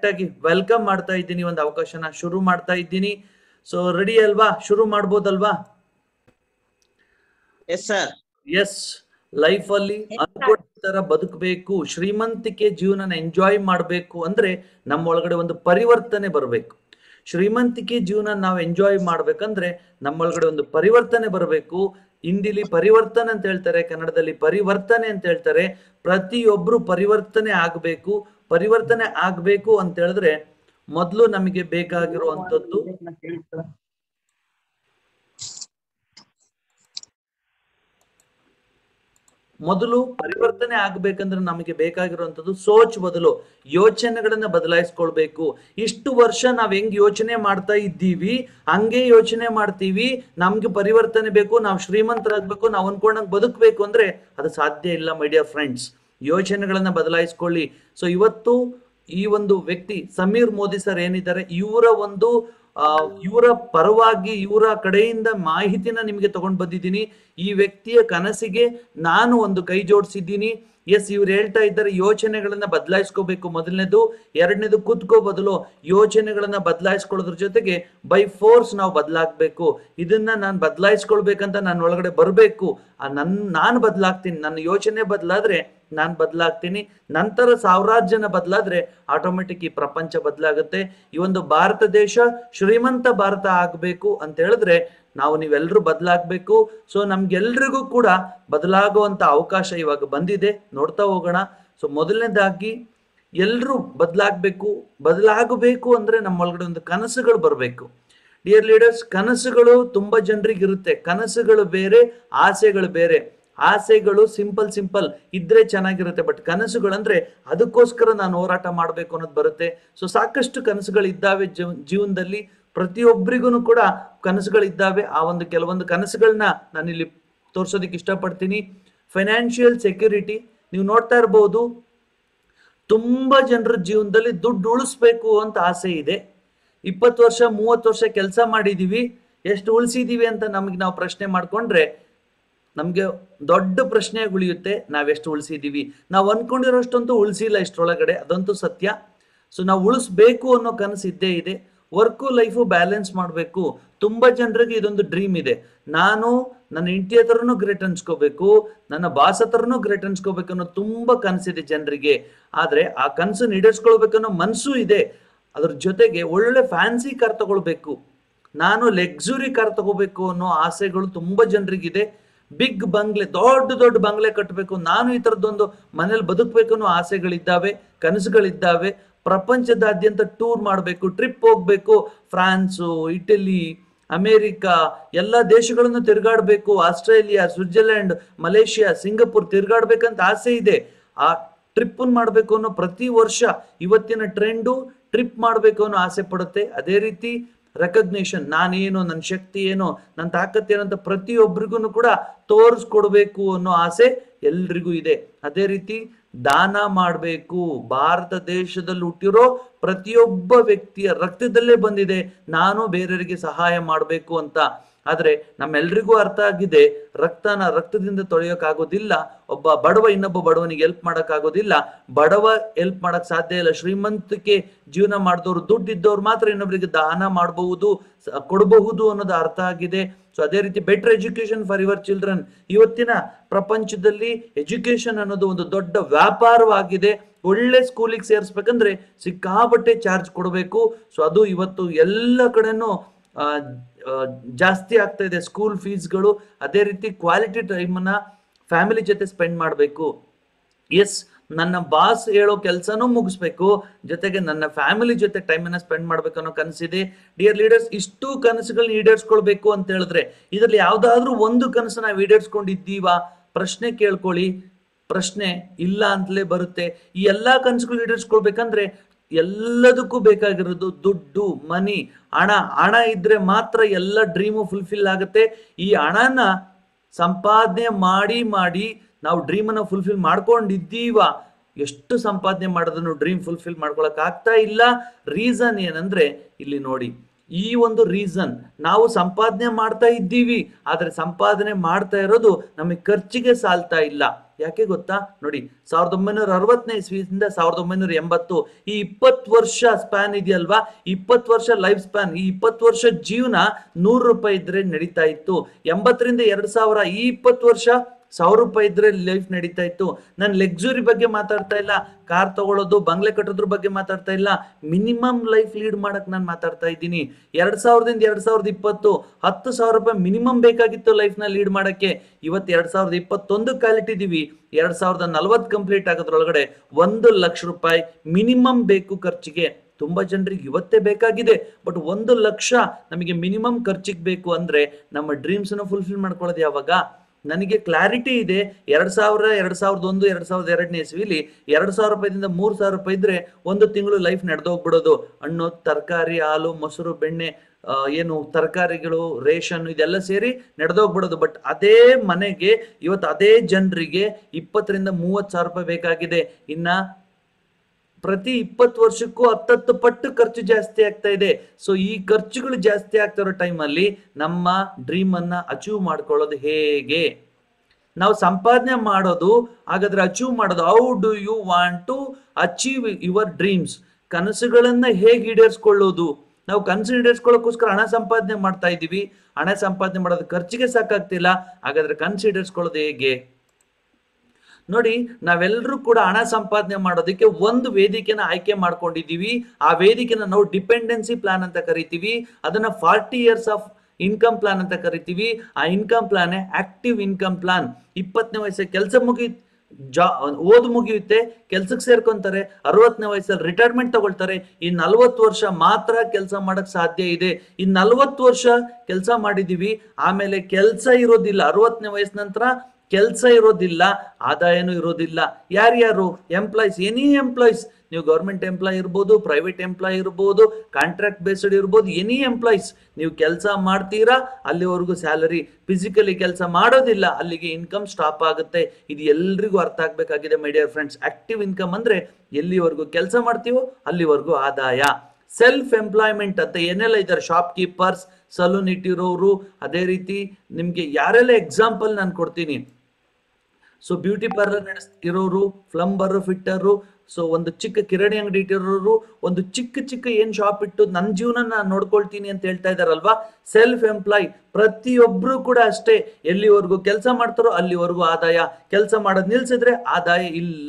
Direct ಆಗಿ welcome ಮಾಡ್ತಾ ಇದ್ದೀನಿ ಒಂದು ಅವಕಾಶನ ಶುರು ಮಾಡ್ತಾ ಇದ್ದೀನಿ ಸೊ ರೆಡಿ ಅಲ್ವಾ ಶುರು ಮಾಡ್ಬೋದಲ್ವಾ ಎಸ್ ಸರ್ ಎಸ್ ಲೈಫ್ ಅಲ್ಲಿ ಅನ್ಕೊಂಡ ತರ ಬದುಕಬೇಕು ಶ್ರೀಮಂತಿಕೆ ಜೀವನನ ಎಂಜಾಯ್ ಮಾಡಬೇಕು ಅಂದ್ರೆ ನಮ್ಮ ಒಳಗಡೆ ಒಂದು ಪರಿವರ್ತನೆ ಬರಬೇಕು ಶ್ರೀಮಂತಿಕೆ ಜೀವನ ನಾವು ಎಂಜಾಯ್ ಮಾಡ್ಬೇಕಂದ್ರೆ ನಮ್ಮೊಳಗಡೆ ಒಂದು ಪರಿವರ್ತನೆ ಬರಬೇಕು ಹಿಂದಿಲಿ ಪರಿವರ್ತನೆ ಅಂತ ಹೇಳ್ತಾರೆ ಕನ್ನಡದಲ್ಲಿ ಪರಿವರ್ತನೆ ಅಂತ ಹೇಳ್ತಾರೆ ಪ್ರತಿಯೊಬ್ರು ಪರಿವರ್ತನೆ ಆಗ್ಬೇಕು ಪರಿವರ್ತನೆ ಆಗ್ಬೇಕು ಅಂತ ಹೇಳಿದ್ರೆ ಮೊದಲು ನಮಗೆ ಬೇಕಾಗಿರುವಂತದ್ದು ಮೊದಲು ಪರಿವರ್ತನೆ ಆಗ್ಬೇಕಂದ್ರೆ ನಮಗೆ ಬೇಕಾಗಿರುವಂತದ್ದು ಸೋಚ್ ಬದಲು ಯೋಚನೆಗಳನ್ನ ಬದಲಾಯಿಸ್ಕೊಳ್ಬೇಕು ಇಷ್ಟು ವರ್ಷ ನಾವ್ ಹೆಂಗ್ ಯೋಚನೆ ಮಾಡ್ತಾ ಇದ್ದೀವಿ ಹಂಗೆ ಯೋಚನೆ ಮಾಡ್ತೀವಿ ನಮ್ಗೆ ಪರಿವರ್ತನೆ ಬೇಕು ನಾವು ಶ್ರೀಮಂತರಾಗ್ಬೇಕು ನಾವು ಅನ್ಕೊಂಡಂಗ್ ಬದುಕಬೇಕು ಅಂದ್ರೆ ಅದು ಸಾಧ್ಯ ಇಲ್ಲ ಮೈ ಡಿಯರ್ ಫ್ರೆಂಡ್ಸ್ ಯೋಚನೆಗಳನ್ನ ಬದಲಾಯಿಸ್ಕೊಳ್ಳಿ ಸೊ ಇವತ್ತು ಈ ಒಂದು ವ್ಯಕ್ತಿ ಸಮೀರ್ ಮೋದಿ ಸರ್ ಏನಿದ್ದಾರೆ ಇವರ ಒಂದು ಆ ಇವರ ಪರವಾಗಿ ಇವರ ಕಡೆಯಿಂದ ಮಾಹಿತಿನ ನಿಮಗೆ ತಗೊಂಡ್ ಬಂದಿದ್ದೀನಿ ಈ ವ್ಯಕ್ತಿಯ ಕನಸಿಗೆ ನಾನು ಒಂದು ಕೈ ಜೋಡಿಸಿದ್ದೀನಿ ಎಸ್ ಇವ್ರು ಹೇಳ್ತಾ ಇದ್ದಾರೆ ಯೋಚನೆಗಳನ್ನ ಬದಲಾಯಿಸ್ಕೋಬೇಕು ಮೊದಲನೇದು ಎರಡನೇದು ಕೂತ್ಕೋ ಬದಲು ಯೋಚನೆಗಳನ್ನ ಬದಲಾಯಿಸ್ಕೊಳ್ಳೋದ್ರ ಜೊತೆಗೆ ಬೈ ಫೋರ್ಸ್ ನಾವು ಬದಲಾಗಬೇಕು ಇದನ್ನ ನಾನು ಬದಲಾಯಿಸ್ಕೊಳ್ಬೇಕಂತ ನನ್ನ ಒಳಗಡೆ ಬರಬೇಕು ನನ್ ನಾನು ಬದಲಾಗ್ತೀನಿ ನನ್ನ ಯೋಚನೆ ಬದಲಾದ್ರೆ ನಾನು ಬದಲಾಗ್ತೀನಿ ನಂತರ ಸಾವಿರಾರು ಜನ ಬದಲಾದ್ರೆ ಆಟೋಮೆಟಿಕ್ ಈ ಪ್ರಪಂಚ ಬದಲಾಗುತ್ತೆ ಈ ಒಂದು ಭಾರತ ದೇಶ ಶ್ರೀಮಂತ ಭಾರತ ಆಗ್ಬೇಕು ಅಂತ ಹೇಳಿದ್ರೆ ನಾವು ನೀವೆಲ್ಲರೂ ಬದಲಾಗಬೇಕು ಸೊ ನಮ್ಗೆಲ್ರಿಗೂ ಕೂಡ ಬದಲಾಗುವಂತ ಅವಕಾಶ ಇವಾಗ ಬಂದಿದೆ ನೋಡ್ತಾ ಹೋಗೋಣ ಸೊ ಮೊದಲನೇದಾಗಿ ಎಲ್ಲರೂ ಬದಲಾಗಬೇಕು ಬದಲಾಗಬೇಕು ಅಂದ್ರೆ ನಮ್ಮೊಳಗಡೆ ಒಂದು ಕನಸುಗಳು ಬರಬೇಕು ಡಿಯರ್ ಲೀಡರ್ಸ್ ಕನಸುಗಳು ತುಂಬಾ ಜನರಿಗೆ ಇರುತ್ತೆ ಕನಸುಗಳು ಬೇರೆ ಆಸೆಗಳು ಬೇರೆ ಆಸೆಗಳು ಸಿಂಪಲ್ ಸಿಂಪಲ್ ಇದ್ರೆ ಚೆನ್ನಾಗಿರುತ್ತೆ ಬಟ್ ಕನಸುಗಳಂದ್ರೆ ಅದಕ್ಕೋಸ್ಕರ ನಾನು ಹೋರಾಟ ಮಾಡಬೇಕು ಅನ್ನೋದು ಬರುತ್ತೆ ಸೊ ಸಾಕಷ್ಟು ಕನಸುಗಳು ಇದ್ದಾವೆ ಜೀವನದಲ್ಲಿ ಪ್ರತಿಯೊಬ್ಬರಿಗೂ ಕೂಡ ಕನಸುಗಳಿದ್ದಾವೆ ಆ ಒಂದು ಕೆಲವೊಂದು ಕನಸುಗಳನ್ನ ನಾನಿಲ್ಲಿ ತೋರ್ಸೋದಕ್ಕೆ ಇಷ್ಟಪಡ್ತೀನಿ ಫೈನಾನ್ಷಿಯಲ್ ಸೆಕ್ಯೂರಿಟಿ ನೀವು ನೋಡ್ತಾ ಇರ್ಬೋದು ತುಂಬಾ ಜನರ ಜೀವನದಲ್ಲಿ ದುಡ್ಡು ಉಳಿಸ್ಬೇಕು ಅಂತ ಆಸೆ ಇದೆ ಇಪ್ಪತ್ತು ವರ್ಷ ಮೂವತ್ತು ವರ್ಷ ಕೆಲಸ ಮಾಡಿದೀವಿ ಎಷ್ಟು ಉಳಿಸಿದೀವಿ ಅಂತ ನಮಗೆ ನಾವು ಪ್ರಶ್ನೆ ಮಾಡ್ಕೊಂಡ್ರೆ ನಮಗೆ ದೊಡ್ಡ ಪ್ರಶ್ನೆ ಉಳಿಯುತ್ತೆ ನಾವೆಷ್ಟು ಉಳಿಸಿದೀವಿ ನಾವು ಅನ್ಕೊಂಡಿರೋಷ್ಟಂತೂ ಉಳಿಸಿಲ್ಲ ಇಷ್ಟರೊಳಗಡೆ ಅದಂತೂ ಸತ್ಯ ಸೊ ನಾವು ಉಳಿಸ್ಬೇಕು ಅನ್ನೋ ಕನಸು ಇದ್ದೇ ಇದೆ ವರ್ಕು ಲೈಫು ಬ್ಯಾಲೆನ್ಸ್ ಮಾಡಬೇಕು ತುಂಬಾ ಜನರಿಗೆ ಇದೊಂದು ಡ್ರೀಮ್ ಇದೆ ನಾನು ನನ್ನ ಹೆಂಡತಿ ಹತ್ರನೂ ಗ್ರೇಟ್ ಅನ್ಸ್ಕೋಬೇಕು ನನ್ನ ಬಾಸ್ ಹತ್ರನೂ ಗ್ರೇಟ್ ಅನ್ಸ್ಕೋಬೇಕು ಅನ್ನೋ ತುಂಬಾ ಕನಸಿದೆ ಜನರಿಗೆ ಆದ್ರೆ ಆ ಕನಸು ಈಡೇರಿಸ್ಕೊಳ್ಬೇಕನ್ನೋ ಮನಸ್ಸು ಇದೆ ಅದ್ರ ಜೊತೆಗೆ ಒಳ್ಳೆ ಫ್ಯಾನ್ಸಿ ಕಾರ್ ತಗೊಳ್ಬೇಕು ನಾನು ಲೆಕ್ಸುರಿ ಕಾರ್ ತಗೋಬೇಕು ಅನ್ನೋ ಆಸೆಗಳು ತುಂಬಾ ಜನರಿಗಿದೆ ಬಿಗ್ ಬಂಗ್ಲೆ ದೊಡ್ಡ ದೊಡ್ಡ ಬಂಗ್ಲೆ ಕಟ್ಟಬೇಕು ನಾನು ಈ ಥರದ್ದೊಂದು ಮನೇಲಿ ಬದುಕಬೇಕು ಅನ್ನೋ ಆಸೆಗಳಿದ್ದಾವೆ ಕನಸುಗಳಿದ್ದಾವೆ ಪ್ರಪಂಚದಾದ್ಯಂತ ಟೂರ್ ಮಾಡಬೇಕು ಟ್ರಿಪ್ ಹೋಗ್ಬೇಕು ಫ್ರಾನ್ಸು ಇಟಲಿ ಅಮೇರಿಕಾ ಎಲ್ಲ ದೇಶಗಳನ್ನು ತಿರುಗಾಡಬೇಕು ಆಸ್ಟ್ರೇಲಿಯಾ ಸ್ವಿಟ್ಜರ್ಲೆಂಡ್ ಮಲೇಷಿಯಾ ಸಿಂಗಪುರ್ ತಿರುಗಾಡ್ಬೇಕಂತ ಆಸೆ ಇದೆ ಆ ಟ್ರಿಪ್ ಮಾಡಬೇಕು ಅನ್ನೋ ಪ್ರತಿ ವರ್ಷ ಇವತ್ತಿನ ಟ್ರೆಂಡು ಟ್ರಿಪ್ ಮಾಡಬೇಕು ಅನ್ನೋ ಆಸೆ ಪಡುತ್ತೆ ಅದೇ ರೀತಿ ರೆಕಗ್ನೇಷನ್ ನಾನೇನು ನನ್ನ ಶಕ್ತಿ ಏನು ನನ್ನ ತಾಕತ್ತೇನು ಅಂತ ಪ್ರತಿಯೊಬ್ಬರಿಗೂ ಕೂಡ ತೋರಿಸ್ಕೊಡ್ಬೇಕು ಅನ್ನೋ ಆಸೆ ಎಲ್ರಿಗೂ ಇದೆ ಅದೇ ರೀತಿ ದಾನ ಮಾಡಬೇಕು ಭಾರತ ದೇಶದಲ್ಲಿ ಹುಟ್ಟಿರೋ ಪ್ರತಿಯೊಬ್ಬ ವ್ಯಕ್ತಿಯ ರಕ್ತದಲ್ಲೇ ಬಂದಿದೆ ನಾನು ಬೇರೆಯವರಿಗೆ ಸಹಾಯ ಮಾಡಬೇಕು ಅಂತ ಆದ್ರೆ ನಮ್ಮೆಲ್ರಿಗೂ ಅರ್ಥ ಆಗಿದೆ ರಕ್ತನ ರಕ್ತದಿಂದ ತೊಳೆಯೋಕ್ಕಾಗೋದಿಲ್ಲ ಒಬ್ಬ ಬಡವ ಇನ್ನೊಬ್ಬ ಬಡವನಿಗೆ ಹೆಲ್ಪ್ ಮಾಡೋಕ್ಕಾಗೋದಿಲ್ಲ ಬಡವ ಹೆಲ್ಪ್ ಮಾಡಕ್ ಸಾಧ್ಯ ಇಲ್ಲ ಶ್ರೀಮಂತಿಕೆ ಜೀವನ ಮಾಡಿದವರು ದುಡ್ಡಿದ್ದವ್ರು ಮಾತ್ರ ಇನ್ನೊಬ್ಬರಿಗೆ ದಾನ ಮಾಡಬಹುದು ಕೊಡಬಹುದು ಅನ್ನೋದು ಅರ್ಥ ಆಗಿದೆ ಸೊ ಅದೇ ರೀತಿ better education for your children ಇವತ್ತಿನ ಪ್ರಪಂಚದಲ್ಲಿ ಎಜುಕೇಶನ್ ಅನ್ನೋದು ಒಂದು ದೊಡ್ಡ ವ್ಯಾಪಾರವಾಗಿದೆ ಒಳ್ಳೆ ಸ್ಕೂಲಿಗೆ ಸೇರಿಸ್ಬೇಕಂದ್ರೆ ಸಿಕ್ಕಾಬಟ್ಟೆ ಚಾರ್ಜ್ ಕೊಡಬೇಕು ಸೊ ಅದು ಇವತ್ತು ಎಲ್ಲ ಕಡೆನೂ ಜಾಸ್ತಿ ಆಗ್ತಾ ಇದೆ ಸ್ಕೂಲ್ ಫೀಸ್ಗಳು ಅದೇ ರೀತಿ ಕ್ವಾಲಿಟಿ ಟೈಮನ್ನ ಫ್ಯಾಮಿಲಿ ಜೊತೆ ಸ್ಪೆಂಡ್ ಮಾಡಬೇಕು ಎಸ್ ನನ್ನ ಬಾಸ್ ಹೇಳೋ ಕೆಲಸನೂ ಮುಗಿಸ್ಬೇಕು ಜೊತೆಗೆ ನನ್ನ ಫ್ಯಾಮಿಲಿ ಜೊತೆ ಟೈಮನ್ನ ಸ್ಪೆಂಡ್ ಮಾಡ್ಬೇಕು ಅನ್ನೋ ಕನಸಿದೆ ಡಿಯರ್ ಲೀಡರ್ಸ್ ಇಷ್ಟು ಕನಸುಗಳನ್ನ ಈಡೇರಿಸ್ಕೊಳ್ಬೇಕು ಅಂತ ಹೇಳಿದ್ರೆ ಇದರಲ್ಲಿ ಯಾವ್ದಾದ್ರೂ ಒಂದು ಕನಸು ನಾವು ಈಡೇರಿಸ್ಕೊಂಡಿದ್ದೀವಾ ಪ್ರಶ್ನೆ ಕೇಳ್ಕೊಳ್ಳಿ ಪ್ರಶ್ನೆ ಇಲ್ಲ ಅಂತಲೇ ಬರುತ್ತೆ ಈ ಎಲ್ಲಾ ಕನಸುಗಳು ಈಡೇರಿಸ್ಕೊಳ್ಬೇಕಂದ್ರೆ ಎಲ್ಲದಕ್ಕೂ ಬೇಕಾಗಿರೋದು ದುಡ್ಡು ಮನಿ ಹಣ ಹಣ ಇದ್ರೆ ಮಾತ್ರ ಎಲ್ಲ ಡ್ರೀಮು ಫುಲ್ಫಿಲ್ ಆಗುತ್ತೆ ಈ ಹಣನ ಸಂಪಾದನೆ ಮಾಡಿ ಮಾಡಿ ನಾವು ಡ್ರೀಮನ್ನ ಫುಲ್ಫಿಲ್ ಮಾಡ್ಕೊಂಡಿದ್ದೀವ ಎಷ್ಟು ಸಂಪಾದನೆ ಮಾಡೋದನ್ನು ಡ್ರೀಮ್ ಫುಲ್ಫಿಲ್ ಮಾಡ್ಕೊಳಕ್ ಆಗ್ತಾ ಇಲ್ಲ ರೀಸನ್ ಏನಂದ್ರೆ ಇಲ್ಲಿ ನೋಡಿ ಈ ಒಂದು ರೀಸನ್ ನಾವು ಸಂಪಾದನೆ ಮಾಡ್ತಾ ಇದ್ದೀವಿ ಆದ್ರೆ ಸಂಪಾದನೆ ಮಾಡ್ತಾ ಇರೋದು ನಮಗೆ ಖರ್ಚಿಗೆ ಸಾಲ್ತಾ ಇಲ್ಲ ಯಾಕೆ ಗೊತ್ತಾ ನೋಡಿ ಸಾವಿರದ ಒಂಬೈನೂರ ಅರವತ್ತನೇ ಇಸ್ವಿಯಿಂದ ಸಾವಿರದ ಒಂಬೈನೂರ ಎಂಬತ್ತು ಈ ಇಪ್ಪತ್ತು ವರ್ಷ ಸ್ಪ್ಯಾನ್ ಇದೆಯಲ್ವಾ ಇಪ್ಪತ್ತು ವರ್ಷ ಲೈಫ್ ಸ್ಪ್ಯಾನ್ ಈ ಇಪ್ಪತ್ತು ವರ್ಷ ಜೀವನ ನೂರು ರೂಪಾಯಿ ಇದ್ರೆ ನಡೀತಾ ಇತ್ತು ಎಂಬತ್ತರಿಂದ ಎರಡ್ ಸಾವಿರ ಈ ಇಪ್ಪತ್ತು ವರ್ಷ ಸಾವಿರ ರೂಪಾಯಿ ಇದ್ರೆ ಲೈಫ್ ನಡೀತಾ ಇತ್ತು ನಾನು ಲಕ್ಸುರಿ ಬಗ್ಗೆ ಮಾತಾಡ್ತಾ ಇಲ್ಲ ಕಾರ್ ತಗೊಳ್ಳೋದು ಬಂಗ್ಲೆ ಕಟ್ಟೋದ್ರ ಬಗ್ಗೆ ಮಾತಾಡ್ತಾ ಇಲ್ಲ ಮಿನಿಮಮ್ ಲೈಫ್ ಲೀಡ್ ಮಾಡಕ್ ನಾನು ಮಾತಾಡ್ತಾ ಇದ್ದೀನಿ ಎರಡ್ ಸಾವಿರದಿಂದ ಎರಡ್ ಸಾವಿರದ ಇಪ್ಪತ್ತು ಹತ್ತು ಸಾವಿರ ರೂಪಾಯಿ ಮಿನಿಮಮ್ ಬೇಕಾಗಿತ್ತು ಲೈಫ್ ನ ಲೀಡ್ ಮಾಡಕ್ಕೆ ಇವತ್ತು ಎರಡ್ ಸಾವಿರದ ಇಪ್ಪತ್ತೊಂದು ಕಾಲಿಟ್ಟಿದೀವಿ ಎರಡ್ ಸಾವಿರದ ನಲ್ವತ್ತು ಕಂಪ್ಲೀಟ್ ಆಗೋದ್ರೊಳಗಡೆ ಒಂದು ಲಕ್ಷ ರೂಪಾಯಿ ಮಿನಿಮಮ್ ಬೇಕು ಖರ್ಚಿಗೆ ತುಂಬಾ ಜನರಿಗೆ ಇವತ್ತೇ ಬೇಕಾಗಿದೆ ಬಟ್ ಒಂದು ಲಕ್ಷ ನಮಗೆ ಮಿನಿಮಮ್ ಖರ್ಚಿಗೆ ಬೇಕು ಅಂದ್ರೆ ನಮ್ಮ ಡ್ರೀಮ್ಸ್ ನ ಫುಲ್ಫಿಲ್ ಮಾಡ್ಕೊಳ್ಳೋದು ಯಾವಾಗ ನನಗೆ ಕ್ಲಾರಿಟಿ ಇದೆ ಎರಡ್ ಸಾವಿರ ಎರಡ್ ಸಾವಿರದ ಒಂದು ಎರಡ್ ಸಾವಿರದ ಎರಡನೇ ಇಸ್ವಿಲಿ ಎರಡ್ ಸಾವಿರ ರೂಪಾಯಿದಿಂದ ಮೂರ್ ಸಾವಿರ ರೂಪಾಯಿ ಇದ್ರೆ ಒಂದು ತಿಂಗಳು ಲೈಫ್ ನಡೆದೋಗ್ಬಿಡೋದು ಹಣ್ಣು ತರಕಾರಿ ಹಾಲು ಮೊಸರು ಬೆಣ್ಣೆ ಆ, ಏನು ತರಕಾರಿಗಳು ರೇಷನ್ ಇದೆಲ್ಲ ಸೇರಿ ನಡೆದೋಗ್ಬಿಡೋದು ಬಟ್ ಅದೇ ಮನೆಗೆ ಇವತ್ತು ಅದೇ ಜನರಿಗೆ ಇಪ್ಪತ್ತರಿಂದ ಮೂವತ್ತು ಸಾವಿರ ರೂಪಾಯಿ ಬೇಕಾಗಿದೆ ಇನ್ನ ಪ್ರತಿ ಇಪ್ಪತ್ತು ವರ್ಷಕ್ಕೂ ಹತ್ತತ್ತು ಪಟ್ಟು ಖರ್ಚು ಜಾಸ್ತಿ ಆಗ್ತಾ ಇದೆ ಸೊ ಈ ಖರ್ಚುಗಳು ಜಾಸ್ತಿ ಆಗ್ತಾ ಇರೋ ಟೈಮಲ್ಲಿ ನಮ್ಮ ಡ್ರೀಮ್ ಅನ್ನ ಅಚೀವ್ ಮಾಡ್ಕೊಳ್ಳೋದು ಹೇಗೆ ನಾವು ಸಂಪಾದನೆ ಮಾಡೋದು ಹಾಗಾದ್ರೆ ಅಚೀವ್ ಮಾಡೋದು how do you want to achieve your dreams ಕನಸುಗಳನ್ನ ಹೇಗೆ ಈಡೇರಿಸ್ಕೊಳ್ಳೋದು ನಾವು ಕನಸು ಈಡೇರಿಸ್ಕೊಳ್ಳೋಕ್ಕೋಸ್ಕರ ಹಣ ಸಂಪಾದನೆ ಮಾಡ್ತಾ ಇದ್ದೀವಿ ಹಣ ಸಂಪಾದನೆ ಮಾಡೋದು ಖರ್ಚಿಗೆ ಸಾಕಾಗ್ತಿಲ್ಲ ಹಾಗಾದ್ರೆ ಕನಸು ಈಡೇರಿಸ್ಕೊಳ್ಳೋದು ಹೇಗೆ ನೋಡಿ ನಾವೆಲ್ಲರೂ ಕೂಡ ಹಣ ಸಂಪಾದನೆ ಮಾಡೋದಕ್ಕೆ ಒಂದು ವೇದಿಕೆನ ಆಯ್ಕೆ ಮಾಡ್ಕೊಂಡಿದೀವಿ ಆ ವೇದಿಕೆನ ನಾವು ಡಿಪೆಂಡೆನ್ಸಿ ಪ್ಲಾನ್ ಅಂತ ಕರಿತೀವಿ ಅದನ್ನ forty years of income plan ಅಂತ ಕರಿತೀವಿ ಆ income plan active income plan ಇಪ್ಪತ್ತನೇ ವಯಸ್ಸಿಗೆ ಕೆಲಸ ಮುಗಿ ಜಾ ಓದು ಮುಗಿಯುತ್ತೆ ಕೆಲ್ಸಕ್ಕೆ ಸೇರ್ಕೊಂತಾರೆ ಅರವತ್ತನೇ ವಯಸ್ಸಲ್ಲಿ ರಿಟೈರ್ಮೆಂಟ್ ತಗೊಳ್ತಾರೆ ಈ ನಲ್ವತ್ತು ವರ್ಷ ಮಾತ್ರ ಕೆಲಸ ಮಾಡಕ್ ಸಾಧ್ಯ ಇದೆ ಈ ನಲ್ವತ್ತು ವರ್ಷ ಕೆಲಸ ಮಾಡಿದೀವಿ ಆಮೇಲೆ ಕೆಲಸ ಇರೋದಿಲ್ಲ ಅರವತ್ತನೇ ವಯಸ್ಸ ನಂತರ ಕೆಲಸ ಇರೋದಿಲ್ಲ ಆದಾಯನೂ ಇರೋದಿಲ್ಲ ಯಾರ್ಯಾರು ಎಂಪ್ಲಾಯ್ಸ್ ಎನಿ ಎಂಪ್ಲಾಯ್ಸ್ ನೀವು ಗೌರ್ಮೆಂಟ್ ಎಂಪ್ಲಾಯ್ ಇರ್ಬೋದು ಪ್ರೈವೇಟ್ ಎಂಪ್ಲಾಯ್ ಇರ್ಬೋದು ಕಾಂಟ್ರಾಕ್ಟ್ ಬೇಸ್ಡ್ ಇರ್ಬೋದು ಎನಿ ಎಂಪ್ಲಾಯ್ಸ್ ನೀವು ಕೆಲಸ ಮಾಡ್ತೀರಾ ಅಲ್ಲಿವರೆಗೂ ಸ್ಯಾಲರಿ ಫಿಸಿಕಲಿ ಕೆಲಸ ಮಾಡೋದಿಲ್ಲ ಅಲ್ಲಿಗೆ ಇನ್ಕಮ್ ಸ್ಟಾಪ್ ಆಗುತ್ತೆ ಇದು ಎಲ್ರಿಗೂ ಅರ್ಥ ಆಗ್ಬೇಕಾಗಿದೆ my dear friends active income ಅಂದ್ರೆ ಎಲ್ಲಿವರೆಗೂ ಕೆಲಸ ಮಾಡ್ತೀವೋ ಅಲ್ಲಿವರೆಗೂ ಆದಾಯ ಸೆಲ್ಫ್ ಎಂಪ್ಲಾಯ್ಮೆಂಟ್ ಅಂತ ಏನೆಲ್ಲ ಇದ್ದಾರೆ ಶಾಪ್ ಕೀಪರ್ಸ್ ಸಲೂನ್ ಇಟ್ಟಿರೋರು ಅದೇ ರೀತಿ ನಿಮ್ಗೆ ಯಾರೆಲ್ಲ ಎಕ್ಸಾಂಪಲ್ ನಾನು ಕೊಡ್ತೀನಿ ಸೊ ಬ್ಯೂಟಿ ಪಾರ್ಲರ್ ನಡೆಸ್ ಇರೋರು ಪ್ಲಂಬರ್ ಫಿಟ್ಟರು ಸೊ ಒಂದು ಚಿಕ್ಕ ಕಿರಾಣಿ ಅಂಗಡಿ ಇಟ್ಟಿರೋರು ಒಂದು ಚಿಕ್ಕ ಚಿಕ್ಕ ಏನ್ ಶಾಪ್ ಇಟ್ಟು ನನ್ನ ಜೀವನ ನಾನು ನೋಡ್ಕೊಳ್ತೀನಿ ಅಂತ ಹೇಳ್ತಾ ಇದಾರಲ್ವಾ ಸೆಲ್ಫ್ ಎಂಪ್ಲಾಯ್ ಪ್ರತಿಯೊಬ್ರು ಕೂಡ ಅಷ್ಟೇ ಎಲ್ಲಿವರೆಗೂ ಕೆಲಸ ಮಾಡ್ತಾರೋ ಅಲ್ಲಿವರೆಗೂ ಆದಾಯ ಕೆಲಸ ಮಾಡೋದು ನಿಲ್ಸಿದ್ರೆ ಆದಾಯ ಇಲ್ಲ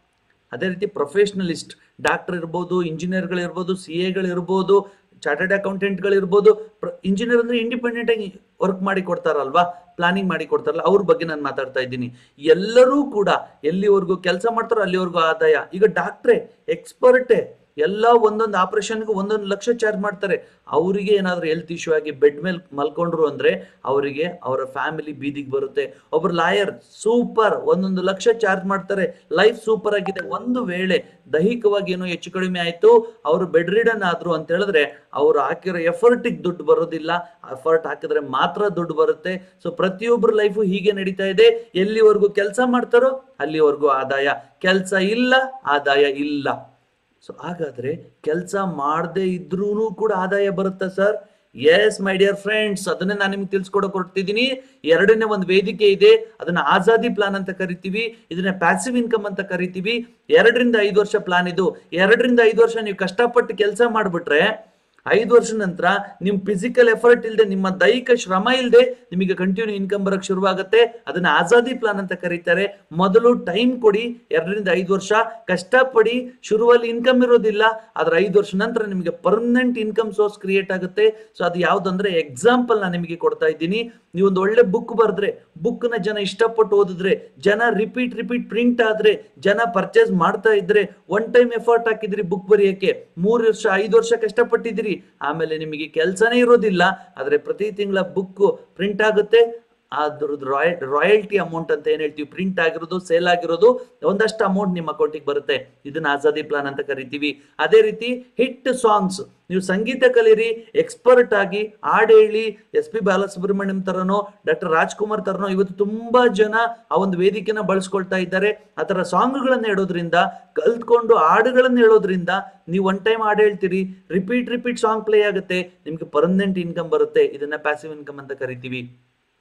ಅದೇ ರೀತಿ ಪ್ರೊಫೆಷನಲಿಸ್ಟ್ ಡಾಕ್ಟರ್ ಇರ್ಬೋದು ಇಂಜಿನಿಯರ್ಗಳಿರ್ಬೋದು ಸಿ ಎಗಳಿರ್ಬೋದು ಚಾರ್ಟರ್ಡ್ ಅಕೌಂಟೆಂಟ್ಗಳಿರ್ಬೋದು ಇಂಜಿನಿಯರ್ ಅಂದ್ರೆ ಇಂಡಿಪೆಂಡೆಂಟ್ ಆಗಿ ವರ್ಕ್ ಮಾಡಿ ಕೊಡ್ತಾರಲ್ವಾ ಪ್ಲಾನಿಂಗ್ ಮಾಡಿ ಕೊಡ್ತಾರಲ್ಲ ಅವ್ರ ಬಗ್ಗೆ ನಾನು ಮಾತಾಡ್ತಾ ಇದ್ದೀನಿ ಎಲ್ಲರೂ ಕೂಡ ಎಲ್ಲಿವರೆಗೂ ಕೆಲಸ ಮಾಡ್ತಾರೋ ಅಲ್ಲಿವರೆಗೂ ಆದಾಯ ಈಗ ಡಾಕ್ಟ್ರೇ ಎಕ್ಸ್ಪರ್ಟೇ ಎಲ್ಲ ಒಂದೊಂದು ಆಪರೇಷನ್ಗೆ ಒಂದೊಂದು ಲಕ್ಷ ಚಾರ್ಜ್ ಮಾಡ್ತಾರೆ ಅವರಿಗೆ ಏನಾದರೂ ಹೆಲ್ತ್ ಇಶ್ಯೂ ಆಗಿ ಬೆಡ್ ಮೇಲೆ ಮಲ್ಕೊಂಡ್ರು ಅಂದ್ರೆ ಅವರಿಗೆ ಅವರ ಫ್ಯಾಮಿಲಿ ಬೀದಿಗೆ ಬರುತ್ತೆ ಒಬ್ರು ಲಾಯರ್ ಸೂಪರ್ ಒಂದೊಂದು ಲಕ್ಷ ಚಾರ್ಜ್ ಮಾಡ್ತಾರೆ ಲೈಫ್ ಸೂಪರ್ ಆಗಿದೆ ಒಂದು ವೇಳೆ ದೈಹಿಕವಾಗಿ ಏನೋ ಹೆಚ್ಚು ಕಡಿಮೆ ಆಯ್ತು ಅವರು ಬೆಡ್ ರಿಡನ್ ಆದ್ರು ಅಂತ ಹೇಳಿದ್ರೆ ಅವ್ರು ಹಾಕಿರೋ ಎಫರ್ಟಿಗೆ ದುಡ್ಡು ಬರೋದಿಲ್ಲ ಎಫರ್ಟ್ ಹಾಕಿದ್ರೆ ಮಾತ್ರ ದುಡ್ಡು ಬರುತ್ತೆ ಸೊ ಪ್ರತಿಯೊಬ್ಬರ ಲೈಫು ಹೀಗೆ ನಡೀತಾ ಇದೆ ಎಲ್ಲಿವರೆಗೂ ಕೆಲಸ ಮಾಡ್ತಾರೋ ಅಲ್ಲಿವರೆಗೂ ಆದಾಯ ಕೆಲಸ ಇಲ್ಲ ಆದಾಯ ಇಲ್ಲ ಸೊ ಹಾಗಾದ್ರೆ ಕೆಲಸ ಮಾಡದೇ ಇದ್ರೂ ಕೂಡ ಆದಾಯ ಬರುತ್ತಾ sir yes my dear friends ಅದನ್ನೇ ನಾನು ನಿಮ್ಗೆ ತಿಳ್ಸ್ಕೊಡಕ್ ಹೊರಟಿದ್ದೀನಿ ಎರಡನೇ ಒಂದು ವೇದಿಕೆ ಇದೆ ಅದನ್ನ ಆಜಾದಿ ಪ್ಲಾನ್ ಅಂತ ಕರಿತೀವಿ ಇದನ್ನ ಪ್ಯಾಸಿವ್ ಇನ್ಕಮ್ ಅಂತ ಕರಿತೀವಿ ಎರಡರಿಂದ ಐದು ವರ್ಷ ಪ್ಲಾನ್ ಇದು ಎರಡರಿಂದ ಐದು ವರ್ಷ ನೀವು ಕಷ್ಟಪಟ್ಟು ಕೆಲಸ ಮಾಡ್ಬಿಟ್ರೆ ಐದು ವರ್ಷ ನಂತರ ನಿಮ್ ಫಿಸಿಕಲ್ ಎಫರ್ಟ್ ಇಲ್ಲದೆ ನಿಮ್ಮ ದೈಹಿಕ ಶ್ರಮ ಇಲ್ಲದೆ ನಿಮಗೆ ಕಂಟಿನ್ಯೂ ಇನ್ಕಮ್ ಬರಕ್ ಶುರುವಾಗುತ್ತೆ ಅದನ್ನ ಆಜಾದಿ ಪ್ಲಾನ್ ಅಂತ ಕರೀತಾರೆ ಮೊದಲು ಟೈಮ್ ಕೊಡಿ ಎರಡರಿಂದ ಐದು ವರ್ಷ ಕಷ್ಟಪಡಿ ಶುರುವಲ್ಲಿ ಇನ್ಕಮ್ ಇರೋದಿಲ್ಲ ಆದ್ರೆ ಐದು ವರ್ಷ ನಂತರ ನಿಮಗೆ ಪರ್ಮನೆಂಟ್ ಇನ್ಕಮ್ ಸೋರ್ಸ್ ಕ್ರಿಯೇಟ್ ಆಗುತ್ತೆ ಸೊ ಅದು ಯಾವ್ದಂದ್ರೆ ಎಕ್ಸಾಂಪಲ್ ನಾನು ನಿಮಗೆ ಕೊಡ್ತಾ ಇದ್ದೀನಿ ನೀವು ಒಂದು ಒಳ್ಳೆ ಬುಕ್ ಬರೆದ್ರೆ ಬುಕ್ ನ ಜನ ಇಷ್ಟಪಟ್ಟು ಓದಿದ್ರೆ ಜನ ರಿಪೀಟ್ ರಿಪೀಟ್ ಪ್ರಿಂಟ್ ಆದ್ರೆ ಜನ ಪರ್ಚೇಸ್ ಮಾಡ್ತಾ ಇದ್ರೆ ಒನ್ ಟೈಮ್ ಎಫರ್ಟ್ ಹಾಕಿದ್ರಿ ಬುಕ್ ಬರೆಯಕ್ಕೆ ಮೂರು ವರ್ಷ ಐದು ವರ್ಷ ಕಷ್ಟಪಟ್ಟಿದ್ದೀರಿ ಆಮೇಲೆ ನಿಮಗೆ ಕೆಲಸನೇ ಇರೋದಿಲ್ಲ ಆದ್ರೆ ಪ್ರತಿ ತಿಂಗಳ ಬುಕ್ ಪ್ರಿಂಟ್ ಆಗುತ್ತೆ ಅದ್ರದ್ದು ರಾಯಲ್ ರಾಯಲ್ಟಿ ಅಮೌಂಟ್ ಅಂತ ಏನ್ ಹೇಳ್ತೀವಿ ಪ್ರಿಂಟ್ ಆಗಿರೋದು ಸೇಲ್ ಆಗಿರೋದು ಒಂದಷ್ಟು ಅಮೌಂಟ್ ನಿಮ್ಮ ಅಕೌಂಟಿಗೆ ಬರುತ್ತೆ ಇದನ್ನ ಆಜಾದಿ ಪ್ಲಾನ್ ಅಂತ ಕರಿತೀವಿ ಅದೇ ರೀತಿ ಹಿಟ್ ಸಾಂಗ್ಸ್ ನೀವು ಸಂಗೀತ ಕಲೀರಿ ಎಕ್ಸ್ಪರ್ಟ್ ಆಗಿ ಹಾಡು ಹೇಳಿ ಎಸ್ ಪಿ ಬಾಲಸುಬ್ರಹ್ಮಣ್ಯಂ ತರನೋ ಡಾಕ್ಟರ್ ರಾಜ್ಕುಮಾರ್ ತರನೋ ಇವತ್ತು ತುಂಬಾ ಜನ ಆ ಒಂದು ವೇದಿಕೆನ ಬಳಸ್ಕೊಳ್ತಾ ಇದ್ದಾರೆ ಆ ಥರ ಸಾಂಗ್ಗಳನ್ನ ಹೇಳೋದ್ರಿಂದ ಕಲ್ತ್ಕೊಂಡು ಹಾಡುಗಳನ್ನ ಹೇಳೋದ್ರಿಂದ ನೀವು ಒನ್ ಟೈಮ್ ಹಾಡು ಹೇಳ್ತೀರಿ ರಿಪೀಟ್ ರಿಪೀಟ್ ಸಾಂಗ್ ಪ್ಲೇ ಆಗುತ್ತೆ ನಿಮ್ಗೆ ಪರ್ಮನೆಂಟ್ ಇನ್ಕಮ್ ಬರುತ್ತೆ ಇದನ್ನ ಪ್ಯಾಸಿವ್ ಇನ್ಕಮ್ ಅಂತ ಕರಿತೀವಿ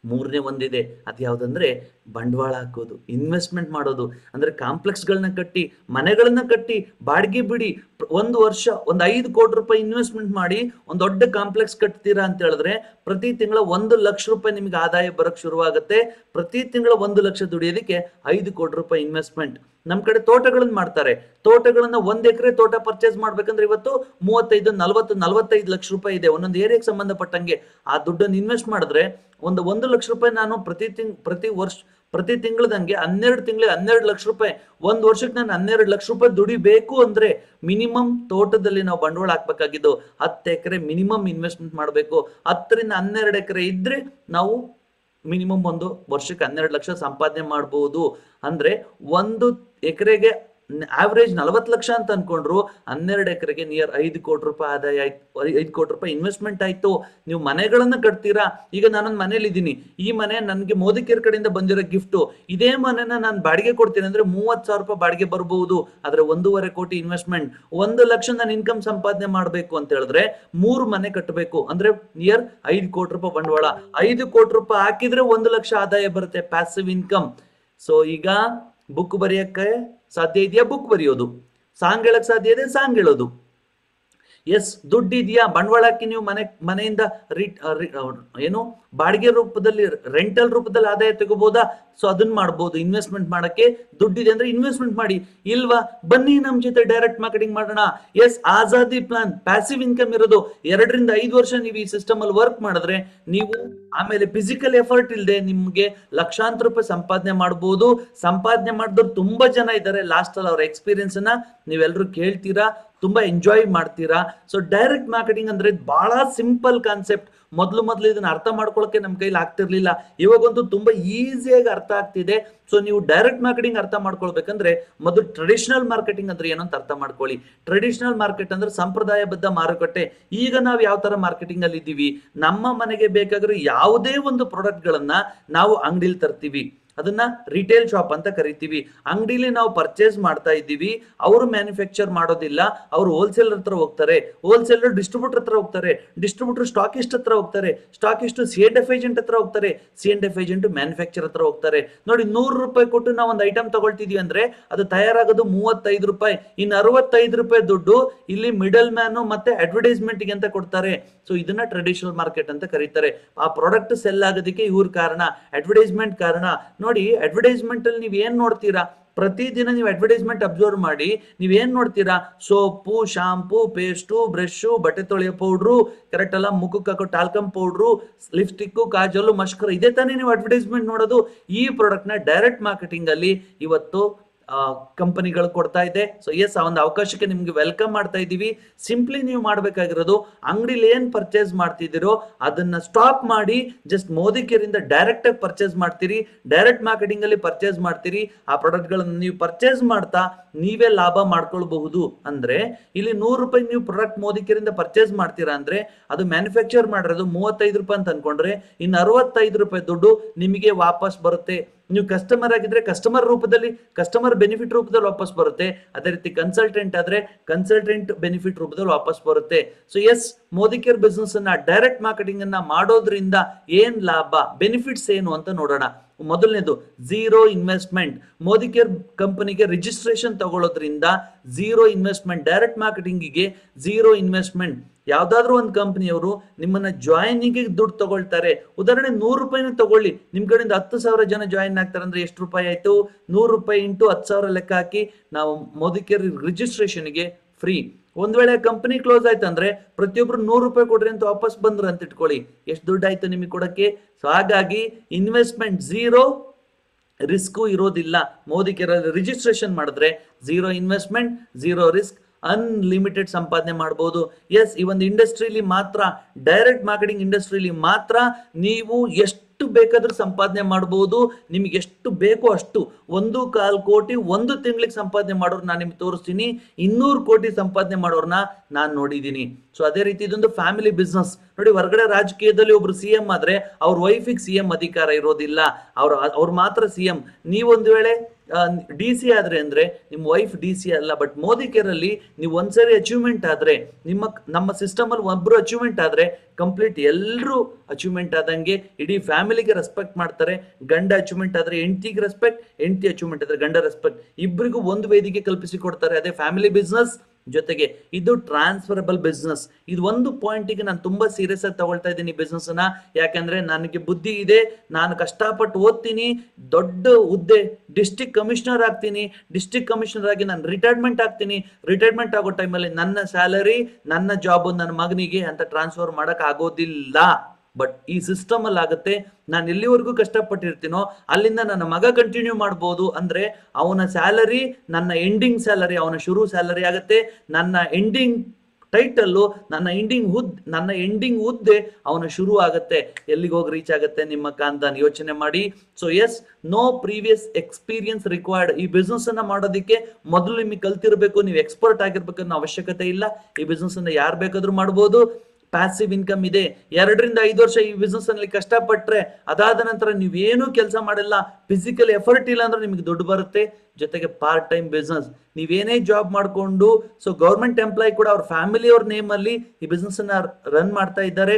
ಮೂರನೇ ಒಂದಿದೆ ಅದು ಯಾವುದಂದ್ರೆ ಬಂಡವಾಳ ಹಾಕೋದು ಇನ್ವೆಸ್ಟ್ಮೆಂಟ್ ಮಾಡೋದು ಅಂದ್ರೆ ಕಾಂಪ್ಲೆಕ್ಸ್ಗಳನ್ನ ಕಟ್ಟಿ ಮನೆಗಳನ್ನ ಕಟ್ಟಿ ಬಾಡಿಗೆ ಬಿಡಿ ಪ್ರ- ಒಂದು ವರ್ಷ ಒಂದು ಐದು ಕೋಟಿ ರೂಪಾಯಿ ಇನ್ವೆಸ್ಟ್ಮೆಂಟ್ ಮಾಡಿ ಒಂದು ದೊಡ್ಡ ಕಾಂಪ್ಲೆಕ್ಸ್ ಕಟ್ತೀರಾ ಅಂತ ಹೇಳಿದ್ರೆ ಪ್ರತಿ ತಿಂಗಳ ಒಂದು ಲಕ್ಷ ರೂಪಾಯಿ ನಿಮ್ಗೆ ಆದಾಯ ಬರಕ್ ಶುರುವಾಗುತ್ತೆ ಪ್ರತಿ ತಿಂಗಳ ಒಂದು ಲಕ್ಷ ದುಡಿಯೋದಕ್ಕೆ ಐದು ಕೋಟಿ ರೂಪಾಯಿ ಇನ್ವೆಸ್ಟ್ಮೆಂಟ್ ನಮ್ ಕಡೆ ತೋಟಗಳನ್ನ ಮಾಡ್ತಾರೆ ತೋಟಗಳನ್ನ ಒಂದ್ ಎಕರೆ ತೋಟ ಪರ್ಚೇಸ್ ಮಾಡ್ಬೇಕಂದ್ರೆ ಇವತ್ತು ಮೂವತ್ತೈದು ನಲವತ್ತು ನಲವತ್ತೈದು ಲಕ್ಷ ರೂಪಾಯಿ ಇದೆ ಒಂದೊಂದು ಏರಿಯಾಗೆ ಸಂಬಂಧಪಟ್ಟಂಗೆ ಆ ದುಡ್ಡನ್ನು ಇನ್ವೆಸ್ಟ್ ಮಾಡಿದ್ರೆ ಒಂದು ಒಂದು ಲಕ್ಷ ರೂಪಾಯಿ ನಾನು ಪ್ರತಿ ತಿಂಗ್ ಪ್ರತಿ ವರ್ಷ ಪ್ರತಿ ತಿಂಗಳದಂಗೆ ಹನ್ನೆರಡು ತಿಂಗಳಿಗೆ ಹನ್ನೆರಡು ಲಕ್ಷ ರೂಪಾಯಿ ಒಂದು ವರ್ಷಕ್ಕೆ ನಾನು ಹನ್ನೆರಡು ಲಕ್ಷ ರೂಪಾಯಿ ದುಡಿಬೇಕು ಅಂದ್ರೆ ಮಿನಿಮಮ್ ತೋಟದಲ್ಲಿ ನಾವು ಬಂಡವಾಳ ಹಾಕ್ಬೇಕಾಗಿದ್ದು ಹತ್ತು ಎಕರೆ ಮಿನಿಮಮ್ ಇನ್ವೆಸ್ಟ್ಮೆಂಟ್ ಮಾಡಬೇಕು ಹತ್ತರಿಂದ ಹನ್ನೆರಡು ಎಕರೆ ಇದ್ರೆ ನಾವು ಮಿನಿಮಮ್ ಒಂದು ವರ್ಷಕ್ಕೆ ಹನ್ನೆರಡು ಲಕ್ಷ ಸಂಪಾದನೆ ಮಾಡಬಹುದು ಅಂದ್ರೆ ಒಂದು ಎಕರೆಗೆ ಆವ್ರೇಜ್ ನಲವತ್ತು ಲಕ್ಷ ಅಂತ ಅನ್ಕೊಂಡ್ರು ಹನ್ನೆರಡು ಎಕರೆಗೆ ನಿಯರ್ ಐದು ಕೋಟಿ ರೂಪಾಯಿ ಆದಾಯ ಆಯ್ತು ಐದು ಕೋಟಿ ರೂಪಾಯಿ ಇನ್ವೆಸ್ಟ್ಮೆಂಟ್ ಆಯ್ತು ನೀವು ಮನೆಗಳನ್ನ ಕಟ್ತೀರಾ ಈಗ ನಾನೊಂದು ಮನೇಲಿ ಇದ್ದೀನಿ ಈ ಮನೆ ನನಗೆ ಮೋದಿ ಕೇರ್ ಕಡೆಯಿಂದ ಬಂದಿರೋ ಗಿಫ್ಟು ಇದೇ ಮನೆನ ನಾನು ಬಾಡಿಗೆ ಕೊಡ್ತೀನಿ ಅಂದ್ರೆ ಮೂವತ್ತು ಸಾವಿರ ರೂಪಾಯಿ ಬಾಡಿಗೆ ಬರಬಹುದು ಆದ್ರೆ ಒಂದೂವರೆ ಕೋಟಿ ಇನ್ವೆಸ್ಟ್ಮೆಂಟ್ ಒಂದು ಲಕ್ಷ ನಾನು ಇನ್ಕಮ್ ಸಂಪಾದನೆ ಮಾಡಬೇಕು ಅಂತ ಹೇಳಿದ್ರೆ ಮೂರು ಮನೆ ಕಟ್ಟಬೇಕು ಅಂದ್ರೆ ನಿಯರ್ ಐದು ಕೋಟಿ ರೂಪಾಯಿ ಬಂಡವಾಳ ಐದು ಕೋಟಿ ರೂಪಾಯಿ ಹಾಕಿದ್ರೆ ಒಂದು ಲಕ್ಷ ಆದಾಯ ಬರುತ್ತೆ ಪ್ಯಾಸಿವ್ ಇನ್ಕಮ್ ಸೊ ಈಗ ಬುಕ್ ಬರೆಯಕ್ಕೆ ಸಾಧ್ಯ ಇದೆಯಾ ಬುಕ್ ಬರೆಯೋದು ಸಾಂಗ್ ಹೇಳಕ್ ಸಾಧ್ಯ ಇದೆ ಸಾಂಗ್ ಹೇಳೋದು ಎಸ್ ದುಡ್ಡಿದೆಯಾ ಬಂಡವಾಳ ಹಾಕಿ ನೀವು ಮನೆ ಮನೆಯಿಂದ ರಿಟ್ ಏನು ಬಾಡಿಗೆ ರೂಪದಲ್ಲಿ ರೆಂಟಲ್ ರೂಪದಲ್ಲಿ ಆದಾಯ ತಗೋಬಹುದಾ ಸೊ ಅದನ್ನ ಮಾಡ್ಬೋದು ಇನ್ವೆಸ್ಟ್ಮೆಂಟ್ ಮಾಡಕ್ಕೆ ದುಡ್ಡಿದೆ ಅಂದ್ರೆ ಇನ್ವೆಸ್ಟ್ಮೆಂಟ್ ಮಾಡಿ ಇಲ್ವಾ ಬನ್ನಿ ನಮ್ ಜೊತೆ ಡೈರೆಕ್ಟ್ ಮಾರ್ಕೆಟಿಂಗ್ ಮಾಡೋಣ yes Azadi plan passive income ಇರೋದು ಎರಡರಿಂದ ಐದು ವರ್ಷ ನೀವು ಈ ಸಿಸ್ಟಮ್ ಅಲ್ಲಿ ವರ್ಕ್ ಮಾಡಿದ್ರೆ ನೀವು ಆಮೇಲೆ ಫಿಸಿಕಲ್ ಎಫರ್ಟ್ ಇಲ್ಲದೆ ನಿಮ್ಗೆ ಲಕ್ಷಾಂತರ ರೂಪಾಯಿ ಸಂಪಾದನೆ ಮಾಡಬಹುದು ಸಂಪಾದನೆ ಮಾಡಿದವ್ರು ತುಂಬಾ ಜನ ಇದ್ದಾರೆ ಲಾಸ್ಟ್ ಅಲ್ಲಿ ಅವ್ರ ಎಕ್ಸ್ಪೀರಿಯನ್ಸ್ ಅನ್ನ ನೀವೆಲ್ಲರೂ ಕೇಳ್ತೀರಾ ತುಂಬಾ ಎಂಜಾಯ್ ಮಾಡ್ತೀರಾ ಸೊ ಡೈರೆಕ್ಟ್ ಮಾರ್ಕೆಟಿಂಗ್ ಅಂದ್ರೆ ಇದು ಬಹಳ ಸಿಂಪಲ್ ಕಾನ್ಸೆಪ್ಟ್ ಮೊದಲು ಮೊದಲು ಇದನ್ನ ಅರ್ಥ ಮಾಡ್ಕೊಳ್ಳೋಕೆ ನಮ್ಮ ಕೈಲಿ ಆಗ್ತಿರ್ಲಿಲ್ಲ ಇವಾಗಂತೂ ತುಂಬಾ ಈಸಿಯಾಗಿ ಅರ್ಥ ಆಗ್ತಿದೆ ಸೊ ನೀವು ಡೈರೆಕ್ಟ್ ಮಾರ್ಕೆಟಿಂಗ್ ಅರ್ಥ ಮಾಡ್ಕೊಳ್ಬೇಕಂದ್ರೆ ಮೊದಲು ಟ್ರೆಡಿಷನಲ್ ಮಾರ್ಕೆಟಿಂಗ್ ಅಂದ್ರೆ ಏನು ಅಂತ ಅರ್ಥ ಮಾಡ್ಕೊಳ್ಳಿ ಟ್ರೆಡಿಷನಲ್ ಮಾರ್ಕೆಟ್ ಅಂದ್ರೆ ಸಂಪ್ರದಾಯಬದ್ಧ ಮಾರುಕಟ್ಟೆ ಈಗ ನಾವು ಯಾವ ತರ ಮಾರ್ಕೆಟಿಂಗ್ ಅಲ್ಲಿ ಇದ್ದೀವಿ ನಮ್ಮ ಮನೆಗೆ ಬೇಕಾಗಿರೋ ಯಾವುದೇ ಒಂದು ಪ್ರಾಡಕ್ಟ್ ಗಳನ್ನ ನಾವು ಅಂಗಡಿಲಿ ತರ್ತೀವಿ ಅದನ್ನ ರಿಟೇಲ್ ಶಾಪ್ ಅಂತ ಕರಿತೀವಿ ಅಂಗಡಿಲಿ ನಾವು ಪರ್ಚೇಸ್ ಮಾಡ್ತಾ ಇದ್ದೀವಿ ಅವರು ಮ್ಯಾನುಫ್ಯಾಕ್ಚರ್ ಮಾಡೋದಿಲ್ಲ ಅವರು ಹೋಲ್ಸೇಲರ್ ಹತ್ರ ಹೋಗ್ತಾರೆ ಹೋಲ್ಸೇಲರ್ ಡಿಸ್ಟ್ರಿಬ್ಯೂಟರ್ ಹತ್ರ ಹೋಗ್ತಾರೆ ಡಿಸ್ಟ್ರಿಬ್ಯೂಟರ್ ಸ್ಟಾಕಿಸ್ಟ್ ಹತ್ರ ಹೋಗ್ತಾರೆ stockist C N F agent ಹತ್ರ ಹೋಗ್ತಾರೆ C N F agent manufacture ಹತ್ರ ಹೋಗ್ತಾರೆ ನೋಡಿ ನೂರು ರೂಪಾಯಿ ಕೊಟ್ಟು ನಾವು ಒಂದು ಐಟಮ್ ತಗೊಳ್ತಿದೀವಿ ಅಂದ್ರೆ ಅದು ತಯಾರಾಗೋದು ಮೂವತ್ತೈದು ರೂಪಾಯಿ ಇನ್ನು ಅರವತ್ತೈದು ರೂಪಾಯಿ ದುಡ್ಡು ಇಲ್ಲಿ ಮಿಡಲ್ ಮ್ಯಾನು ಮತ್ತೆ ಅಡ್ವರ್ಟೈಸ್ಮೆಂಟ್ ಅಂತ ಕೊಡ್ತಾರೆ ಸೊ ಇದನ್ನ ಟ್ರೆಡಿಷನಲ್ ಮಾರ್ಕೆಟ್ ಅಂತ ಕರೀತಾರೆ ಆ ಪ್ರಾಡಕ್ಟ್ ಸೆಲ್ ಆಗೋದಕ್ಕೆ ಇವ್ರ ಕಾರಣ ಅಡ್ವರ್ಟೈಸ್ಮೆಂಟ್ ಕಾರಣ ನೋಡಿ ಅಡ್ವರ್ಟೈಸ್ಮೆಂಟ್ ಅಲ್ಲಿ ನೀವು ಏನ್ ನೋಡ್ತೀರಾ ಪ್ರತಿದಿನ ನೀವು ಅಡ್ವರ್ಟೈಸ್ಮೆಂಟ್ ಅಬ್ಸರ್ವ್ ಮಾಡಿ ನೀವೇನ್ ನೋಡ್ತೀರಾ ಸೋಪು ಶಾಂಪೂ ಪೇಸ್ಟು ಬ್ರಷು ಬಟ್ಟೆ ತೊಳೆಯೋ ಪೌಡ್ರು ಕರೆಕ್ಟ್ ಅಲ್ಲ ಮುಖಕ್ಕೆ ಹಾಕೋ talcum powder lipstick kajal mascara ಇದೇ ತಾನೇ ನೀವು ಅಡ್ವರ್ಟೈಸ್ಮೆಂಟ್ ನೋಡೋದು ಈ ಪ್ರಾಡಕ್ಟ್ನ ಡೈರೆಕ್ಟ್ ಮಾರ್ಕೆಟಿಂಗ್ ಅಲ್ಲಿ ಇವತ್ತು ಕಂಪನಿಗಳು ಕೊಡ್ತಾ ಇದೆ ಸೊ ಎಸ್ ಆ ಒಂದು ಅವಕಾಶಕ್ಕೆ ನಿಮ್ಗೆ ವೆಲ್ಕಮ್ ಮಾಡ್ತಾ ಇದ್ದೀವಿ ಸಿಂಪ್ಲಿ ನೀವು ಮಾಡಬೇಕಾಗಿರೋದು ಅಂಗಡಿಲಿ ಏನ್ ಪರ್ಚೇಸ್ ಮಾಡ್ತಿದ್ದೀರೋ ಅದನ್ನ ಸ್ಟಾಪ್ ಮಾಡಿ ಜಸ್ಟ್ ಮೋದಿ ಕೇರಿಂದ ಡೈರೆಕ್ಟ್ ಆಗಿ ಪರ್ಚೇಸ್ ಮಾಡ್ತೀರಿ ಡೈರೆಕ್ಟ್ ಮಾರ್ಕೆಟಿಂಗ್ ಅಲ್ಲಿ ಪರ್ಚೇಸ್ ಮಾಡ್ತೀರಿ ಆ ಪ್ರಾಡಕ್ಟ್ ಗಳನ್ನ ನೀವು ಪರ್ಚೇಸ್ ಮಾಡ್ತಾ ನೀವೇ ಲಾಭ ಮಾಡ್ಕೊಳ್ಬಹುದು ಅಂದ್ರೆ ಇಲ್ಲಿ ನೂರು ರೂಪಾಯಿ ನೀವು ಪ್ರಾಡಕ್ಟ್ ಮೋದಿ ಕೇರಿಂದ ಪರ್ಚೇಸ್ ಮಾಡ್ತೀರಾ ಅಂದ್ರೆ ಅದು ಮ್ಯಾನುಫ್ಯಾಕ್ಚರ್ ಮಾಡಿರೋದು ಮೂವತ್ತೈದು ರೂಪಾಯಿ ಅಂತ ಅನ್ಕೊಂಡ್ರೆ ಇನ್ನು ಅರವತ್ತೈದು ರೂಪಾಯಿ ದುಡ್ಡು ನಿಮಗೆ ವಾಪಸ್ ಬರುತ್ತೆ ನೀವು ಕಸ್ಟಮರ್ ಆಗಿದ್ರೆ ಕಸ್ಟಮರ್ ರೂಪದಲ್ಲಿ ಕಸ್ಟಮರ್ ಬೆನಿಫಿಟ್ ರೂಪದಲ್ಲಿ ವಾಪಸ್ ಬರುತ್ತೆ ಅದೇ ರೀತಿ ಕನ್ಸಲ್ಟೆಂಟ್ ಆದ್ರೆ ಕನ್ಸಲ್ಟೆಂಟ್ ಬೆನಿಫಿಟ್ ರೂಪದಲ್ಲಿ ವಾಪಸ್ ಬರುತ್ತೆ so yes Modi care business ಅನ್ನ ಡೈರೆಕ್ಟ್ ಮಾರ್ಕೆಟಿಂಗ್ ಅನ್ನ ಮಾಡೋದ್ರಿಂದ ಏನ್ ಲಾಭ ಬೆನಿಫಿಟ್ಸ್ ಏನು ಅಂತ ನೋಡೋಣ ಮೊದಲನೇದು ಝೀರೋ ಇನ್ವೆಸ್ಟ್ಮೆಂಟ್ ಮೋದಿ ಕೇರ್ ಕಂಪನಿಗೆ ರಿಜಿಸ್ಟ್ರೇಷನ್ ತಗೊಳ್ಳೋದ್ರಿಂದ ಝೀರೋ ಇನ್ವೆಸ್ಟ್ಮೆಂಟ್ ಡೈರೆಕ್ಟ್ ಮಾರ್ಕೆಟಿಂಗಿಗೆ ಝೀರೋ ಇನ್ವೆಸ್ಟ್ಮೆಂಟ್ ಯಾವ್ದಾದ್ರು ಒಂದು ಕಂಪನಿಯವರು ನಿಮ್ಮನ್ನ ಜಾಯಿನಿಗೆ ದುಡ್ಡು ತಗೊಳ್ತಾರೆ ಉದಾಹರಣೆ ನೂರು ರೂಪಾಯಿನ ತಗೊಳ್ಳಿ ನಿಮ್ ಕಡೆಯಿಂದ ಹತ್ತು ಸಾವಿರ ಜನ ಜಾಯಿನ್ ಆಗ್ತಾರೆ ಅಂದ್ರೆ ಎಷ್ಟು ರೂಪಾಯಿ ಆಯ್ತು ನೂರು ರೂಪಾಯಿ ಇಂಟು ಹತ್ತು ಸಾವಿರ ಲೆಕ್ಕ ಹಾಕಿ ನಾವು ಮೋದಿ ಕೇರ್ ರಿಜಿಸ್ಟ್ರೇಷನ್ಗೆ ಫ್ರೀ ಒಂದ್ ವೇಳೆ ಕಂಪನಿ ಕ್ಲೋಸ್ ಆಯ್ತು ಅಂದ್ರೆ ಪ್ರತಿಯೊಬ್ರು ನೂರು ರೂಪಾಯಿ ಕೊಡ್ರಿ ಅಂತ ವಾಪಸ್ ಬಂದ್ರು ಅಂತ ಇಟ್ಕೊಳ್ಳಿ ಎಷ್ಟು ದುಡ್ಡು ಆಯ್ತು ನಿಮಗೆ ಕೊಡಕ್ಕೆ ಸೊ ಹಾಗಾಗಿ ಇನ್ವೆಸ್ಟ್ಮೆಂಟ್ ಝೀರೋ ರಿಸ್ಕು ಇರೋದಿಲ್ಲ ಮೋದಿ ಕೇರ್ ರಿಜಿಸ್ಟ್ರೇಷನ್ ಮಾಡಿದ್ರೆ zero investment zero risk unlimited ಸಂಪಾದನೆ ಮಾಡಬಹುದು ಎಸ್ ಈ ಒಂದು ಇಂಡಸ್ಟ್ರಿಲಿ ಮಾತ್ರ ಡೈರೆಕ್ಟ್ ಮಾರ್ಕೆಟಿಂಗ್ ಇಂಡಸ್ಟ್ರಿಲಿ ಮಾತ್ರ ನೀವು ಎಷ್ಟು ಬೇಕಾದ್ರೂ ಸಂಪಾದನೆ ಮಾಡಬಹುದು ನಿಮ್ಗೆ ಎಷ್ಟು ಬೇಕೋ ಅಷ್ಟು ಒಂದು ಕಾಲ್ ಕೋಟಿ ಒಂದು ತಿಂಗಳಿಗೆ ಸಂಪಾದನೆ ಮಾಡೋರು ನಾನು ನಿಮ್ಗೆ ತೋರಿಸ್ತೀನಿ ಇನ್ನೂರು ಕೋಟಿ ಸಂಪಾದನೆ ಮಾಡೋರ್ನ ನಾನು ನೋಡಿದ್ದೀನಿ ಸೊ ಅದೇ ರೀತಿ ಇದೊಂದು ಫ್ಯಾಮಿಲಿ ಬಿಸ್ನೆಸ್ ನೋಡಿ ಹೊರಗಡೆ ರಾಜಕೀಯದಲ್ಲಿ ಒಬ್ರು ಸಿ ಎಂ ಆದ್ರೆ ಅವ್ರ ವೈಫಿಗೆ ಸಿ ಎಂ ಅಧಿಕಾರ ಇರೋದಿಲ್ಲ ಅವ್ರ ಅವ್ರು ಮಾತ್ರ ಸಿ ಎಂ ನೀವೊಂದು ವೇಳೆ ಡಿ ಸಿ ಆದ್ರೆ ಅಂದ್ರೆ ನಿಮ್ಮ ವೈಫ್ ಡಿ ಸಿ ಅಲ್ಲ ಬಟ್ ಮೋದಿ ಕೇರ್ ಅಲ್ಲಿ ನೀವು ಒಂದ್ಸರಿ ಅಚೀವ್ಮೆಂಟ್ ಆದ್ರೆ ನಿಮ್ಮ ನಮ್ಮ ಸಿಸ್ಟಮ್ ಅಲ್ಲಿ ಒಬ್ರು ಅಚೀವ್ಮೆಂಟ್ ಆದ್ರೆ ಕಂಪ್ಲೀಟ್ ಎಲ್ಲರೂ ಅಚೀವ್ಮೆಂಟ್ ಆದಂಗೆ ಇಡೀ ಫ್ಯಾಮಿಲಿಗೆ ರೆಸ್ಪೆಕ್ಟ್ ಮಾಡ್ತಾರೆ ಗಂಡ ಅಚೀವ್ಮೆಂಟ್ ಆದ್ರೆ ಹೆಂಡತಿಗೆ ರೆಸ್ಪೆಕ್ಟ್ ಹೆಂಡತಿ ಅಚೀವ್ಮೆಂಟ್ ಆದ್ರೆ ಗಂಡ ರೆಸ್ಪೆಕ್ಟ್ ಇಬ್ಬರಿಗೂ ಒಂದು ವೇದಿಕೆ ಕಲ್ಪಿಸಿ ಕೊಡ್ತಾರೆ ಅದೇ ಫ್ಯಾಮಿಲಿ ಬಿಸ್ನೆಸ್ ಜೊತೆಗೆ ಇದು ಟ್ರಾನ್ಸ್ಫರಬಲ್ ಬಿಸ್ನೆಸ್ ಇದು ಒಂದು ಪಾಯಿಂಟಿಗೆ ನಾನು ತುಂಬಾ ಸೀರಿಯಸ್ ಆಗಿ ತಗೊಳ್ತಾ ಇದ್ದೀನಿ ಬಿಸ್ನೆಸ್ ನ ಯಾಕಂದ್ರೆ ನನಗೆ ಬುದ್ಧಿ ಇದೆ ನಾನು ಕಷ್ಟಪಟ್ಟು ಓದ್ತೀನಿ ದೊಡ್ಡ ಹುದ್ದೆ ಡಿಸ್ಟಿಕ್ ಕಮಿಷನರ್ ಆಗ್ತೀನಿ ಡಿಸ್ಟಿಕ್ ಕಮಿಷನರ್ ಆಗಿ ನಾನು ರಿಟೈರ್ಮೆಂಟ್ ಆಗ್ತೀನಿ ರಿಟೈರ್ಮೆಂಟ್ ಆಗೋ ಟೈಮಲ್ಲಿ ನನ್ನ ಸ್ಯಾಲರಿ ನನ್ನ ಜಾಬ್ ನನ್ನ ಮಗನಿಗೆ ಅಂತ ಟ್ರಾನ್ಸ್ಫರ್ ಮಾಡಕ್ ಆಗೋದಿಲ್ಲ ಬಟ್ ಈ ಸಿಸ್ಟಮ್ ಅಲ್ಲಿ ಆಗುತ್ತೆ ನಾನು ಎಲ್ಲಿವರೆಗೂ ಕಷ್ಟಪಟ್ಟಿರ್ತೀನೋ ಅಲ್ಲಿಂದ ನನ್ನ ಮಗ ಕಂಟಿನ್ಯೂ ಮಾಡ್ಬೋದು ಅಂದ್ರೆ ಅವನ ಸ್ಯಾಲರಿ ನನ್ನ ಎಂಡಿಂಗ್ ಸ್ಯಾಲರಿ ಅವನ ಶುರು ಸ್ಯಾಲರಿ ಆಗುತ್ತೆ ನನ್ನ ಎಂಡಿಂಗ್ ಟೈಟಲ್ಲು ನನ್ನ ಎಂಡಿಂಗ್ ಹುದ್ ನನ್ನ ಎಂಡಿಂಗ್ ಹುದ್ದೆ ಅವನ ಶುರು ಆಗುತ್ತೆ ಎಲ್ಲಿಗೆ ಹೋಗಿ ರೀಚ್ ಆಗುತ್ತೆ ನಿಮ್ಮ ಕಾಂತ ಯೋಚನೆ ಮಾಡಿ so yes no previous experience required ಈ ಬಿಸ್ನೆಸ್ ಅನ್ನ ಮಾಡೋದಕ್ಕೆ ಮೊದಲು ನಿಮಗೆ ಕಲ್ತಿರ್ಬೇಕು ನೀವು ಎಕ್ಸ್ಪರ್ಟ್ ಆಗಿರ್ಬೇಕು ಅನ್ನೋ ಅವಶ್ಯಕತೆ ಇಲ್ಲ ಈ ಬಿಸ್ನೆಸ್ ಅನ್ನ ಯಾರು ಬೇಕಾದ್ರೂ ಮಾಡ್ಬೋದು ಪ್ಯಾಸಿವ್ ಇನ್ಕಮ್ ಇದೆ ಎರಡರಿಂದ ಐದು ವರ್ಷ ಈ ಬಿಸ್ನೆಸ್ ಅಲ್ಲಿ ಕಷ್ಟಪಟ್ರೆ ಅದಾದ ನಂತರ ನೀವೇನು ಕೆಲಸ ಮಾಡಿಲ್ಲ ಫಿಸಿಕಲ್ ಎಫರ್ಟ್ ಇಲ್ಲ ಅಂದ್ರೆ ನಿಮಗೆ ದುಡ್ಡು ಬರುತ್ತೆ ಜೊತೆಗೆ ಪಾರ್ಟ್ ಟೈಮ್ ಬಿಸ್ನೆಸ್ ನೀವೇನೇ ಜಾಬ್ ಮಾಡಿಕೊಂಡು ಸೊ ಗೌರ್ಮೆಂಟ್ ಎಂಪ್ಲಾಯ್ ಕೂಡ ಅವ್ರ ಫ್ಯಾಮಿಲಿ ಅವ್ರ ನೇಮ್ ಅಲ್ಲಿ ಈ ಬಿಸ್ನೆಸ್ ಅನ್ನ ರನ್ ಮಾಡ್ತಾ ಇದ್ದಾರೆ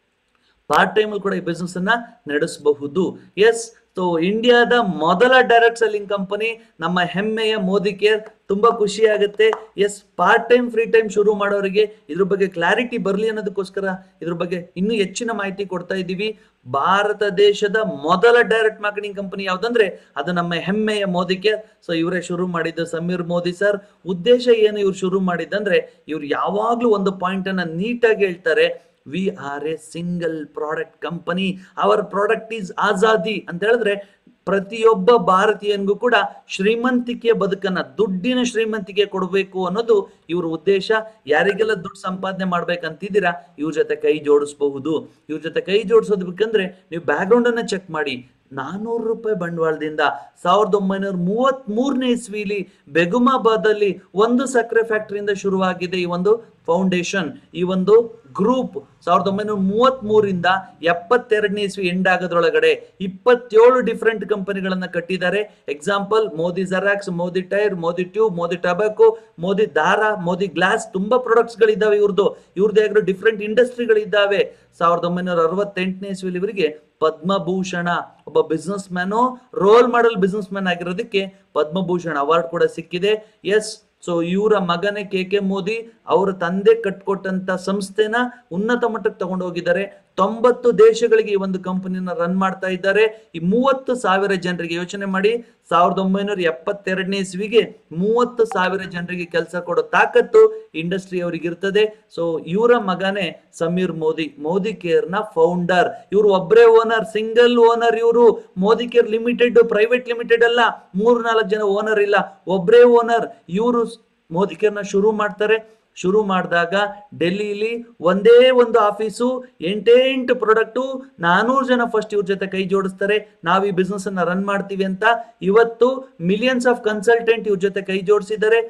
ಪಾರ್ಟ್ ಟೈಮ್ ಕೂಡ ಈ ಬಿಸ್ನೆಸ್ ಅನ್ನ ನಡೆಸಬಹುದು ಎಸ್ ಸೊ ಇಂಡಿಯಾದ ಮೊದಲ ಡೈರೆಕ್ಟ್ ಸೆಲ್ಲಿಂಗ್ ಕಂಪನಿ ನಮ್ಮ ಹೆಮ್ಮೆಯ ಮೋದಿ ಕೇರ್ ತುಂಬಾ ಖುಷಿ ಆಗುತ್ತೆ yes part time free time ಶುರು ಮಾಡೋರಿಗೆ ಇದ್ರ ಬಗ್ಗೆ ಕ್ಲಾರಿಟಿ ಬರಲಿ ಅನ್ನೋದಕ್ಕೋಸ್ಕರ ಇದ್ರ ಬಗ್ಗೆ ಇನ್ನೂ ಹೆಚ್ಚಿನ ಮಾಹಿತಿ ಕೊಡ್ತಾ ಇದ್ದೀವಿ ಭಾರತ ದೇಶದ ಮೊದಲ ಡೈರೆಕ್ಟ್ ಮಾರ್ಕೆಟಿಂಗ್ ಕಂಪನಿ ಯಾವ್ದಂದ್ರೆ ಅದು ನಮ್ಮ ಹೆಮ್ಮೆಯ ಮೋದಿ ಕೇರ್ ಸೊ ಇವರೇ ಶುರು ಮಾಡಿದ್ದು ಸಮೀರ್ ಮೋದಿ ಸರ್ ಉದ್ದೇಶ ಏನು ಇವ್ರು ಶುರು ಮಾಡಿದ್ದಂದ್ರೆ ಇವ್ರು ಯಾವಾಗ್ಲೂ ಒಂದು ಪಾಯಿಂಟ್ ಅನ್ನ ನೀಟಾಗಿ ಹೇಳ್ತಾರೆ we are a single product company our product is ಆಜಾದಿ ಅಂತ ಹೇಳಿದ್ರೆ ಪ್ರತಿಯೊಬ್ಬ ಭಾರತೀಯನಿಗೂ ಕೂಡ ಶ್ರೀಮಂತಿಕೆಯ ಬದುಕನ್ನ ದುಡ್ಡಿನ ಶ್ರೀಮಂತಿಕೆ ಕೊಡಬೇಕು ಅನ್ನೋದು ಇವ್ರ ಉದ್ದೇಶ ಯಾರಿಗೆಲ್ಲ ದುಡ್ಡು ಸಂಪಾದನೆ ಮಾಡ್ಬೇಕಂತಿದ್ದೀರಾ ಇವ್ರ ಜೊತೆ ಕೈ ಜೋಡಿಸಬಹುದು ಇವ್ರ ಜೊತೆ ಕೈ ಜೋಡಿಸೋದು ಬೇಕಂದ್ರೆ ನೀವು ಬ್ಯಾಕ್ಗ್ರೌಂಡ್ ಅನ್ನ ಚೆಕ್ ಮಾಡಿ ನಾನೂರು ರೂಪಾಯಿ ಬಂಡವಾಳದಿಂದ ಸಾವಿರದ ಒಂಬೈನೂರ ಮೂವತ್ತ್ ಮೂರನೇ ಇಸ್ವಿಲಿ ಬೆಗುಮಾಬಾದ್ ಅಲ್ಲಿ ಒಂದು ಸಕ್ಕರೆ ಫ್ಯಾಕ್ಟರಿಯಿಂದ ಶುರುವಾಗಿದೆ ಈ ಒಂದು ಫೌಂಡೇಶನ್ ಈ ಒಂದು ಗ್ರೂಪ್ ಸಾವಿರದ ಒಂಬೈನೂರ ಮೂವತ್ತ್ ಮೂರಿಂದ ಎಪ್ಪತ್ತೆರಡನೇ ಇಸ್ವಿ ಎಂಡ್ ಆಗೋದ್ರೊಳಗಡೆ ಇಪ್ಪತ್ತೇಳು ಡಿಫ್ರೆಂಟ್ ಕಂಪನಿಗಳನ್ನ ಕಟ್ಟಿದ್ದಾರೆ example Modi xerox Modi tyre Modi tube Modi tobacco Modi ದಾರ ಮೋದಿ ಗ್ಲಾಸ್ ತುಂಬಾ ಪ್ರಾಡಕ್ಟ್ಸ್ ಗಳಿದ್ದಾವೆ ಇವ್ರದ್ದು ಇವ್ರದ್ದು ಆಗಿರೋ ಡಿಫ್ರೆಂಟ್ ಇಂಡಸ್ಟ್ರಿಗಳಿದ್ದಾವೆ ಸಾವಿರದ ಒಂಬೈನೂರ ಅರವತ್ತೆಂಟನೇ ಇಸ್ವಿಲಿ ಇವರಿಗೆ ಪದ್ಮಭೂಷಣ ಒಬ್ಬ business man role model business man ಆಗಿರೋದಕ್ಕೆ ಪದ್ಮಭೂಷಣ ಅವಾರ್ಡ್ ಕೂಡ ಸಿಕ್ಕಿದೆ ಎಸ್ ಸೊ ಇವರ ಮಗನೇ ಕೆ ಕೆ ಮೋದಿ ಅವರ ತಂದೆ ಕಟ್ಕೊಟ್ಟಂತ ಸಂಸ್ಥೆನ ಉನ್ನತ ಮಟ್ಟಕ್ಕೆ ತಗೊಂಡು ಹೋಗಿದ್ದಾರೆ ತೊಂಬತ್ತು ದೇಶಗಳಿಗೆ ಈ ಒಂದು ಕಂಪನಿನ ರನ್ ಮಾಡ್ತಾ ಇದ್ದಾರೆ ಈ ಮೂವತ್ತು ಸಾವಿರ ಜನರಿಗೆ ಯೋಚನೆ ಮಾಡಿ ಸಾವಿರದ ಒಂಬೈನೂರ ಎಪ್ಪತ್ತೆರಡನೇ ಇಸ್ವಿಗೆ ಮೂವತ್ತು ಸಾವಿರ ಜನರಿಗೆ ಕೆಲಸ ಕೊಡೋ ತಾಕತ್ತು ಇಂಡಸ್ಟ್ರಿ ಅವರಿಗೆ ಇರ್ತದೆ ಸೊ ಇವರ ಮಗನೇ ಸಮೀರ್ ಮೋದಿ ಮೋದಿ ಕೇರ್ ನ ಫೌಂಡರ್ ಇವರು ಒಬ್ಬರೇ ಓನರ್ ಸಿಂಗಲ್ ಓನರ್ ಇವರು Modi care limited private limited ಅಲ್ಲ ಮೂರು ನಾಲ್ಕು ಜನ ಓನರ್ ಇಲ್ಲ ಒಬ್ಬರೇ ಓನರ್ ಇವರು ಮೋದಿ ಕೇರ್ ನ ಶುರು ಮಾಡ್ತಾರೆ ಶುರು ಮಾಡಿದಾಗ ಡೆಲ್ಲಿಲಿ ಒಂದೇ ಒಂದು ಆಫೀಸು ಎಂಟೇ ಎಂಟು ಪ್ರಾಡಕ್ಟು ನಾನೂರು ಜನ ಫಸ್ಟ್ ಇವ್ರ ಜೊತೆ ಕೈ ಜೋಡಿಸ್ತಾರೆ ನಾವು ಈ ಬಿಸ್ನೆಸ್ ಅನ್ನ ರನ್ ಮಾಡ್ತೀವಿ ಅಂತ ಇವತ್ತು ಮಿಲಿಯನ್ಸ್ ಆಫ್ ಕನ್ಸಲ್ಟೆಂಟ್ ಇವ್ರ ಜೊತೆ ಕೈ ಜೋಡಿಸಿದ್ದಾರೆ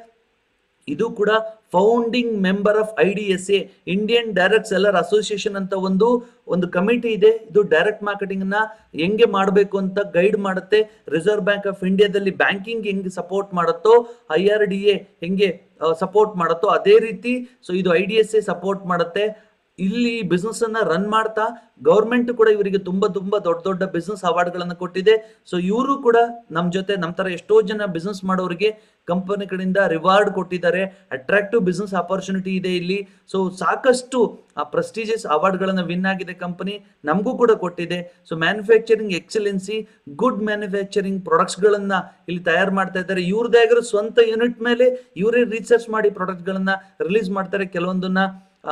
ಇದು ಕೂಡ founding member of I D S A Indian direct seller association ಅಂತ ಒಂದು ಒಂದು ಕಮಿಟಿ ಇದೆ ಇದು ಡೈರೆಕ್ಟ್ ಮಾರ್ಕೆಟಿಂಗ್ ನ ಹೆಂಗೆ ಮಾಡಬೇಕು ಅಂತ ಗೈಡ್ ಮಾಡುತ್ತೆ ರಿಸರ್ವ್ ಬ್ಯಾಂಕ್ ಆಫ್ ಇಂಡಿಯಾದಲ್ಲಿ ಬ್ಯಾಂಕಿಂಗ್ ಹೆಂಗೆ ಸಪೋರ್ಟ್ ಮಾಡುತ್ತೋ ಐ ಆರ್ ಡಿ ಎ ಹೆಂಗೆ ಸಪೋರ್ಟ್ ಮಾಡುತ್ತೋ ಅದೇ ರೀತಿ ಸೊ ಇದು I D S A support ಮಾಡುತ್ತೆ ಇಲ್ಲಿ ಬಿಸ್ನೆಸ್ ಅನ್ನ ರನ್ ಮಾಡ್ತಾ ಗೌರ್ಮೆಂಟ್ ಕೂಡ ಇವರಿಗೆ ತುಂಬಾ ತುಂಬಾ ದೊಡ್ಡ ದೊಡ್ಡ ಬಿಸ್ನೆಸ್ ಅವಾರ್ಡ್ ಗಳನ್ನ ಕೊಟ್ಟಿದೆ ಸೊ ಇವರು ಕೂಡ ನಮ್ ಜೊತೆ ನಮ್ ತರ ಎಷ್ಟೋ ಜನ ಬಿಸ್ನೆಸ್ ಮಾಡೋರಿಗೆ ಕಂಪನಿ ಕಡೆಯಿಂದ ರಿವಾರ್ಡ್ ಕೊಟ್ಟಿದ್ದಾರೆ ಅಟ್ರಾಕ್ಟಿವ್ ಬಿಸ್ನೆಸ್ ಆಪರ್ಚುನಿಟಿ ಇದೆ ಇಲ್ಲಿ ಸೊ ಸಾಕಷ್ಟು ಪ್ರೆಸ್ಟೀಜಿಯಸ್ ಅವಾರ್ಡ್ ಗಳನ್ನ ವಿನ್ ಆಗಿದೆ ಕಂಪನಿ ನಮಗೂ ಕೂಡ ಕೊಟ್ಟಿದೆ so manufacturing excellency good manufacturing products ಗಳನ್ನ ಇಲ್ಲಿ ತಯಾರು ಮಾಡ್ತಾ ಇದ್ದಾರೆ ಇವ್ರದೇ ಆಗಿರೋ ಸ್ವಂತ ಯೂನಿಟ್ ಮೇಲೆ ಇವರೇ ರಿಸರ್ಚ್ ಮಾಡಿ ಪ್ರಾಡಕ್ಟ್ ಗಳನ್ನ ರಿಲೀಸ್ ಮಾಡ್ತಾರೆ ಕೆಲವೊಂದನ್ನ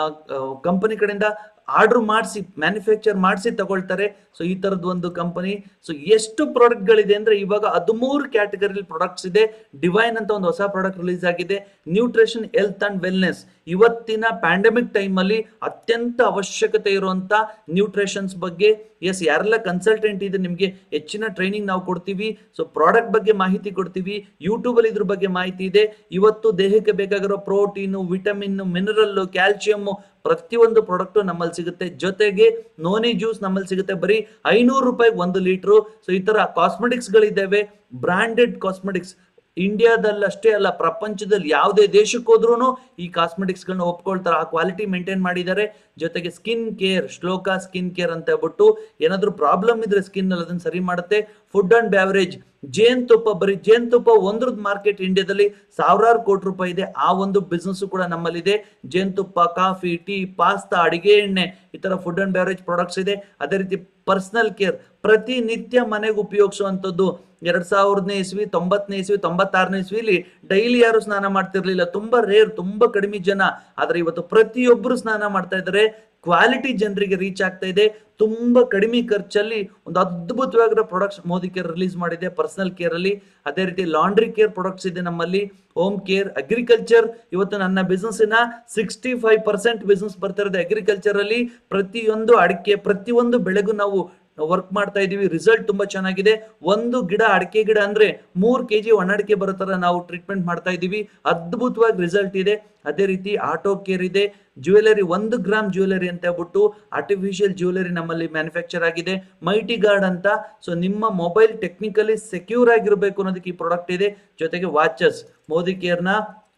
ಕಂಪನಿ ಕಡೆಯಿಂದ ಆರ್ಡರ್ ಮಾಡಿಸಿ ಮ್ಯಾನುಫ್ಯಾಕ್ಚರ್ ಮಾಡಿಸಿ ತಗೊಳ್ತಾರೆ ಸೊ ಈ ತರದ್ ಒಂದು ಕಂಪನಿ ಸೊ ಎಷ್ಟು ಪ್ರಾಡಕ್ಟ್ ಗಳಿದೆ ಅಂದ್ರೆ ಇವಾಗ ಹದಿಮೂರು ಕ್ಯಾಟಗರಿ ಪ್ರಾಡಕ್ಟ್ಸ್ ಇದೆ ಡಿವೈನ್ ಅಂತ ಒಂದು ಹೊಸ ಪ್ರಾಡಕ್ಟ್ ರಿಲೀಸ್ ಆಗಿದೆ ನ್ಯೂಟ್ರಿಷನ್ ಹೆಲ್ತ್ ಅಂಡ್ ವೆಲ್ನೆಸ್ ಇವತ್ತಿನ ಪ್ಯಾಂಡಮಿಕ್ ಟೈಮಲ್ಲಿ ಅತ್ಯಂತ ಅವಶ್ಯಕತೆ ಇರುವಂತ ನ್ಯೂಟ್ರಿಷನ್ಸ್ ಬಗ್ಗೆ ಎಸ್ ಯಾರೆಲ್ಲ ಕನ್ಸಲ್ಟೆಂಟ್ ಇದೆ ನಿಮಗೆ ಹೆಚ್ಚಿನ ಟ್ರೈನಿಂಗ್ ನಾವು ಕೊಡ್ತೀವಿ ಸೊ ಪ್ರಾಡಕ್ಟ್ ಬಗ್ಗೆ ಮಾಹಿತಿ ಕೊಡ್ತೀವಿ ಯೂಟ್ಯೂಬ್ ಅಲ್ಲಿ ಇದ್ರ ಬಗ್ಗೆ ಮಾಹಿತಿ ಇದೆ ಇವತ್ತು ದೇಹಕ್ಕೆ ಬೇಕಾಗಿರೋ ಪ್ರೋಟೀನು ವಿಟಮಿನ್ ಮಿನರಲ್ ಕ್ಯಾಲ್ಸಿಯಂ ಪ್ರತಿಯೊಂದು ಪ್ರಾಡಕ್ಟ್ ನಮ್ಮಲ್ಲಿ ಸಿಗುತ್ತೆ ಜೊತೆಗೆ ನೋನಿ ಜ್ಯೂಸ್ ನಮ್ಮಲ್ಲಿ ಸಿಗುತ್ತೆ ಬರೀ ಐನೂರು ರೂಪಾಯಿ ಒಂದು ಲೀಟ್ರು ಸೊ ಈ ತರ ಕಾಸ್ಮೆಟಿಕ್ಸ್ ಗಳಿದ್ದಾವೆ ಬ್ರಾಂಡೆಡ್ ಕಾಸ್ಮೆಟಿಕ್ಸ್ ಇಂಡಿಯಾದಲ್ಲಿ ಅಷ್ಟೇ ಅಲ್ಲ ಪ್ರಪಂಚದಲ್ಲಿ ಯಾವುದೇ ದೇಶಕ್ಕೆ ಹೋದ್ರೂ ಈ ಕಾಸ್ಮೆಟಿಕ್ಸ್ ಗಳನ್ನ ಒಪ್ಕೊಳ್ತಾರೆ ಆ ಕ್ವಾಲಿಟಿ ಮೇಂಟೈನ್ ಮಾಡಿದ್ದಾರೆ ಜೊತೆಗೆ skin care Shloka skin care ಅಂತ ಹೇಳ್ಬಿಟ್ಟು ಏನಾದ್ರೂ ಪ್ರಾಬ್ಲಮ್ ಇದ್ರೆ ಸ್ಕಿನ್ ಅಲ್ಲಿ ಅದನ್ನ ಸರಿ ಮಾಡುತ್ತೆ ಫುಡ್ ಅಂಡ್ ಬ್ಯಾವರೇಜ್ ಜೇನುತುಪ್ಪ ಬರೀ ಜೇನುತುಪ್ಪ ಒಂದ್ರದ್ದು ಮಾರ್ಕೆಟ್ ಇಂಡಿಯಾದಲ್ಲಿ ಸಾವಿರಾರು ಕೋಟಿ ರೂಪಾಯಿ ಇದೆ ಆ ಒಂದು ಬಿಸ್ನೆಸ್ ಕೂಡ ನಮ್ಮಲ್ಲಿದೆ ಜೇನುತುಪ್ಪ ಕಾಫಿ ಟೀ ಪಾಸ್ತಾ ಅಡಿಗೆ ಎಣ್ಣೆ ಈ ತರ ಫುಡ್ ಅಂಡ್ ಬ್ಯಾವರೇಜ್ ಪ್ರಾಡಕ್ಟ್ಸ್ ಇದೆ ಅದೇ ರೀತಿ ಪರ್ಸನಲ್ ಕೇರ್ ಪ್ರತಿನಿತ್ಯ ಮನೆಗೆ ಉಪಯೋಗಿಸುವಂಥದ್ದು ಎರಡ್ ಸಾವಿರದನೇ ಇಸ್ವಿ ತೊಂಬತ್ತನೇ ಇಸ್ವಿ ತೊಂಬತ್ತಾರನೇ ಇಸ್ವಿಲಿ ಡೈಲಿ ಯಾರು ಸ್ನಾನ ಮಾಡ್ತಿರ್ಲಿಲ್ಲ ತುಂಬಾ ರೇರ್ ತುಂಬಾ ಕಡಿಮೆ ಜನ ಆದ್ರೆ ಇವತ್ತು ಪ್ರತಿಯೊಬ್ಬರು ಸ್ನಾನ ಮಾಡ್ತಾ ಇದ್ದಾರೆ ಕ್ವಾಲಿಟಿ ಜನರಿಗೆ ರೀಚ್ ಆಗ್ತಾ ಇದೆ ತುಂಬಾ ಕಡಿಮೆ ಖರ್ಚಲ್ಲಿ ಒಂದು ಅದ್ಭುತವಾಗಿರೋ ಪ್ರಾಡಕ್ಟ್ಸ್ ಮೋದಿ ಕೇರ್ ರಿಲೀಸ್ ಮಾಡಿದೆ ಪರ್ಸನಲ್ ಕೇರ್ ಅಲ್ಲಿ ಅದೇ ರೀತಿ ಲಾಂಡ್ರಿ ಕೇರ್ ಪ್ರಾಡಕ್ಟ್ಸ್ ಇದೆ ನಮ್ಮಲ್ಲಿ ಹೋಮ್ ಕೇರ್ ಅಗ್ರಿಕಲ್ಚರ್ ಇವತ್ತು ನನ್ನ ಬಿಸ್ನೆಸ್ ನ ಸಿಕ್ಸ್ಟಿ ಫೈವ್ ಪರ್ಸೆಂಟ್ ಬಿಸ್ನೆಸ್ ಬರ್ತಾ ಇರೋದು ಅಗ್ರಿಕಲ್ಚರ್ ಅಲ್ಲಿ ಪ್ರತಿಯೊಂದು ಅಡಿಕೆ ಪ್ರತಿಯೊಂದು ಬೆಳೆಗೂ ನಾವು ವರ್ಕ್ ಮಾಡ್ತಾ ಇದೀವಿ ರಿಸಲ್ಟ್ ತುಂಬಾ ಚೆನ್ನಾಗಿದೆ ಒಂದು ಗಿಡ ಅಡಿಕೆ ಗಿಡ ಅಂದ್ರೆ ಮೂರ್ ಕೆಜಿ ಒಣಡಿಕೆ ಬರೋ ತರ ನಾವು ಟ್ರೀಟ್ಮೆಂಟ್ ಮಾಡ್ತಾ ಇದೀವಿ ಅದ್ಭುತವಾಗಿ ರಿಸಲ್ಟ್ ಇದೆ ಅದೇ ರೀತಿ ಆಟೋ ಕೇರ್ ಇದೆ ಜ್ಯುವೆಲರಿ ಒಂದು ಗ್ರಾಮ್ ಜ್ಯುವೆಲರಿ ಅಂತ ಹೇಳ್ಬಿಟ್ಟು ಆರ್ಟಿಫಿಷಿಯಲ್ ಜ್ಯುವೆಲರಿ ನಮ್ಮಲ್ಲಿ ಮ್ಯಾನುಫ್ಯಾಕ್ಚರ್ ಆಗಿದೆ ಮೈಟಿ ಗಾರ್ಡ್ ಅಂತ ಸೊ ನಿಮ್ಮ ಮೊಬೈಲ್ ಟೆಕ್ನಿಕಲಿ ಸೆಕ್ಯೂರ್ ಆಗಿರಬೇಕು ಅನ್ನೋದಕ್ಕೆ ಈ ಪ್ರಾಡಕ್ಟ್ ಇದೆ ಜೊತೆಗೆ ವಾಚಸ್ ಮೋದಿ ಕೇರ್ನ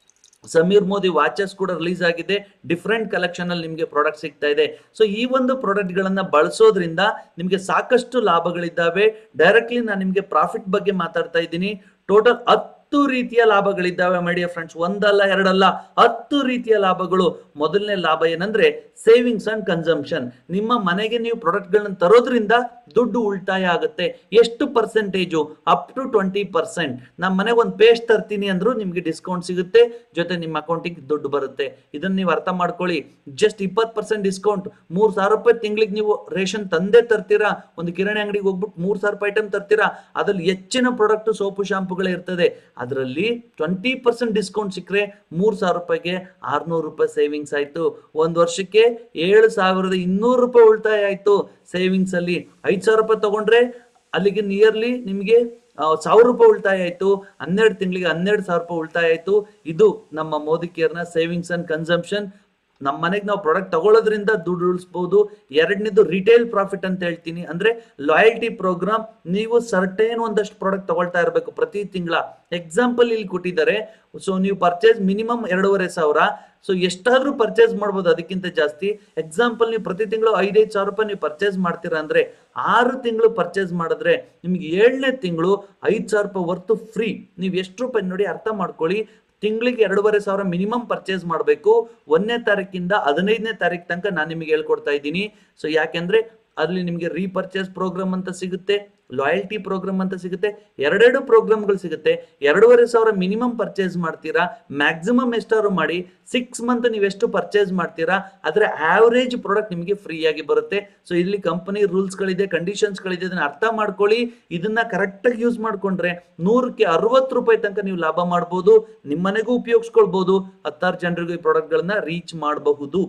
ಸಮೀರ್ ಮೋದಿ ವಾಚಸ್ ಕೂಡ ರಿಲೀಸ್ ಆಗಿದೆ ಡಿಫ್ರೆಂಟ್ ಕಲೆಕ್ಷನ್ ಅಲ್ಲಿ ನಿಮಗೆ ಪ್ರಾಡಕ್ಟ್ ಸಿಗ್ತಾ ಇದೆ ಸೊ ಈ ಒಂದು ಪ್ರಾಡಕ್ಟ್ ಗಳನ್ನ ಬಳಸೋದ್ರಿಂದ ನಿಮಗೆ ಸಾಕಷ್ಟು ಲಾಭಗಳಿದ್ದಾವೆ ಡೈರೆಕ್ಟ್ಲಿ ನಾನು ನಿಮಗೆ ಪ್ರಾಫಿಟ್ ಬಗ್ಗೆ ಮಾತಾಡ್ತಾ ಇದ್ದೀನಿ ಟೋಟಲ್ ಹತ್ತು ರೀತಿಯ ಲಾಭಗಳಿದ್ದಾವೆ ಮೈಡಿಯ ಫ್ರೆಂಡ್ಸ್ ಒಂದಲ್ಲ ಎರಡಲ್ಲ ಹತ್ತು ರೀತಿಯ ಲಾಭಗಳು ಮೊದಲನೇ ಲಾಭ ಏನಂದ್ರೆ ಸೇವಿಂಗ್ಸ್ ಅಂಡ್ ಕನ್ಸಂಪ್ಷನ್ ನಿಮ್ಮ ಮನೆಗೆ ನೀವು ಪ್ರಾಡಕ್ಟ್ಗಳನ್ನ ತರೋದ್ರಿಂದ ದುಡ್ಡು ಉಳಿತಾಯ ಆಗುತ್ತೆ ಎಷ್ಟು percentage up to twenty percent ನಮ್ಮ ಮನೆಗೆ ಒಂದು ಪೇಸ್ಟ್ ತರ್ತೀನಿ ಅಂದ್ರೂ ನಿಮ್ಗೆ ಡಿಸ್ಕೌಂಟ್ ಸಿಗುತ್ತೆ ಜೊತೆ ನಿಮ್ಮ ಅಕೌಂಟಿಗೆ ದುಡ್ಡು ಬರುತ್ತೆ ಇದನ್ನ ನೀವು ಅರ್ಥ ಮಾಡ್ಕೊಳ್ಳಿ ಜಸ್ಟ್ ಇಪ್ಪತ್ತು ಪರ್ಸೆಂಟ್ ಡಿಸ್ಕೌಂಟ್ ಮೂರ್ ಸಾವಿರ ರೂಪಾಯಿ ತಿಂಗಳಿಗೆ ನೀವು ರೇಷನ್ ತಂದೆ ತರ್ತೀರಾ ಒಂದು ಕಿರಾಣಿ ಅಂಗಡಿಗೆ ಹೋಗ್ಬಿಟ್ಟು ಮೂರ್ ಸಾವಿರ ರೂಪಾಯಿ ಐಟಮ್ ತರ್ತೀರಾ ಅದ್ರಲ್ಲಿ ಹೆಚ್ಚಿನ ಪ್ರಾಡಕ್ಟ್ ಸೋಪು ಶಾಂಪುಗಳೇ ಇರ್ತದೆ ಅದರಲ್ಲಿ ಟ್ವೆಂಟಿ ಪರ್ಸೆಂಟ್ ಡಿಸ್ಕೌಂಟ್ ಸಿಕ್ಕರೆ ಮೂರ್ ಸಾವಿರ ರೂಪಾಯಿಗೆ ಆರ್ನೂರು ರೂಪಾಯಿ ಸೇವಿಂಗ್ಸ್ ಆಯ್ತು ಒಂದ್ ವರ್ಷಕ್ಕೆ ಏಳು ಸಾವಿರದ ಇನ್ನೂರು ರೂಪಾಯಿ ಉಳಿತಾಯ ಆಯ್ತು ಸೇವಿಂಗ್ಸ್ ಅಲ್ಲಿ ಐದ್ ಸಾವಿರ ರೂಪಾಯಿ ತಗೊಂಡ್ರೆ ಅಲ್ಲಿಗೆ ನಿಯರ್ಲಿ ನಿಮಗೆ ಸಾವಿರ ರೂಪಾಯಿ ಉಳಿತಾಯ ಆಯ್ತು ಹನ್ನೆರಡು ತಿಂಗಳಿಗೆ ಹನ್ನೆರಡು ಸಾವಿರ ರೂಪಾಯಿ ಉಳಿತಾಯ ಆಯ್ತು ಇದು ನಮ್ಮ ಮೋದಿ ಕೇರ್ನ ಸೇವಿಂಗ್ಸ್ ಅಂಡ್ ಕನ್ಸಂಪ್ಷನ್ ನಮ್ಮ ಮನೆಗೆ ನಾವು ಪ್ರಾಡಕ್ಟ್ ತಗೊಳ್ಳೋದ್ರಿಂದ ದುಡ್ಡು ಉಳಿಸ್ಬೋದು ಎರಡನೇದು ರಿಟೇಲ್ ಪ್ರಾಫಿಟ್ ಅಂತ ಹೇಳ್ತೀನಿ ಅಂದ್ರೆ ಲಾಯಲ್ಟಿ ಪ್ರೋಗ್ರಾಮ್ ನೀವು ಸರ್ಟೇನ್ ಒಂದಷ್ಟು ಪ್ರಾಡಕ್ಟ್ ತಗೊಳ್ತಾ ಇರಬೇಕು ಪ್ರತಿ ತಿಂಗಳ ಎಕ್ಸಾಂಪಲ್ ಇಲ್ಲಿ ಕೊಟ್ಟಿದ್ದಾರೆ ಸೊ ನೀವು ಪರ್ಚೇಸ್ ಮಿನಿಮಮ್ ಎರಡೂವರೆ ಸಾವಿರ ಸೊ ಎಷ್ಟಾದ್ರೂ ಪರ್ಚೇಸ್ ಮಾಡ್ಬೋದು ಅದಕ್ಕಿಂತ ಜಾಸ್ತಿ ಎಕ್ಸಾಂಪಲ್ ನೀವು ಪ್ರತಿ ತಿಂಗಳು ಐದೈದು ಸಾವಿರ ರೂಪಾಯಿ ನೀವು ಪರ್ಚೇಸ್ ಮಾಡ್ತೀರಾ ಅಂದ್ರೆ ಆರು ತಿಂಗಳು ಪರ್ಚೇಸ್ ಮಾಡಿದ್ರೆ ನಿಮ್ಗೆ ಏಳನೇ ತಿಂಗಳು ಐದು ಸಾವಿರ ರೂಪಾಯಿ ವರ್ತು ಫ್ರೀ ನೀವು ಎಷ್ಟು ರೂಪಾಯಿ ನೋಡಿ ಅರ್ಥ ಮಾಡ್ಕೊಳ್ಳಿ ತಿಂಗಳಿಗೆ ಎರಡೂವರೆ ಸಾವಿರ ಮಿನಿಮಮ್ ಪರ್ಚೇಸ್ ಮಾಡಬೇಕು ಒಂದನೇ ತಾರೀಕಿಂದ ಹದಿನೈದನೇ ತಾರೀಕು ತನಕ ನಾನು ನಿಮಗೆ ಹೇಳ್ಕೊಡ್ತಾ ಇದ್ದೀನಿ ಸೊ ಯಾಕೆಂದ್ರೆ ಅಲ್ಲಿ ನಿಮಗೆ ರೀಪರ್ಚೇಸ್ ಪ್ರೋಗ್ರಾಮ್ ಅಂತ ಸಿಗುತ್ತೆ ಲಾಯಲ್ಟಿ ಪ್ರೋಗ್ರಾಮ್ ಅಂತ ಸಿಗುತ್ತೆ ಎರಡೆರಡು ಪ್ರೋಗ್ರಾಮ್ಗಳು ಸಿಗುತ್ತೆ ಎರಡೂವರೆ ಸಾವಿರ ಮಿನಿಮಮ್ ಪರ್ಚೇಸ್ ಮಾಡ್ತೀರಾ ಮ್ಯಾಕ್ಸಿಮಮ್ ಎಷ್ಟಾದ್ರು ಮಾಡಿ ಸಿಕ್ಸ್ ಮಂತ್ ನೀವು ಎಷ್ಟು ಪರ್ಚೇಸ್ ಮಾಡ್ತೀರಾ ಅದರ ಆವರೇಜ್ ಪ್ರಾಡಕ್ಟ್ ನಿಮಗೆ ಫ್ರೀ ಆಗಿ ಬರುತ್ತೆ ಸೊ ಇಲ್ಲಿ ಕಂಪನಿ ರೂಲ್ಸ್ಗಳಿದೆ ಕಂಡೀಷನ್ಸ್ಗಳಿದೆ ಇದನ್ನ ಅರ್ಥ ಮಾಡ್ಕೊಳ್ಳಿ ಇದನ್ನ ಕರೆಕ್ಟಾಗಿ ಯೂಸ್ ಮಾಡ್ಕೊಂಡ್ರೆ ನೂರಕ್ಕೆ ಅರವತ್ತು ರೂಪಾಯಿ ತನಕ ನೀವು ಲಾಭ ಮಾಡ್ಬೋದು ನಿಮ್ಮನೆಗೂ ಉಪಯೋಗಿಸ್ಕೊಳ್ಬೋದು ಹತ್ತಾರು ಜನರಿಗೂ ಈ ಪ್ರಾಡಕ್ಟ್ಗಳನ್ನ ರೀಚ್ ಮಾಡಬಹುದು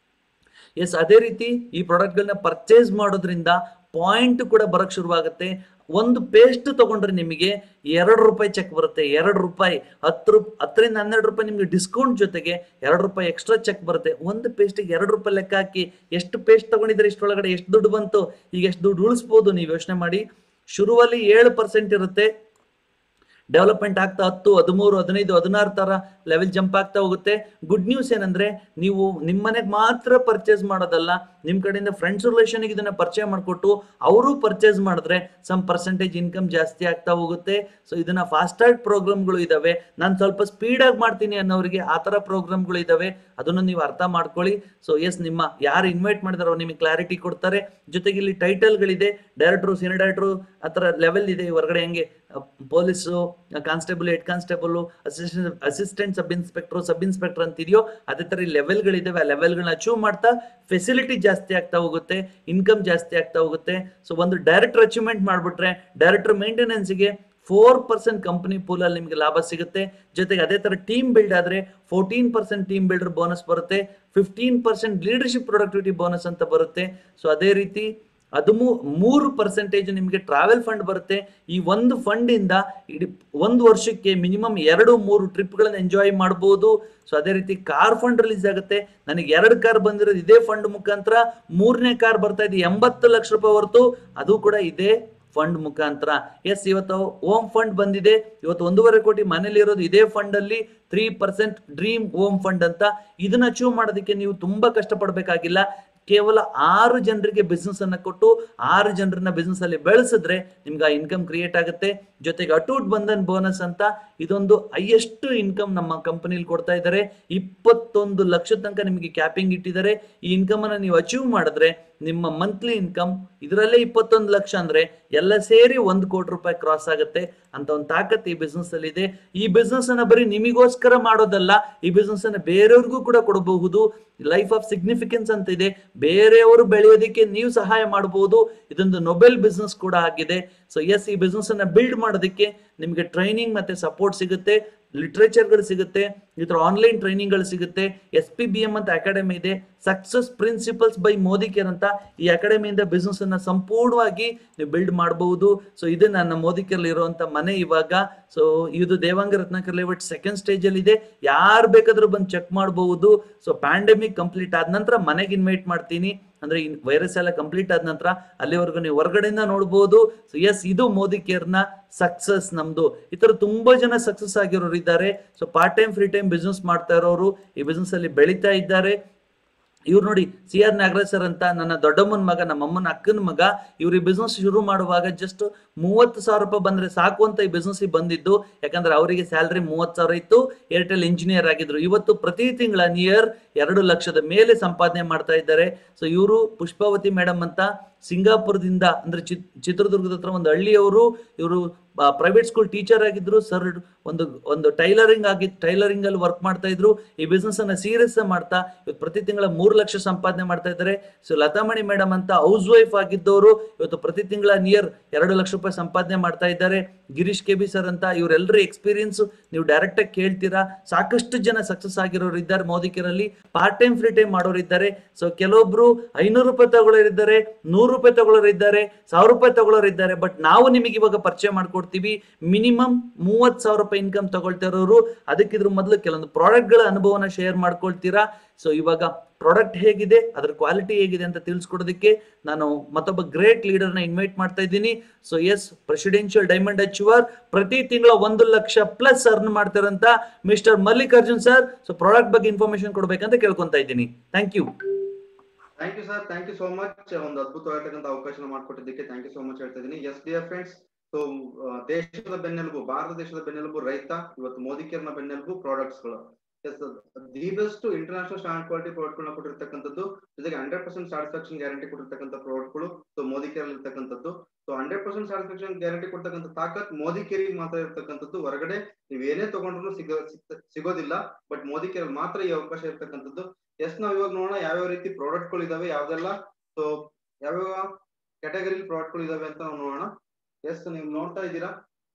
ಎಸ್ ಅದೇ ರೀತಿ ಈ ಪ್ರಾಡಕ್ಟ್ಗಳನ್ನ ಪರ್ಚೇಸ್ ಮಾಡೋದ್ರಿಂದ ಪಾಯಿಂಟ್ ಕೂಡ ಬರಕ್ ಶುರುವಾಗುತ್ತೆ ಒಂದು ಪೇಸ್ಟ್ ತಗೊಂಡ್ರೆ ನಿಮಗೆ ಎರಡು ರೂಪಾಯಿ ಚೆಕ್ ಬರುತ್ತೆ ಎರಡು ರೂಪಾಯಿ ಹತ್ತು ರೂಪ್ ಹತ್ತರಿಂದ ಹನ್ನೆರಡು ರೂಪಾಯಿ ನಿಮಗೆ ಡಿಸ್ಕೌಂಟ್ ಜೊತೆಗೆ ಎರಡು ರೂಪಾಯಿ ಎಕ್ಸ್ಟ್ರಾ ಚೆಕ್ ಬರುತ್ತೆ ಒಂದು ಪೇಸ್ಟಿಗೆ ಎರಡು ರೂಪಾಯಿ ಲೆಕ್ಕ ಹಾಕಿ ಎಷ್ಟು ಪೇಸ್ಟ್ ತಗೊಂಡಿದ್ರೆ ಇಷ್ಟೊಳಗಡೆ ಎಷ್ಟು ದುಡ್ಡು ಬಂತು ಈಗ ಎಷ್ಟು ದುಡ್ಡು ಉಳಿಸ್ಬೋದು ನೀವು ಯೋಚನೆ ಮಾಡಿ ಶುರುವಲ್ಲಿ ಏಳು ಪರ್ಸೆಂಟ್ ಇರುತ್ತೆ ಡೆವಲಪ್ಮೆಂಟ್ ಆಗ್ತಾ ಹತ್ತು ಹದಿಮೂರು ಹದಿನೈದು ಹದಿನಾರು ತರ ಲೆವೆಲ್ ಜಂಪ್ ಆಗ್ತಾ ಹೋಗುತ್ತೆ ಗುಡ್ ನ್ಯೂಸ್ ಏನಂದ್ರೆ ನೀವು ನಿಮ್ಮ ಮನೆಗೆ ಮಾತ್ರ ಪರ್ಚೇಸ್ ಮಾಡೋದಲ್ಲ ನಿಮ್ ಕಡೆಯಿಂದ ಫ್ರೆಂಡ್ಸ್ ರಿಲೇಷನ್ಗೆ ಇದನ್ನ ಪರಿಚಯ ಮಾಡಿಕೊಟ್ಟು ಅವರು ಪರ್ಚೇಸ್ ಮಾಡಿದ್ರೆ ಸಮ್ ಪರ್ಸೆಂಟೇಜ್ ಇನ್ಕಮ್ ಜಾಸ್ತಿ ಆಗ್ತಾ ಹೋಗುತ್ತೆ ಸೊ ಇದನ್ನ ಫಾಸ್ಟಾಗ್ ಪ್ರೋಗ್ರಾಮ್ಗಳು ಇದಾವೆ ನಾನು ಸ್ವಲ್ಪ ಸ್ಪೀಡ್ ಆಗಿ ಮಾಡ್ತೀನಿ ಅನ್ನೋರಿಗೆ ಆ ತರ ಪ್ರೋಗ್ರಾಮ್ಗಳು ಇದಾವೆ ಅದನ್ನು ನೀವು ಅರ್ಥ ಮಾಡ್ಕೊಳ್ಳಿ ಸೊ ಎಸ್ ನಿಮ್ಮ ಯಾರು ಇನ್ವೈಟ್ ಮಾಡಿದಾರೋ ನಿಮಗೆ ಕ್ಲಾರಿಟಿ ಕೊಡ್ತಾರೆ ಜೊತೆಗೆ ಇಲ್ಲಿ ಟೈಟಲ್ಗಳಿದೆ ಡೈರೆಕ್ಟ್ರು ಸೀನಿಯರ್ ಡೈರೆಕ್ಟ್ರು ಆ ಥರ ಲೆವೆಲ್ ಇದೆ ಹೊರಗಡೆ ಹೆಂಗೆ police constable head constable assistant assistant sub inspector sub inspector ಅಂತಿದೆಯೋ ಅದೇ ಥರ ಲೆವೆಲ್ಗಳಿದ್ದಾವೆ ಆ ಲೆವೆಲ್ಗಳನ್ನ ಅಚೀವ್ ಮಾಡ್ತಾ ಫೆಸಿಲಿಟಿ ಜಾಸ್ತಿ ಆಗ್ತಾ ಹೋಗುತ್ತೆ ಇನ್ಕಮ್ ಜಾಸ್ತಿ ಆಗ್ತಾ ಹೋಗುತ್ತೆ ಸೊ ಒಂದು ಡೈರೆಕ್ಟರ್ ಅಚೀವ್ಮೆಂಟ್ ಮಾಡಿಬಿಟ್ರೆ ಡೈರೆಕ್ಟರ್ ಮೇಂಟೆನೆನ್ಸ್ಗೆ ಫೋರ್ ಪರ್ಸೆಂಟ್ ಕಂಪನಿ ಪೂಲಲ್ಲಿ ನಿಮಗೆ ಲಾಭ ಸಿಗುತ್ತೆ ಜೊತೆಗೆ ಅದೇ ತರ ಟೀಮ್ ಬಿಲ್ಡ್ ಆದ್ರೆ fourteen percent team builder bonus ಬರುತ್ತೆ fifteen percent leadership productivity bonus ಅಂತ ಬರುತ್ತೆ ಸೊ ಅದೇ ರೀತಿ ಹದಿಮೂ ಮೂರು ಪರ್ಸೆಂಟೇಜ್ ನಿಮಗೆ ಟ್ರಾವೆಲ್ ಫಂಡ್ ಬರುತ್ತೆ ಈ ಒಂದು ಫಂಡ್ ಇಂದ ಇಡೀ ಒಂದು ವರ್ಷಕ್ಕೆ ಮಿನಿಮಮ್ ಎರಡು ಮೂರು ಟ್ರಿಪ್ಗಳನ್ನ ಎಂಜಾಯ್ ಮಾಡ್ಬೋದು ಸೊ ಅದೇ ರೀತಿ ಕಾರ್ ಫಂಡ್ ರಿಲೀಸ್ ಆಗುತ್ತೆ ನನಗೆ ಎರಡು ಕಾರ್ ಬಂದಿರೋದು ಇದೇ ಫಂಡ್ ಮುಖಾಂತರ ಮೂರನೇ ಕಾರ್ ಬರ್ತಾ ಇದೆ ಎಂಬತ್ತು ಲಕ್ಷ ರೂಪಾಯಿ ಹೊರತು ಅದು ಕೂಡ ಇದೇ ಫಂಡ್ ಮುಖಾಂತರ ಎಸ್ ಇವತ್ತು ಓಮ್ ಫಂಡ್ ಬಂದಿದೆ ಇವತ್ತು ಒಂದೂವರೆ ಕೋಟಿ ಮನೇಲಿ ಇರೋದು ಇದೇ ಫಂಡ್ ಅಲ್ಲಿ three percent dream home fund ಅಂತ ಇದನ್ನ ಅಚೀವ್ ಮಾಡೋದಕ್ಕೆ ನೀವು ತುಂಬಾ ಕಷ್ಟಪಡಬೇಕಾಗಿಲ್ಲ ಕೇವಲ ಆರು ಜನರಿಗೆ ಬಿಸ್ನೆಸ್ ಅನ್ನ ಕೊಟ್ಟು ಆರು ಜನರನ್ನ ಬಿಸ್ನೆಸ್ ಅಲ್ಲಿ ಬೆಳೆಸಿದ್ರೆ ನಿಮ್ಗೆ ಆ ಇನ್ಕಮ್ ಕ್ರಿಯೇಟ್ ಆಗುತ್ತೆ ಜೊತೆಗೆ ಅಟೂಟ್ ಬಂಧನ್ ಬೋನಸ್ ಅಂತ ಇದೊಂದು ಹೈಯೆಸ್ಟ್ ಇನ್ಕಮ್ ನಮ್ಮ ಕಂಪನಿಲಿ ಕೊಡ್ತಾ ಇದ್ದಾರೆ ಇಪ್ಪತ್ತೊಂದು ಲಕ್ಷ ತನಕ ನಿಮಗೆ ಕ್ಯಾಪಿಂಗ್ ಇಟ್ಟಿದ್ದಾರೆ ಈ ಇನ್ಕಮ್ ಅನ್ನ ನೀವು ಅಚೀವ್ ಮಾಡಿದ್ರೆ ನಿಮ್ಮ ಮಂತ್ಲಿ ಇನ್ಕಮ್ ಇದರಲ್ಲೇ ಇಪ್ಪತ್ತೊಂದು ಲಕ್ಷ ಅಂದ್ರೆ ಎಲ್ಲ ಸೇರಿ ಒಂದು ಕೋಟಿ ರೂಪಾಯಿ ಕ್ರಾಸ್ ಆಗುತ್ತೆ ಅಂತ ಒಂದು ತಾಕತ್ ಈ ಬಿಸ್ನೆಸ್ ಅಲ್ಲಿ ಇದೆ ಈ ಬಿಸ್ನೆಸ್ ಅನ್ನ ಬರೀ ನಿಮಗೋಸ್ಕರ ಮಾಡೋದಲ್ಲ ಈ ಬಿಸ್ನೆಸ್ ಅನ್ನ ಬೇರೆಯವ್ರಿಗೂ ಕೂಡ ಕೊಡಬಹುದು ಲೈಫ್ ಆಫ್ ಸಿಗ್ನಿಫಿಕೆನ್ಸ್ ಅಂತ ಇದೆ ಬೇರೆಯವರು ಬೆಳೆಯೋದಕ್ಕೆ ನೀವು ಸಹಾಯ ಮಾಡಬಹುದು ಇದೊಂದು ನೊಬೆಲ್ ಬಿಸ್ನೆಸ್ ಕೂಡ ಆಗಿದೆ ಸೊ ಎಸ್ ಈ ಬಿಸ್ನೆಸ್ ಅನ್ನ ಬಿಲ್ಡ್ ಮಾಡೋದಕ್ಕೆ ನಿಮಗೆ ಟ್ರೈನಿಂಗ್ ಮತ್ತೆ ಸಪೋರ್ಟ್ ಸಿಗುತ್ತೆ ಲಿಟ್ರೇಚರ್ಗಳು ಸಿಗುತ್ತೆ ಈ ಥರ ಆನ್ಲೈನ್ ಟ್ರೈನಿಂಗ್ಗಳು ಸಿಗುತ್ತೆ ಎಸ್ ಪಿ ಬಿ ಎಂ ಅಂತ ಅಕಾಡೆಮಿ ಇದೆ success principles by Modi care ಅಂತ ಈ ಅಕಾಡೆಮಿಯಿಂದ ಬಿಸ್ನೆಸ್ ಅನ್ನ ಸಂಪೂರ್ಣವಾಗಿ ನೀವು ಬಿಲ್ಡ್ ಮಾಡಬಹುದು ಸೊ ಇದು ನನ್ನ ಮೋದಿ ಕೇರ್ ಇರುವಂತ ಮನೆ ಇವಾಗ ಸೊ ಇದು Devanga Ratnakar layout second stage ಅಲ್ಲಿ ಇದೆ ಯಾರು ಬೇಕಾದ್ರೂ ಬಂದು ಚೆಕ್ ಮಾಡಬಹುದು ಸೊ ಪ್ಯಾಂಡಮಿಕ್ ಕಂಪ್ಲೀಟ್ ಆದ ನಂತರ ಮನೆಗೆ ಇನ್ವೈಟ್ ಮಾಡ್ತೀನಿ ಅಂದ್ರೆ ವೈರಸ್ ಎಲ್ಲ ಕಂಪ್ಲೀಟ್ ಆದ ನಂತರ ಅಲ್ಲಿವರೆಗೂ ನೀವು ಹೊರಗಡೆಯಿಂದ ನೋಡ್ಬೋದು ಸೊ ಎಸ್ ಇದು ಮೋದಿ ಕೇರ್ನ ಸಕ್ಸಸ್ ನಮ್ದು ಈ ತರ ತುಂಬಾ ಜನ ಸಕ್ಸಸ್ ಆಗಿರೋರು ಇದ್ದಾರೆ so part time free time business ಮಾಡ್ತಾ ಇರೋರು ಈ ಬಿಸ್ನೆಸ್ ಅಲ್ಲಿ ಬೆಳೀತಾ ಇದ್ದಾರೆ ಇವ್ರು ನೋಡಿ ಸಿ ಆರ್ ನಾಗರಾಜ್ ಸರ್ ಅಂತ ನನ್ನ ದೊಡ್ಡಮ್ಮನ ಮಗ ನಮ್ಮ ಅಮ್ಮನ ಅಕ್ಕನ ಮಗ ಇವ್ರು ಈ ಬಿಸ್ನೆಸ್ ಶುರು ಮಾಡುವಾಗ ಜಸ್ಟ್ ಮೂವತ್ತು ಸಾವಿರ ರೂಪಾಯಿ ಬಂದ್ರೆ ಸಾಕು ಅಂತ ಈ ಬಿಸ್ನೆಸ್ ಬಂದಿದ್ದು ಯಾಕಂದ್ರೆ ಅವರಿಗೆ ಸ್ಯಾಲ್ರಿ ಮೂವತ್ತು ಸಾವಿರ ಇತ್ತು ಏರ್ಟೆಲ್ ಇಂಜಿನಿಯರ್ ಆಗಿದ್ರು ಇವತ್ತು ಪ್ರತಿ ತಿಂಗಳ ನಿಯರ್ ಎರಡು ಲಕ್ಷದ ಮೇಲೆ ಸಂಪಾದನೆ ಮಾಡ್ತಾ ಇದ್ದಾರೆ ಸೊ ಇವರು ಪುಷ್ಪಾವತಿ ಮೇಡಮ್ ಅಂತ ಸಿಂಗಾಪುರದಿಂದ ಅಂದ್ರೆ ಚಿತ್ ಚಿತ್ರದುರ್ಗದ ಹತ್ರ ಒಂದು ಹಳ್ಳಿಯವರು ಇವರು ಪ್ರೈವೇಟ್ ಸ್ಕೂಲ್ ಟೀಚರ್ ಆಗಿದ್ರು ಸರ್ ಒಂದು ಒಂದು ಟೈಲರಿಂಗ್ ಆಗಿ ಟೈಲರಿಂಗ್ ಅಲ್ಲಿ ವರ್ಕ್ ಮಾಡ್ತಾ ಇದ್ರು ಈ ಬಿಸ್ನೆಸ್ ಅನ್ನ ಸೀರಿಯಸ್ ಮಾಡ್ತಾ ಇವತ್ತು ಪ್ರತಿ ತಿಂಗಳ ಮೂರು ಲಕ್ಷ ಸಂಪಾದನೆ ಮಾಡ್ತಾ ಇದ್ದಾರೆ ಸೊ ಲತಾಮಣಿ ಮೇಡಮ್ ಅಂತ ಹೌಸ್ ವೈಫ್ ಆಗಿದ್ದವರು ಇವತ್ತು ಪ್ರತಿ ತಿಂಗಳ ನಿಯರ್ ಎರಡು ಲಕ್ಷ ರೂಪಾಯಿ ಸಂಪಾದನೆ ಮಾಡ್ತಾ ಇದ್ದಾರೆ ಗಿರೀಶ್ ಕೆ ಬಿ ಸರ್ ಅಂತ ಇವರೆಲ್ಲರ ಎಕ್ಸ್ಪೀರಿಯನ್ಸ್ ನೀವು ಡೈರೆಕ್ಟ್ ಆಗಿ ಕೇಳ್ತೀರಾ ಸಾಕಷ್ಟು ಜನ ಸಕ್ಸಸ್ ಆಗಿರೋರು ಇದ್ದಾರೆ ಮೋದಿಕರಲ್ಲಿ ಪಾರ್ಟ್ ಟೈಮ್ ಫ್ರೀ ಟೈಮ್ ಮಾಡೋರು ಇದ್ದಾರೆ ಸೊ ಕೆಲವೊಬ್ರು ಐನೂರು ರೂಪಾಯಿ ತಗೊಳ್ಳೋರು ಇದ್ದಾರೆ ನೂರು ರೂಪಾಯಿ ತಗೊಳ್ಳೋರು ಇದ್ದಾರೆ ಸಾವಿರ ರೂಪಾಯಿ ತಗೊಳ್ಳೋರು ಇದ್ದಾರೆ ಬಟ್ ನಾವು ನಿಮಗೆ ಇವಾಗ ಪರಿಚಯ ಮಾಡ್ಕೊಡ್ತೀವಿ ಮಿನಿಮಮ್ ಮೂವತ್ ಸಾವಿರ ರೂಪಾಯಿ ಇನ್ಕಮ್ ತಗೊಳ್ತಾ ಇರೋರು ಅದಕ್ಕಿದ್ರ ಮೊದಲು ಕೆಲವೊಂದು ಪ್ರಾಡಕ್ಟ್ಗಳ ಅನುಭವನ ಶೇರ್ ಮಾಡ್ಕೊಳ್ತೀರಾ ಸೊ ಇವಾಗ ಪ್ರಾಡಕ್ಟ್ ಹೇಗಿದೆ ಅದ್ರ ಕ್ವಾಲಿಟಿ ಹೇಗಿದೆ ಅಂತ ತಿಳಿಸ್ಕೊಡೋದಕ್ಕೆ ನಾನು ಮತ್ತೊಬ್ಬ ಗ್ರೇಟ್ ಲೀಡರ್ನ ಇನ್ವೈಟ್ ಮಾಡ್ತಾ ಇದ್ದೀನಿ so yes presidential diamond achiever ಪ್ರತಿ ತಿಂಗಳ ಒಂದು ಲಕ್ಷ ಪ್ಲಸ್ ಅರ್ನ್ ಮಾಡ್ತಾರಂತ mister Mallikarjun sir so product ಬಗ್ಗೆ ಇನ್ಫಾರ್ಮೇಶನ್ ಕೊಡ್ಬೇಕಂತ ಕೇಳ್ಕೊಂತಾ ಇದ್ದೀನಿ thank you thank you sir thank you so much ಒಂದು ಅದ್ಭುತವಾಗಿರ್ತಕ್ಕಂಥ ಅವಕಾಶ ಮಾಡ್ಕೊಟ್ಟಿದ್ದಕ್ಕೆ ಥ್ಯಾಂಕ್ ಯು ಸೋ ಮಚ್ ಹೇಳ್ತಾ ಇದ್ದೀನಿ ಎಸ್ ಡಿಯರ್ ಫ್ರೆಂಡ್ಸ್ ಸೊ ದೇಶದ ಬೆನ್ನೆಲುಬು ಭಾರತ ದೇಶದ ಬೆನ್ನೆಲುಬು ರೈತ ಇವತ್ತು ಮೋದಿ ಕೇರ್ನ ಬೆನ್ನೆಲುಬು ಪ್ರಾಡಕ್ಟ್ಸ್ ಗಳು yes the best international standard quality product ಗಳನ್ನ ಕೊಟ್ಟಿರ್ತಕ್ಕಂಥದ್ದು ಜೊತೆಗೆ ಹಂಡ್ರೆಡ್ ಪರ್ಸೆಂಟ್ ಸ್ಯಾಟಿಸ್ಫ್ಯಾಕ್ಷನ್ ಗ್ಯಾರಂಟಿ ಕೊಟ್ಟಿರ್ತಕ್ಕಂಥ ಪ್ರಾಡಕ್ಟ್ ಗಳು ಸೊ ಮೋದಿ ಕೇರ್ ಇರ್ತಕ್ಕಂಥದ್ದು so hundred percent satisfaction guarantee ಕೊಡ್ತಕ್ಕಂಥ ತಾಕತ್ ಮೋದಿ ಕೇರಿಗೆ ಮಾತ್ರ ಇರ್ತಕ್ಕಂಥದ್ದು ಹೊರಗಡೆ ನೀವು ಏನೇ ತಗೊಂಡ್ರು ಸಿಗೋ ಸಿಗ್ತ- ಸಿಗೋದಿಲ್ಲ ಬಟ್ ಮೋದಿ ಕೇರ್ ಮಾತ್ರ ಈ ಅವಕಾಶ ಇರ್ತಕ್ಕಂಥದ್ದು ಎಸ್ ನಾವ್ ಇವಾಗ ನೋಡೋಣ ಯಾವ್ಯಾವ ರೀತಿ ಪ್ರಾಡಕ್ಟ್ ಗಳು ಇದಾವೆ ಯಾವ್ದೆಲ್ಲ ಸೊ ಯಾವ್ಯಾವ ಕ್ಯಾಟಗರಿ ಪ್ರಾಡಕ್ಟ್ ಗಳು ಇದಾವೆ ಅಂತ ನಾವು ನೋಡೋಣ ಎಸ್ ನೀವು ನೋಡ್ತಾ ಇದ್ದೀರಾ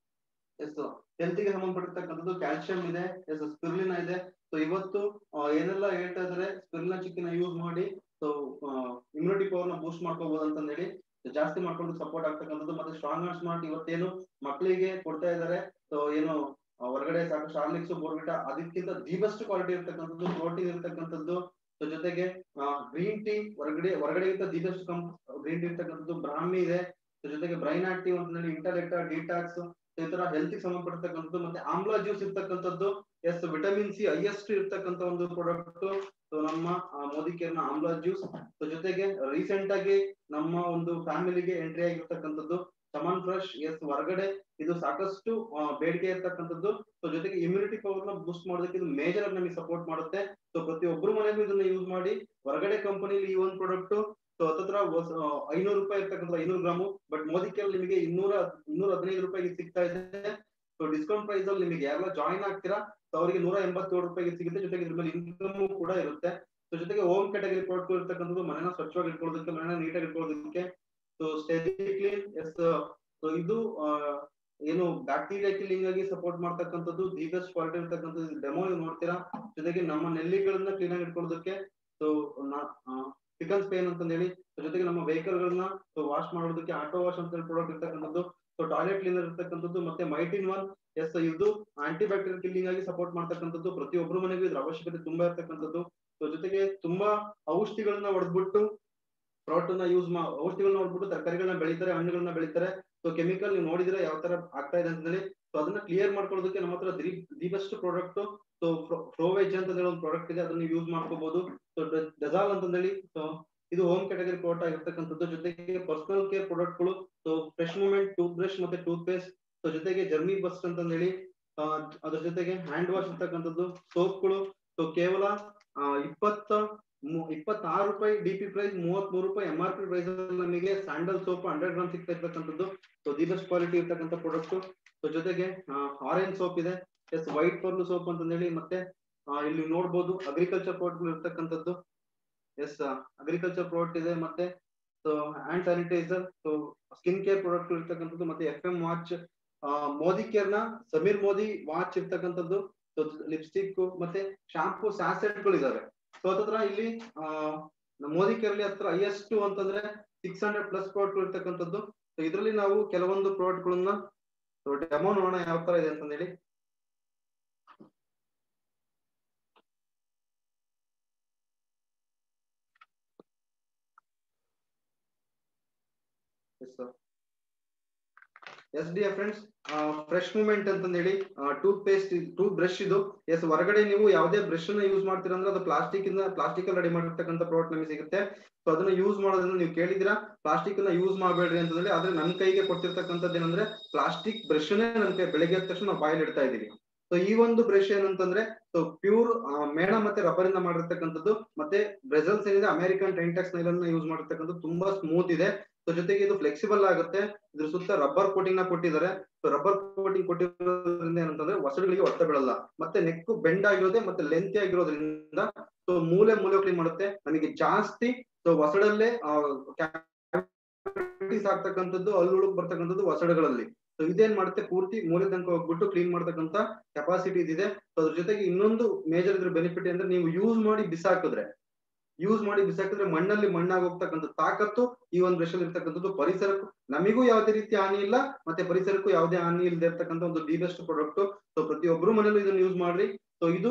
ಎಸ್ ಹೆಲ್ತ್ ಗೆ ಸಂಬಂಧಪಟ್ಟಿರ್ತಕ್ಕಂಥದ್ದು ಕ್ಯಾಲ್ಸಿಯಂ ಇದೆ ಎಸ್ ಸ್ಪಿರ್ಲಿನ ಇದೆ ಸೊ ಇವತ್ತು ಆ, ಏನೆಲ್ಲ ಹೇಳ್ತಾ ಇದಾರೆ ಸ್ಪಿರ್ಲಿನ ಚಿಕ್ಕಿನ ಯೂಸ್ ಮಾಡಿ ಸೊ ಇಮ್ಯುನಿಟಿ ಪವರ್ ನ ಬೂಸ್ಟ್ ಮಾಡ್ಕೋಬಹುದು ಅಂತ ಹೇಳಿ ಜಾಸ್ತಿ ಮಾಡ್ಕೊಂಡು ಸಪೋರ್ಟ್ ಆಗ್ತಕ್ಕಂಥದ್ದು ಮತ್ತೆ ಸ್ಟ್ರಾಂಗ್ ಅಂಡ್ ಸ್ಮಾರ್ಟ್ ಇವತ್ತೇನು ಮಕ್ಕಳಿಗೆ ಕೊಡ್ತಾ ಇದಾರೆ ಸೊ ಏನು ಆ, ಹೊರಗಡೆ ಸಾಕಷ್ಟು ಹಾರ್ಲಿಕ್ಸ್ ಬೋರ್ಬಿಟಾ ಅದಕ್ಕಿಂತ ದಿ ಬೆಸ್ಟ್ ಕ್ವಾಲಿಟಿ ಇರ್ತಕ್ಕಂಥದ್ದು ಪ್ರೋಟೀನ್ ಇರ್ತಕ್ಕಂಥದ್ದು ಸೊ ಜೊತೆಗೆ ಗ್ರೀನ್ ಟೀ ಹೊರಗಡೆ ಹೊರಗಡೆಗಿಂತ ದಿ ಬೆಸ್ಟ್ ಕಂಪ್ ಗ್ರೀನ್ ಟೀ ಇರ್ತಕ್ಕಂಥದ್ದು ಬ್ರಾಹ್ಮಿ ಇದೆ ಸೊ ಜೊತೆಗೆ ಬ್ರೈನ್ ಆಕ್ಟಿವ್ ಅಂತ ಹೇಳಿ ಇಂಟಲೆಕ್ಟ್ ಡಿಟಾಕ್ಸ್ ಈ ತರ ಹೆಲ್ತ್ ಸಂಬಂಧಪಟ್ಟಿರ್ತಕ್ಕಂಥದ್ದು ಮತ್ತೆ ಆಮ್ಲ ಜ್ಯೂಸ್ ಇರ್ತಕ್ಕಂಥದ್ದು ಎಸ್ ವಿಟಮಿನ್ ಸಿ ಹೈಯೆಸ್ಟ್ ಇರ್ತಕ್ಕಂಥ ಒಂದು ಪ್ರಾಡಕ್ಟ್ ಸೊ ನಮ್ಮ ಆ, ಮೋದಿ ಕೇರ್ನ ಆಮ್ಲ ಜ್ಯೂಸ್ ಸೊ ಜೊತೆಗೆ ರೀಸೆಂಟ್ ಆಗಿ ನಮ್ಮ ಒಂದು ಫ್ಯಾಮಿಲಿಗೆ ಎಂಟ್ರಿ ಆಗಿರ್ತಕ್ಕಂಥದ್ದು ಚಮನ್ ಫ್ರೆಶ್ ಎಸ್ ಹೊರಗಡೆ ಇದು ಸಾಕಷ್ಟು ಆ, ಬೇಡಿಕೆ ಇರ್ತಕ್ಕಂಥದ್ದು ಸೊ ಜೊತೆಗೆ ಇಮ್ಯುನಿಟಿ ಪವರ್ ನ ಬೂಸ್ಟ್ ಮಾಡೋದಕ್ಕೆ ಇದು ಮೇಜರ್ ಆಗಿ ನಮಗೆ ಸಪೋರ್ಟ್ ಮಾಡುತ್ತೆ ಸೊ ಪ್ರತಿಯೊಬ್ಬರು ಮನೆಗೂ ಇದನ್ನ ಯೂಸ್ ಮಾಡಿ ಹೊರಗಡೆ ಕಂಪನಿಲಿ ಈ ಒಂದು ಪ್ರಾಡಕ್ಟ್ ಸೊ ಹತ್ತತ್ರ ಐನೂರು ರೂಪಾಯಿ ಇರ್ತಕ್ಕಂಥ ಐನೂರು ಗ್ರಾಮು ಬಟ್ ಮೋದಿ ಕೇರ್ ನಿಮಗೆ ಇನ್ನೂರ ಇನ್ನೂರ ಹದಿನೈದು ರೂಪಾಯಿಗೆ ಸಿಗ್ತಾ ಇದೆ ಸೊ ಡಿಸ್ಕೌಂಟ್ ಪ್ರೈಸ್ ಅಲ್ಲಿ ನಿಮಗೆ ಯಾರೆಲ್ಲ ಜಾಯಿನ್ ಆಗ್ತೀರಾ ಸೊ ಅವರಿಗೆ ನೂರ ಎಂಬತ್ತೇಳು ರೂಪಾಯಿಗೆ ಸಿಗುತ್ತೆ ಜೊತೆಗೆ ಇದ್ರ ಮೇಲೆ ಇನ್ಕಮ್ ಕೂಡ ಇರುತ್ತೆ ಸೊ ಜೊತೆಗೆ ಹೋಮ್ ಕ್ಯಾಟಗರಿ ಪ್ರಾಡಕ್ಟ್ ಇರ್ತಕ್ಕಂಥದ್ದು ಮನೆನ ಸ್ವಚ್ಛವಾಗಿ ಇಟ್ಕೊಳ್ಳೋದಕ್ಕೆ ಮನೆನ ನೀಟಾಗಿ ಇಟ್ಕೊಳ್ಳೋದಕ್ಕೆ so steady clean yes so ಇದು ಏನು ಬ್ಯಾಕ್ಟೀರಿಯಾ ಕಿಲ್ಲಿಂಗ್ ಆಗಿ ಸಪೋರ್ಟ್ ಮಾಡ್ತಕ್ಕಂಥದ್ದು ದಿ ಬೆಸ್ಟ್ ಕ್ವಾಲಿಟಿ ಇರ್ತಕ್ಕಂಥದ್ದು ಡೆಮೋ ನೀವು ನೋಡ್ತೀರಾ ಜೊತೆಗೆ ನಮ್ಮ ನೆಲ್ಲಿಗಳನ್ನ ಕ್ಲೀನ್ ಆಗಿ ಇಟ್ಕೊಳ್ಳೋದಕ್ಕೆ ಸೊ ಚಿಕನ್ ಸ್ಪೇನ್ ಅಂತ ಹೇಳಿ ಜೊತೆಗೆ ನಮ್ಮ ವೆಹಿಕಲ್ ಗಳನ್ನ ವಾಶ್ ಮಾಡೋದಕ್ಕೆ ಆಟೋ ವಾಶ್ ಅಂತ ಹೇಳಿ ಪ್ರಾಡಕ್ಟ್ ಇರ್ತಕ್ಕಂಥದ್ದು ಸೊ ಟಾಯ್ಲೆಟ್ ಕ್ಲೀನರ್ ಇರ್ತಕ್ಕಂಥದ್ದು ಮತ್ತೆ ಮೈಟಿನ್ ಒನ್ ಎಸ್ ಇದು ಆಂಟಿ ಬ್ಯಾಕ್ಟೀರಿಯಲ್ ಕಿಲ್ಲಿಂಗ್ ಆಗಿ ಸಪೋರ್ಟ್ ಮಾಡ್ತಕ್ಕಂಥದ್ದು ಪ್ರತಿಯೊಬ್ಬರ ಮನೆಗೂ ಇದ್ರ ಅವಶ್ಯಕತೆ ತುಂಬಾ ಇರ್ತಕ್ಕಂಥದ್ದು ಸೊ ಜೊತೆಗೆ ತುಂಬಾ ಔಷಧಿಗಳನ್ನ ಹೊಡೆದ್ಬಿಟ್ಟು ಪ್ರಾಡಕ್ಟ್ ಅನ್ನ ಯೂಸ್ ಮಾ ಔಷಧಿಗಳನ್ನ ಹೊಡೆದ್ಬಿಟ್ಟು ತರಕಾರಿಗಳನ್ನ ಬೆಳಿತಾರೆ ಹಣ್ಣುಗಳನ್ನ ಬೆಳಿತಾರೆ ಸೊ ಕೆಮಿಕಲ್ ನೀವು ನೋಡಿದ್ರೆ ಯಾವ ತರ ಆಗ್ತಾ ಇದೆ ಅಂತ ಹೇಳಿ ಸೊ ಅದನ್ನ ಕ್ಲಿಯರ್ ಮಾಡ್ಕೊಳ್ಳೋದಕ್ಕೆ ನಮ್ಮ ಹತ್ರ the the best product so ಫ್ರೋವೆಜ್ ಅಂತ ಹೇಳಿ ಒಂದು ಪ್ರಾಡಕ್ಟ್ ಇದೆ ಅದನ್ನ ಯೂಸ್ ಮಾಡ್ಕೋಬಹುದು ಸೊ ಡೆಜಾಲ್ ಅಂತ ಹೇಳಿ ಸೊ ಇದು ಹೋಮ್ ಕ್ಯಾಟಗರಿ ಪ್ರಾಡಕ್ಟ್ ಆಗಿರ್ತಕ್ಕಂಥದ್ದು ಜೊತೆಗೆ ಪರ್ಸನಲ್ ಕೇರ್ ಪ್ರಾಡಕ್ಟ್ ಗಳು so fresh moment toothbrush ಮತ್ತೆ ಟೂತ್ ಪೇಸ್ಟ್ ಸೊ ಜೊತೆಗೆ ಜರ್ಮಿ ಬಸ್ಟ್ ಅಂತ ಹೇಳಿ ಆ, ಅದ್ರ ಜೊತೆಗೆ ಹ್ಯಾಂಡ್ ವಾಶ್ ಇರ್ತಕ್ಕಂಥದ್ದು ಸೋಪ್ಗಳು ಸೊ ಕೇವಲ ಆ, ಇಪ್ಪತ್ತ ಮೂ- ಇಪ್ಪತ್ತಾರು ರೂಪಾಯಿ ಡಿ ಪಿ ಪ್ರೈಸ್ ಮೂವತ್ತ್ ಮೂರು ರೂಪಾಯಿ ಎಂ ಆರ್ ಪಿ ಪ್ರೈಸ್ ನಮಗೆ ಸ್ಯಾಂಡಲ್ ಸೋಪ್ ಹಂಡ್ರೆಡ್ ಗ್ರಾಮ್ ಸಿಗ್ತಾ ಇರ್ತಕ್ಕಂಥದ್ದು ಸೊ ದಿ ಬೆಸ್ಟ್ ಕ್ವಾಲಿಟಿ ಇರ್ತಕ್ಕಂಥ ಪ್ರಾಡಕ್ಟ್ ಸೊ ಜೊತೆಗೆ ಆರೆಂಜ್ ಸೋಪ್ ಇದೆ ಎಸ್ ವೈಟ್ ಪರ್ಲ್ ಸೋಪ್ ಅಂತ ಹೇಳಿ ಮತ್ತೆ ಆ, ಇಲ್ಲಿ ನೋಡ್ಬೋದು ಅಗ್ರಿಕಲ್ಚರ್ ಪ್ರಾಡಕ್ಟ್ ಇರ್ತಕ್ಕಂಥದ್ದು ಎಸ್ ಅಗ್ರಿಕಲ್ಚರ್ ಪ್ರಾಡಕ್ಟ್ ಇದೆ ಮತ್ತೆ so hand sanitiser so skin care product ಇರ್ತಕ್ಕಂಥದ್ದು ಮತ್ತೆ F M watch Modi care ನ ಸಮೀರ್ ಮೋದಿ ವಾಚ್ ಇರ್ತಕ್ಕಂಥದ್ದು ಲಿಪ್ಸ್ಟಿಕ್ ಮತ್ತೆ ಶಾಂಪೂ ಸ್ಯಾಸೆಟ್ ಗಳು ಇದಾವೆ ಸೊ ಹತ್ರ ಇಲ್ಲಿ ಆ ನಮ್ಮ ಮೋದಿ ಕೇರ್ ಹತ್ರ ಹೈಯೆಸ್ಟ್ ಅಂತಂದ್ರೆ ಸಿಕ್ಸ್ ಹಂಡ್ರೆಡ್ ಪ್ಲಸ್ ಪ್ರಾಡಕ್ಟ್ ಇರ್ತಕ್ಕಂಥದ್ದು ಸೊ ಇದರಲ್ಲಿ ನಾವು ಕೆಲವೊಂದು ಪ್ರಾಡಕ್ಟ್ ಗಳನ್ನ ಡೆಮೋ ನೋಡೋಣ ಯಾವ ತರ ಇದೆ ಅಂತ ಹೇಳಿ yes dear friends fresh moment ಅಂತ ಹೇಳಿ ಟೂತ್ ಪೇಸ್ಟ್ ಟೂತ್ ಬ್ರಷ್ ಇದು ಎಸ್ ಹೊರಗಡೆ ನೀವು ಯಾವುದೇ ಬ್ರಷ್ ಅನ್ನ ಯೂಸ್ ಮಾಡ್ತೀರಾ ಅಂದ್ರೆ ಅದು ಪ್ಲಾಸ್ಟಿಕ್ ಇಂದ ಪ್ಲಾಸ್ಟಿಕ್ ಅಲ್ಲಿ ರೆಡಿ ಮಾಡಿರ್ತಕ್ಕಂಥ ಪ್ರಾಡಕ್ಟ್ ನಮಗೆ ಸಿಗುತ್ತೆ ಸೊ ಅದನ್ನ ಯೂಸ್ ಮಾಡೋದ್ರಿಂದ ನೀವು ಕೇಳಿದಿರಾ ಪ್ಲಾಸ್ಟಿಕ್ ಅನ್ನ ಯೂಸ್ ಮಾಡಬೇಡ್ರಿ ಅಂತ ಹೇಳಿ ಆದ್ರೆ ನನ್ನ ಕೈಗೆ ಕೊಟ್ಟಿರ್ತಕ್ಕಂಥದ್ದು ಏನಂದ್ರೆ ಪ್ಲಾಸ್ಟಿಕ್ ಬ್ರಷ್ ನನ್ನ ಕೈ ಬೆಳಗ್ಗೆ ಎದ್ದ ತಕ್ಷಣ ನಾವು ಬಾಯಲ್ಲಿ ಇಡ್ತಾ ಇದೀವಿ ಸೊ ಈ ಒಂದು ಬ್ರಷ್ ಏನಂತಂದ್ರೆ ಸೊ ಪ್ಯೂರ್ ಮೇಣ ಮತ್ತೆ ರಬ್ಬರ್ ಇಂದ ಮಾಡಿರ್ತಕ್ಕಂಥದ್ದು ಮತ್ತೆ ಬ್ರೆಸಲ್ಸ್ ಏನಿದೆ ಅಮೆರಿಕನ್ ಟೆಂಟೆಕ್ಸ್ ನೈಲ್ ಅನ್ನ ಯೂಸ್ ಮಾಡಿರ್ತಕ್ಕಂಥದ್ದು ತುಂಬಾ ಸ್ಮೂತ್ ಇದೆ ಸೊ ಜೊತೆಗೆ ಇದು ಫ್ಲೆಕ್ಸಿಬಲ್ ಆಗುತ್ತೆ ಇದ್ರ ಸುತ್ತ ರಬ್ಬರ್ ಕೋಟಿಂಗ್ ನ ಕೊಟ್ಟಿದ್ದಾರೆ ಸೊ ರಬ್ಬರ್ ಕೋಟಿಂಗ್ ಕೊಟ್ಟಿರೋದ್ರಿಂದ ಏನಂತಂದ್ರೆ ಒಸಡುಗಳಿಗೆ ಒತ್ತ ಬೀಳಲ್ಲ ಮತ್ತೆ ನೆಕ್ ಬೆಂಡ್ ಆಗಿರೋದೆ ಮತ್ತೆ ಲೆಂತಿ ಆಗಿರೋದ್ರಿಂದ ಸೊ ಮೂಲೆ ಮೂಲೆ ಕ್ಲೀನ್ ಮಾಡುತ್ತೆ ನಮಗೆ ಜಾಸ್ತಿ ಸೊ ಒಸಡಲ್ಲೇ cavities ಆಗ್ತಕ್ಕಂಥದ್ದು ಹಲ್ಲುಳುಕ್ ಬರ್ತಕ್ಕಂಥದ್ದು ಒಸಡುಗಳಲ್ಲಿ ಸೊ ಇದೇನ್ ಮಾಡುತ್ತೆ ಪೂರ್ತಿ ಮೂಲೆ ತನಕ ಹೋಗ್ಬಿಟ್ಟು ಕ್ಲೀನ್ ಮಾಡ್ತಕ್ಕಂಥ ಕೆಪಾಸಿಟಿ ಇದಿದೆ ಸೊ ಅದ್ರ ಜೊತೆಗೆ ಇನ್ನೊಂದು ಮೇಜರ್ ಇದ್ರ ಬೆನಿಫಿಟ್ ಅಂದ್ರೆ ನೀವು ಯೂಸ್ ಮಾಡಿ ಬಿಸಾಕಿದ್ರೆ ಯೂಸ್ ಮಾಡಿ ಬಿಸಾಕಿದ್ರೆ ಮಣ್ಣಲ್ಲಿ ಮಣ್ಣಾಗಿ ಹೋಗ್ತಕ್ಕಂಥ ತಾಕತ್ತು ಈ ಒಂದು ಬ್ರಷ್ ಅಲ್ಲಿ ಇರ್ತಕ್ಕಂಥದ್ದು ಪರಿಸರಕ್ಕೂ ನಮಿಗೂ ಯಾವುದೇ ರೀತಿ ಹಾನಿ ಇಲ್ಲ ಮತ್ತೆ ಪರಿಸರಕ್ಕೂ ಯಾವುದೇ ಹಾನಿ ಇಲ್ಲದೆ ಇರ್ತಕ್ಕಂಥ ಒಂದು ದಿ ಬೆಸ್ಟ್ ಪ್ರಾಡಕ್ಟ್ ಸೊ ಪ್ರತಿಯೊಬ್ಬರು ಮನೇಲೂ ಇದನ್ನ ಯೂಸ್ ಮಾಡ್ರಿ ಸೊ ಇದು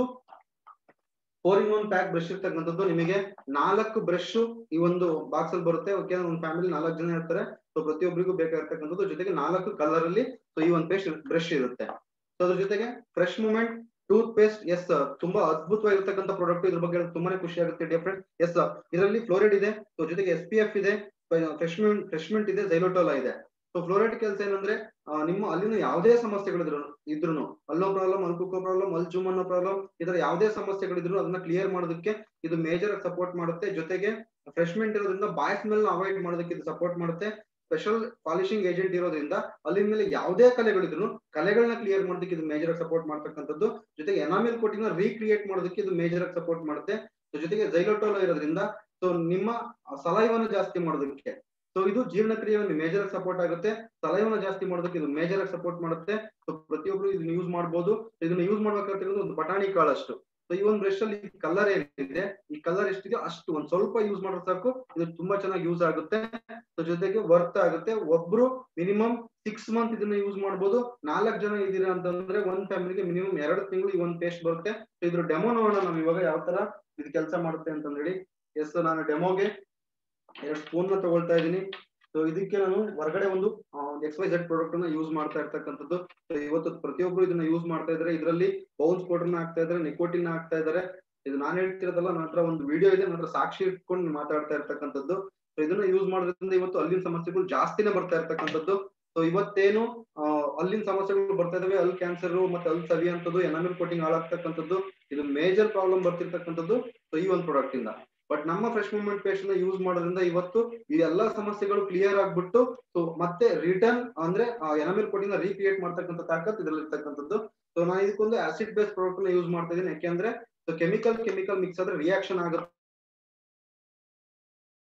four in one pack brush ಇರ್ತಕ್ಕಂಥದ್ದು ನಿಮಗೆ ನಾಲ್ಕು ಬ್ರಷ್ ಈ ಒಂದು ಬಾಕ್ಸ್ ಅಲ್ಲಿ ಬರುತ್ತೆ ಓಕೆ ಒಂದು ಫ್ಯಾಮಿಲಿ ನಾಲ್ಕು ಜನ ಇರ್ತಾರೆ ಸೊ ಪ್ರತಿಯೊಬ್ಬರಿಗೂ ಬೇಕಾಗಿರ್ತಕ್ಕಂಥದ್ದು ಜೊತೆಗೆ ನಾಲ್ಕು ಕಲರ್ ಅಲ್ಲಿ ಸೊ ಈ ಒಂದು ಪೇಸ್ಟ್ ಬ್ರಷ್ ಇರುತ್ತೆ ಸೊ ಅದ್ರ ಜೊತೆಗೆ fresh moment toothpaste yes ತುಂಬಾ ಅದ್ಭುತವಾಗಿರ್ತಕ್ಕಂಥ ಪ್ರಾಡಕ್ಟ್ ಇದ್ರ ಬಗ್ಗೆ ಹೇಳೋದು ತುಂಬಾನೇ ಖುಷಿ ಆಗುತ್ತೆ ಡಿಫ್ರೆಂಟ್ ಎಸ್ ಇದರಲ್ಲಿ ಫ್ಲೋರೈಡ್ ಇದೆ ಸೊ ಜೊತೆಗೆ ಎಸ್ ಪಿ ಎಫ್ ಇದೆ ಫ್ರೆಶ್ಮೆಂಟ್ ಫ್ರೆಶ್ಮೆಂಟ್ ಇದೆ ಜೈಲೋಟೋಲಾ ಇದೆ ಸೊ ಫ್ಲೋರೈಡ್ ಕೆಲಸ ಏನಂದ್ರೆ ಆ, ನಿಮ್ಮ ಅಲ್ಲಿನ ಯಾವುದೇ ಸಮಸ್ಯೆಗಳಿದ್ರು ಇದ್ರು ಅಲ್ಲೋ ಪ್ರಾಬ್ಲಮ್ ಅಲ್ಕುಕೋ ಪ್ರಾಬ್ಲಮ್ ಅಲ್ಜುಮ್ ಅನ್ನೋ ಪ್ರಾಬ್ಲಮ್ ಇದರ ಯಾವುದೇ ಸಮಸ್ಯೆಗಳಿದ್ರು ಅದನ್ನ ಕ್ಲಿಯರ್ ಮಾಡೋದಕ್ಕೆ ಇದು ಮೇಜರ್ ಆಗಿ ಸಪೋರ್ಟ್ ಮಾಡುತ್ತೆ ಜೊತೆಗೆ ಫ್ರೆಶ್ಮೆಂಟ್ ಇರೋದ್ರಿಂದ ಬಾಯ್ ಸ್ಮೆಲ್ ಅವಾಯ್ಡ್ ಮಾಡೋದಕ್ಕೆ ಇದು ಸಪೋರ್ಟ್ ಮಾಡುತ್ತೆ ಸ್ಪೆಷಲ್ ಪಾಲಿಶಿಂಗ್ ಏಜೆಂಟ್ ಇರೋದ್ರಿಂದ ಅಲ್ಲಿನ ಮೇಲೆ ಯಾವುದೇ ಕಲೆಗಳಿದ್ರು ಕಲೆಗಳನ್ನ ಕ್ಲಿಯರ್ ಮಾಡೋದಕ್ಕೆ ಇದು ಮೇಜರ್ ಆಗಿ ಸಪೋರ್ಟ್ ಮಾಡ್ತಕ್ಕಂಥದ್ದು ಜೊತೆಗೆ ಎನಾಮಿಲ್ ಕೋಟಿಂಗ್ ರೀಕ್ರಿಯೇಟ್ ಮಾಡೋದಕ್ಕೆ ಇದು ಮೇಜರ್ ಆಗಿ ಸಪೋರ್ಟ್ ಮಾಡುತ್ತೆ So ಜೊತೆಗೆ ಜೈಲೋಟೋಲ ಇರೋದ್ರಿಂದ ಸೊ ನಿಮ್ಮ ಸಲೈವನ್ನ ಜಾಸ್ತಿ ಮಾಡೋದಕ್ಕೆ ಸೊ ಇದು ಜೀವನ ಕ್ರಿಯೆಯನ್ನು ಮೇಜರ್ ಆಗಿ ಸಪೋರ್ಟ್ ಆಗುತ್ತೆ ಸಲೈವನ್ನ ಜಾಸ್ತಿ ಮಾಡೋದಕ್ಕೆ ಇದು ಮೇಜರ್ ಆಗಿ ಸಪೋರ್ಟ್ ಮಾಡುತ್ತೆ ಸೊ ಪ್ರತಿಯೊಬ್ರು ಇದನ್ನ ಯೂಸ್ ಮಾಡಬಹುದು ಇದನ್ನ ಯೂಸ್ ಮಾಡ್ಬೇಕಾಗಿರೋದು ಒಂದು ಬಟಾಣಿ ಕಾಳಷ್ಟು ಸೊ ಈ ಒಂದು ಬ್ರಷ್ ಅಲ್ಲಿ ಕಲರ್ ಏನಿದೆ ಈ ಕಲರ್ ಎಷ್ಟಿದೆ ಅಷ್ಟು ಒಂದ್ ಸ್ವಲ್ಪ ಯೂಸ್ ಮಾಡಿದ್ರೆ ಸಾಕು ಇದು ತುಂಬಾ ಚೆನ್ನಾಗಿ ಯೂಸ್ ಆಗುತ್ತೆ ಸೊ ಜೊತೆಗೆ ವರ್ತ್ ಆಗುತ್ತೆ ಒಬ್ರು ಮಿನಿಮಮ್ ಸಿಕ್ಸ್ ಮಂತ್ ಇದನ್ನ ಯೂಸ್ ಮಾಡ್ಬೋದು ನಾಲ್ಕು ಜನ ಇದೀರಾ ಅಂತಂದ್ರೆ ಒಂದ್ ಫ್ಯಾಮಿಲಿಗೆ ಮಿನಿಮಮ್ ಎರಡು ತಿಂಗಳು ಈ ಒಂದು ಪೇಸ್ಟ್ ಬರುತ್ತೆ ಸೊ ಇದ್ರ ಡೆಮೋ ನೋಡೋಣ ನಾವು ಇವಾಗ ಯಾವ ತರ ಇದು ಕೆಲಸ ಮಾಡುತ್ತೆ ಅಂತ ಹೇಳಿ ಎಸ್ ನಾನು ಡೆಮೋಗೆ ಎರಡು ಸ್ಪೂನ್ ನ ತಗೊಳ್ತಾ ಇದ್ದೀನಿ ಸೊ ಇದಕ್ಕೆ ನಾನು ಹೊರಗಡೆ ಒಂದು ಎಕ್ಸ್ ವೈ ಜೆಡ್ ಪ್ರಾಡಕ್ಟ್ ಅನ್ನ ಯೂಸ್ ಮಾಡ್ತಾ ಇರ್ತಕ್ಕಂಥದ್ದು ಸೊ ಇವತ್ತು ಪ್ರತಿಯೊಬ್ರು ಇದನ್ನ ಯೂಸ್ ಮಾಡ್ತಾ ಇದಾರೆ ಇದರಲ್ಲಿ ಬೌನ್ಸ್ ಪೌಡರ್ ನ ಹಾಕ್ತಾ ಇದಾರೆ ನಿಕೋಟಿನ್ ಹಾಕ್ತಾ ಇದಾರೆ ಇದು ನಾನು ಹೇಳ್ತಿರೋದಲ್ಲ ನನ್ನ ಹತ್ರ ಒಂದು ವಿಡಿಯೋ ಇದೆ ನನ್ನ ಹತ್ರ ಸಾಕ್ಷಿ ಇಟ್ಕೊಂಡು ಮಾತಾಡ್ತಾ ಇರ್ತಕ್ಕಂಥದ್ದು ಸೊ ಇದನ್ನ ಯೂಸ್ ಮಾಡೋದ್ರಿಂದ ಇವತ್ತು ಅಲ್ಲಿನ ಸಮಸ್ಯೆಗಳು ಜಾಸ್ತಿನೇ ಬರ್ತಾ ಇರ್ತಕ್ಕಂಥದ್ದು ಸೊ ಇವತ್ತೇನು ಆ, ಅಲ್ಲಿನ ಸಮಸ್ಯೆಗಳು ಬರ್ತಾ ಇದಾವೆ ಅಲ್ಲಿ ಕ್ಯಾನ್ಸರ್ ಮತ್ತೆ ಅಲ್ಲಿ ಸವಿ ಅಂತದ್ದು ಎನಾಮಿಲ್ ಕೋಟಿಂಗ್ ಹಾಳಾಗ್ತಕ್ಕಂಥದ್ದು ಇದು ಮೇಜರ್ ಪ್ರಾಬ್ಲಮ್ ಬರ್ತಿರ್ತಕ್ಕಂಥದ್ದು ಸೊ ಈ ಒಂದು ಪ್ರಾಡಕ್ಟ್ ಇಂದ ಬಟ್ ನಮ್ಮ ಫ್ರೆಶ್ ಮೂವ್ಮೆಂಟ್ ಪೇಸ್ಟ್ ನ ಯೂಸ್ ಮಾಡೋದ್ರಿಂದ ಇವತ್ತು ಈ ಎಲ್ಲಾ ಸಮಸ್ಯೆಗಳು ಕ್ಲಿಯರ್ ಆಗ್ಬಿಟ್ಟು ಸೊ ಮತ್ತೆ ರಿಟರ್ನ್ ಅಂದ್ರೆ ಎನಾಮಿಲ್ ಕೋಟಿಂಗ್ ರೀಕ್ರಿಯೇಟ್ ಮಾಡ್ತಕ್ಕಂಥ ತಾಕತ್ ಇದ್ರಲ್ಲಿ ಇರ್ತಕ್ಕಂಥದ್ದು ಸೊ ನಾನು ಇದಕ್ಕೊಂದು ಆಸಿಡ್ ಬೇಸ್ ಪ್ರಾಡಕ್ಟ್ ನ ಯೂಸ್ ಮಾಡ್ತಾ ಇದ್ದೀನಿ ಯಾಕೆಂದ್ರೆ ಕೆಮಿಕಲ್ ಕೆಮಿಕಲ್ ಮಿಕ್ಸ್ ಆದ್ರೆ ರಿಯಾಕ್ಷನ್ ಆಗುತ್ತೆ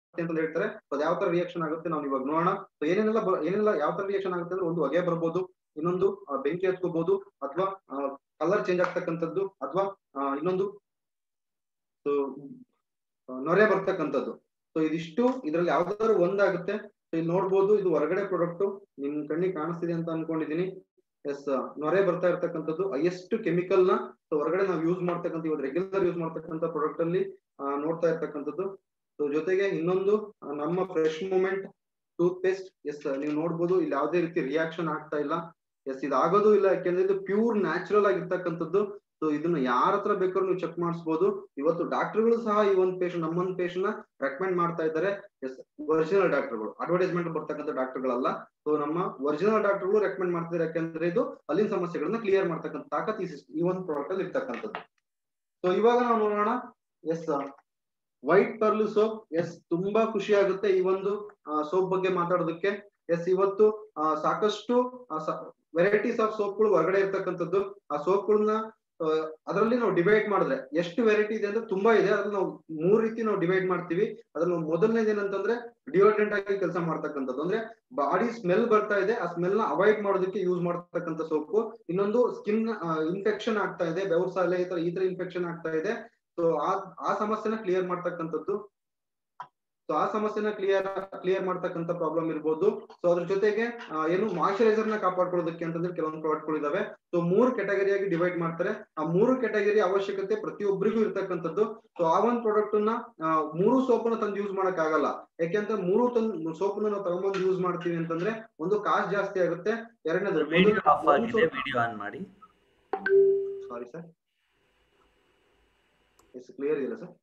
ಅಂತ ಹೇಳ್ತಾರೆ ಅದು ಯಾವ ತರ ರಿಯಾಕ್ಷನ್ ಆಗುತ್ತೆ ನಾವು ಇವಾಗ ನೋಡೋಣ ಸೊ ಏನೇನೆಲ್ಲ ಬ- ಏನೆಲ್ಲ ಯಾವ ತರ ರಿಯಾಕ್ಷನ್ ಆಗುತ್ತೆ ಅಂದ್ರೆ ಒಂದು ಹೊಗೆ ಬರ್ಬೋದು ಇನ್ನೊಂದು ಆ, ಬೆಂಕಿ ಹತ್ಕೋಬಹುದು ಅಥವಾ ಕಲರ್ ಚೇಂಜ್ ಆಗ್ತಕ್ಕಂಥದ್ದು ಅಥವಾ ಇನ್ನೊಂದು ಸೊ ನೊರೆ ಬರ್ತಕ್ಕಂಥದ್ದು ಸೊ ಇದಿಷ್ಟು ಇದ್ರಲ್ಲಿ ಯಾವ್ದಾದ್ರು ಒಂದಾಗುತ್ತೆ ಸೊ ಇಲ್ಲಿ ನೋಡ್ಬೋದು ಇದು ಹೊರಗಡೆ ಪ್ರಾಡಕ್ಟ್ ನಿಮ್ ಕಣ್ಣಿಗೆ ಕಾಣಿಸ್ತಿದೆ ಅಂತ ಅನ್ಕೊಂಡಿದೀನಿ ಎಸ್ ನೊರೆ ಬರ್ತಾ ಇರ್ತಕ್ಕಂಥದ್ದು ಹೈಯೆಸ್ಟ್ ಕೆಮಿಕಲ್ ನ ಸೊ ಹೊರಗಡೆ ನಾವು ಯೂಸ್ ಮಾಡ್ತಕ್ಕಂಥ ಇವತ್ತು ರೆಗ್ಯುಲರ್ ಯೂಸ್ ಮಾಡ್ತಕ್ಕಂಥ ಪ್ರಾಡಕ್ಟ್ ಅಲ್ಲಿ ಆ, ನೋಡ್ತಾ ಇರ್ತಕ್ಕಂಥದ್ದು ಸೊ ಜೊತೆಗೆ ಇನ್ನೊಂದು ಆ, ನಮ್ಮ fresh moment toothpaste yes ನೀವು ನೋಡ್ಬೋದು ಇಲ್ಲಿ ಯಾವುದೇ ರೀತಿ ರಿಯಾಕ್ಷನ್ ಆಗ್ತಾ ಇಲ್ಲ ಎಸ್ ಇದಾಗೋದು ಇಲ್ಲ ಯಾಕೆಂದ್ರೆ ಇದು ಪ್ಯೂರ್ ನ್ಯಾಚುರಲ್ ಆಗಿರ್ತಕ್ಕಂಥದ್ದು ಸೊ ಇದನ್ನ ಯಾರ ಹತ್ರ ಬೇಕಾದ್ರೂ ನೀವು ಚೆಕ್ ಮಾಡಿಸ್ಬೋದು ಇವತ್ತು ಡಾಕ್ಟರ್ಗಳು ಸಹ ಈ ಒಂದು ಪೇಷಂಟ್ ನಮ್ಮೊಂದು ಪೇಷಂಟ್ ನ ರೆಕಮೆಂಡ್ ಮಾಡ್ತಾ ಇದ್ದಾರೆ ಎಸ್ ಒರಿಜಿನಲ್ ಡಾಕ್ಟರ್ಗಳು ಅಡ್ವರ್ಟೈಸ್ಮೆಂಟ್ ಬರ್ತಕ್ಕಂಥ ಡಾಕ್ಟರ್ಗಳಲ್ಲ ಸೊ ನಮ್ಮ ಒರಿಜಿನಲ್ ಡಾಕ್ಟರ್ಗಳು ರೆಕಮೆಂಡ್ ಮಾಡ್ತಿದ್ದಾರೆ ಯಾಕಂದ್ರೆ ಇದು ಅಲ್ಲಿನ ಸಮಸ್ಯೆಗಳನ್ನ ಕ್ಲಿಯರ್ ಮಾಡ್ತಕ್ಕಂಥ ತಾಕತ್ ಈ ಸಿಸ್- ಈ ಒಂದು ಪ್ರಾಡಕ್ಟ್ ಅಲ್ಲಿ ಇರ್ತಕ್ಕಂಥದ್ದು ಸೊ ಇವಾಗ ನಾವು ನೋಡೋಣ yes white pearl soap yes ತುಂಬಾ ಖುಷಿ ಆಗುತ್ತೆ ಈ ಒಂದು ಸೋಪ್ ಬಗ್ಗೆ ಮಾತಾಡೋದಕ್ಕೆ ಎಸ್ ಇವತ್ತು ಆ, ಸಾಕಷ್ಟು ವೆರೈಟೀಸ್ ಆಫ್ ಸೋಪ್ಗಳು ಹೊರಗಡೆ ಇರ್ತಕ್ಕಂಥದ್ದು ಆ ಸೋಪ್ಗಳನ್ನ ಅದರಲ್ಲಿ ನಾವು ಡಿವೈಡ್ ಮಾಡಿದ್ರೆ ಎಷ್ಟು ವೆರೈಟಿ ಇದೆ ಅಂದ್ರೆ ತುಂಬಾ ಇದೆ ಅದ್ರಲ್ಲಿ ನಾವು ಮೂರ್ ರೀತಿ ನಾವು ಡಿವೈಡ್ ಮಾಡ್ತೀವಿ ಅದ್ರಲ್ಲಿ ಮೊದಲನೇದು ಏನಂತಂದ್ರೆ ಡಿಯೋಡ್ರೆಂಟ್ ಆಗಿ ಕೆಲಸ ಮಾಡ್ತಕ್ಕಂಥದ್ದು ಅಂದ್ರೆ ಬಾಡಿ ಸ್ಮೆಲ್ ಬರ್ತಾ ಇದೆ ಆ ಸ್ಮೆಲ್ ನ ಅವಾಯ್ಡ್ ಮಾಡೋದಕ್ಕೆ ಯೂಸ್ ಮಾಡ್ತಕ್ಕಂಥ ಸೋಪು ಇನ್ನೊಂದು ಸ್ಕಿನ್ ಇನ್ಫೆಕ್ಷನ್ ಆಗ್ತಾ ಇದೆ ಬೆವರ್ಸಾಲೆ ಈ ತರ ಈ ತರ ಇನ್ಫೆಕ್ಷನ್ ಆಗ್ತಾ ಇದೆ ಸೊ ಆ ಆ ಸಮಸ್ಯೆನ ಕ್ಲಿಯರ್ ಮಾಡ್ತಕ್ಕಂಥದ್ದು ಸೊ ಆ ಸಮಸ್ಯೆನ ಕ್ಲಿಯರ್ ಕ್ಲಿಯರ್ ಮಾಡ್ತಕ್ಕಂಥ ಪ್ರಾಬ್ಲಮ್ ಇರ್ಬೋದು ಸೊ ಅದ್ರ ಜೊತೆಗೆ ಆ, ಏನು ಮಾಯಿಶ್ಚರೈಸರ್ ನ ಕಾಪಾಡ್ಕೊಳ್ಳೋದಕ್ಕೆ ಅಂತಂದ್ರೆ ಕೆಲವೊಂದು ಪ್ರಾಡಕ್ಟ್ಗಳು ಇದಾವೆ ಸೊ ಮೂರು ಕೆಟಗರಿಯಾಗಿ ಡಿವೈಡ್ ಮಾಡ್ತಾರೆ ಆ ಮೂರು ಕೆಟಗರಿ ಅವಶ್ಯಕತೆ ಪ್ರತಿಯೊಬ್ಬರಿಗೂ ಇರ್ತಕ್ಕಂಥದ್ದು ಸೊ ಆ ಒಂದು ಪ್ರಾಡಕ್ಟ್ ನ ಆ, ಮೂರು ಸೋಪನ್ನ ತಂದು ಯೂಸ್ ಮಾಡಕ್ ಆಗಲ್ಲ ಯಾಕೆಂದ್ರೆ ಮೂರು ತಂದು ಸೋಪನ್ನ ನಾವು ತಗೊಂಡ್ಬಂದು ಯೂಸ್ ಮಾಡ್ತೀವಿ ಅಂತಂದ್ರೆ ಒಂದು ಕಾಸ್ಟ್ ಜಾಸ್ತಿ ಆಗುತ್ತೆ ಎರಡನೇದು ವಿಡಿಯೋ ಆಫ್ ಆಗಿದೆ ವಿಡಿಯೋ ಆನ್ ಮಾಡಿ ಸಾರಿ ಸರ್ ಎಸ್ ಕ್ಲಿಯರ್ ಇಲ್ಲ sir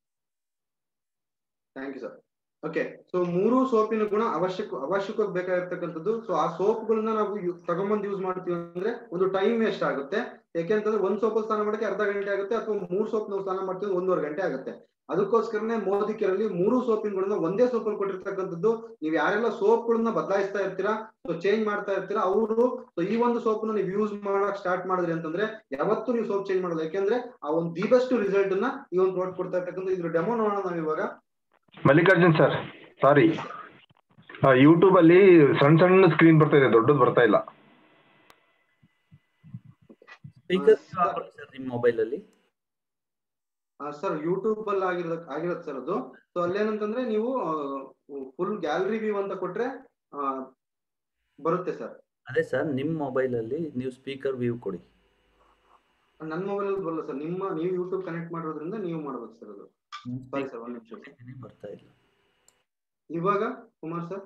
thank you sir okay so ಮೂರು ಸೋಪಿನ ಗುಣ ಅವಶ್ಯಕ ಅವಶ್ಯಕವಾಗಿ ಬೇಕಾಗಿರ್ತಕ್ಕಂಥದ್ದು ಸೊ ಆ ಸೋಪ್ಗಳನ್ನ ನಾವು ಯು- ತಗೊಂಬಂದು ಯೂಸ್ ಮಾಡ್ತೀವಿ ಅಂದ್ರೆ ಒಂದು ಟೈಮ್ ವೇಸ್ಟ್ ಆಗುತ್ತೆ ಯಾಕೆಂತಂದ್ರೆ ಒಂದ್ ಸೋಪ್ ಸ್ನಾನ ಮಾಡಕ್ಕೆ ಅರ್ಧ ಗಂಟೆ ಆಗುತ್ತೆ ಅಥವಾ ಮೂರ್ ಸೋಪ್ ನಾವು ಸ್ನಾನ ಮಾಡ್ತೀವಿ ಒಂದೂವರೆ ಗಂಟೆ ಆಗುತ್ತೆ ಅದಕ್ಕೋಸ್ಕರನೇ ಮೋದಿಕೆರಲ್ಲಿ ಮೂರು ಸೋಪಿನ ಒಂದೇ ಸೋಪಲ್ಲಿ ಕೊಟ್ಟಿರ್ತಕ್ಕಂಥದ್ದು ನೀವು ಯಾರೆಲ್ಲ ಸೋಪ್ಗಳನ್ನ ಬದಲಾಯಿಸ್ತಾ ಇರ್ತೀರಾ ಸೊ ಚೇಂಜ್ ಮಾಡ್ತಾ ಇರ್ತೀರಾ ಅವರು ಸೊ ಈ ಒಂದು ಸೋಪ್ನ ನೀವು ಯೂಸ್ ಮಾಡಕ್ ಸ್ಟಾರ್ಟ್ ಮಾಡಿದ್ರಿ ಅಂತಂದ್ರೆ ಯಾವತ್ತೂ ನೀವು ಸೋಪ್ ಚೇಂಜ್ ಮಾಡಲ್ಲ ಯಾಕೆಂದ್ರೆ ಆ ಒಂದು ದಿ ಬೆಸ್ಟ್ ರಿಸಲ್ಟ್ ನ ಈ ಒಂದು ಪ್ರಾಡಕ್ಟ್ ಕೊಡ್ತಾ ಇರ್ತಕ್ಕಂಥ ಇದ್ರ ಡೆಮೋ ನೋಡೋಣ ನಾವು ಇವಾಗ ಮಲ್ಲಿಕಾರ್ಜುನ್ ಸರ್ ಸಾರಿ ಯೂಟ್ಯೂಬ್ ಅಲ್ಲಿ ಸಣ್ಣ ಸಣ್ಣ ಸ್ಕ್ರೀನ್ ಬರ್ತಾ ಇದೆ ದೊಡ್ಡದು ಬರ್ತಾ ಇಲ್ಲ ಸ್ಪೀಕರ್ ಹಾಕೊಳ್ಳಿ ಸರ್ ನಿಮ್ಮ ಮೊಬೈಲ್ ಅಲ್ಲಿ ಸರ್ ಯೂಟ್ಯೂಬ್ ಅಲ್ಲಿ ಆಗಿರೋ ಆಗಿರೋದು ಸರ್ ಅದು ಸೊ ಅಲ್ಲೇನಂತಂದ್ರೆ ನೀವು ಫುಲ್ ಗ್ಯಾಲರಿ ವ್ಯೂ ಅಂತ ಕೊಟ್ರೆ ಆ, ಬರುತ್ತೆ ಸರ್ ಅದೇ ಸರ್ ನಿಮ್ಮ ಮೊಬೈಲ್ ಅಲ್ಲಿ ನೀವು ಸ್ಪೀಕರ್ ವ್ಯೂ ಕೊಡಿ ನನ್ನ ಮೊಬೈಲ್ ಅಲ್ಲಿ ಬರಲ್ಲ ಸರ್ ನಿಮ್ಮ ನೀವು ಯೂಟ್ಯೂಬ್ ಕನೆಕ್ಟ್ ಮಾಡಿರೋದ್ರಿಂದ ನೀವು ಮಾಡ್ಬೇಕು ಸರ್ ಅದು ಹ್ಮ್, ಸಾರಿ speaker ಸರ್ ಒಂದ್ ನಿಮಿಷ ಕೊಟ್ಟಿದ್ದೀನಿ, ಬರ್ತಾ ಇಲ್ಲ ಇವಾಗ ಕುಮಾರ್ ಸರ್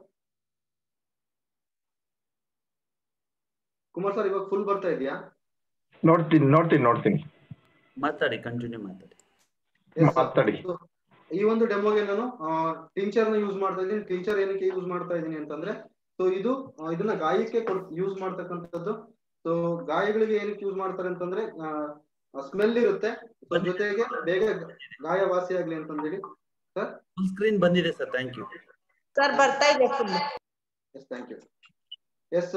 ಕುಮಾರ್ ಸರ್ ಇವಾಗ ಫುಲ್ ಬರ್ತಾ ಇದೆಯಾ ನೋಡ್ತೀನಿ ನೋಡ್ತೀನಿ ನೋಡ್ತೀನಿ ಮಾತಾಡಿ ಕಂಟಿನ್ಯೂ ಮಾತಾಡಿ Yes, sir. ಮಾತಾಡಿ So, ಈ ಒಂದು ಡೆಮೋಗೆ ನಾನು ಟಿಂಚರ್ ನ ಯೂಸ್ ಮಾಡ್ತಾ ಇದ್ದೀನಿ ಟಿಂಚರ್ ಏನಕ್ಕೆ ಯೂಸ್ ಮಾಡ್ತಾ ಇದ್ದೀನಿ ಅಂತಂದ್ರೆ ಸೊ ಇದು ಆ, ಇದನ್ನ ಗಾಯಕ್ಕೆ ಯೂಸ್ ಮಾಡ್ತಕ್ಕಂಥದ್ದು ಸೊ ಗಾಯಗಳಿಗೆ ಏನಕ್ಕೆ ಯೂಸ್ ಮಾಡ್ತಾರೆ ಅಂತಂದ್ರೆ ಸ್ಮೆಲ್ ಇರುತ್ತೆ ಸೊ ಜೊತೆಗೆ ಬೇಗ ಗಾಯ ವಾಸಿ ಆಗ್ಲಿ ಅಂತಂದೇಳಿ ಫುಲ್ ಸ್ಕ್ರೀನ್ ಬಂದಿದೆ ಸರ್ ಥ್ಯಾಂಕ್ ಯು ಸರ್ ಬರ್ತಾ ಇದೆ full yes thank you yes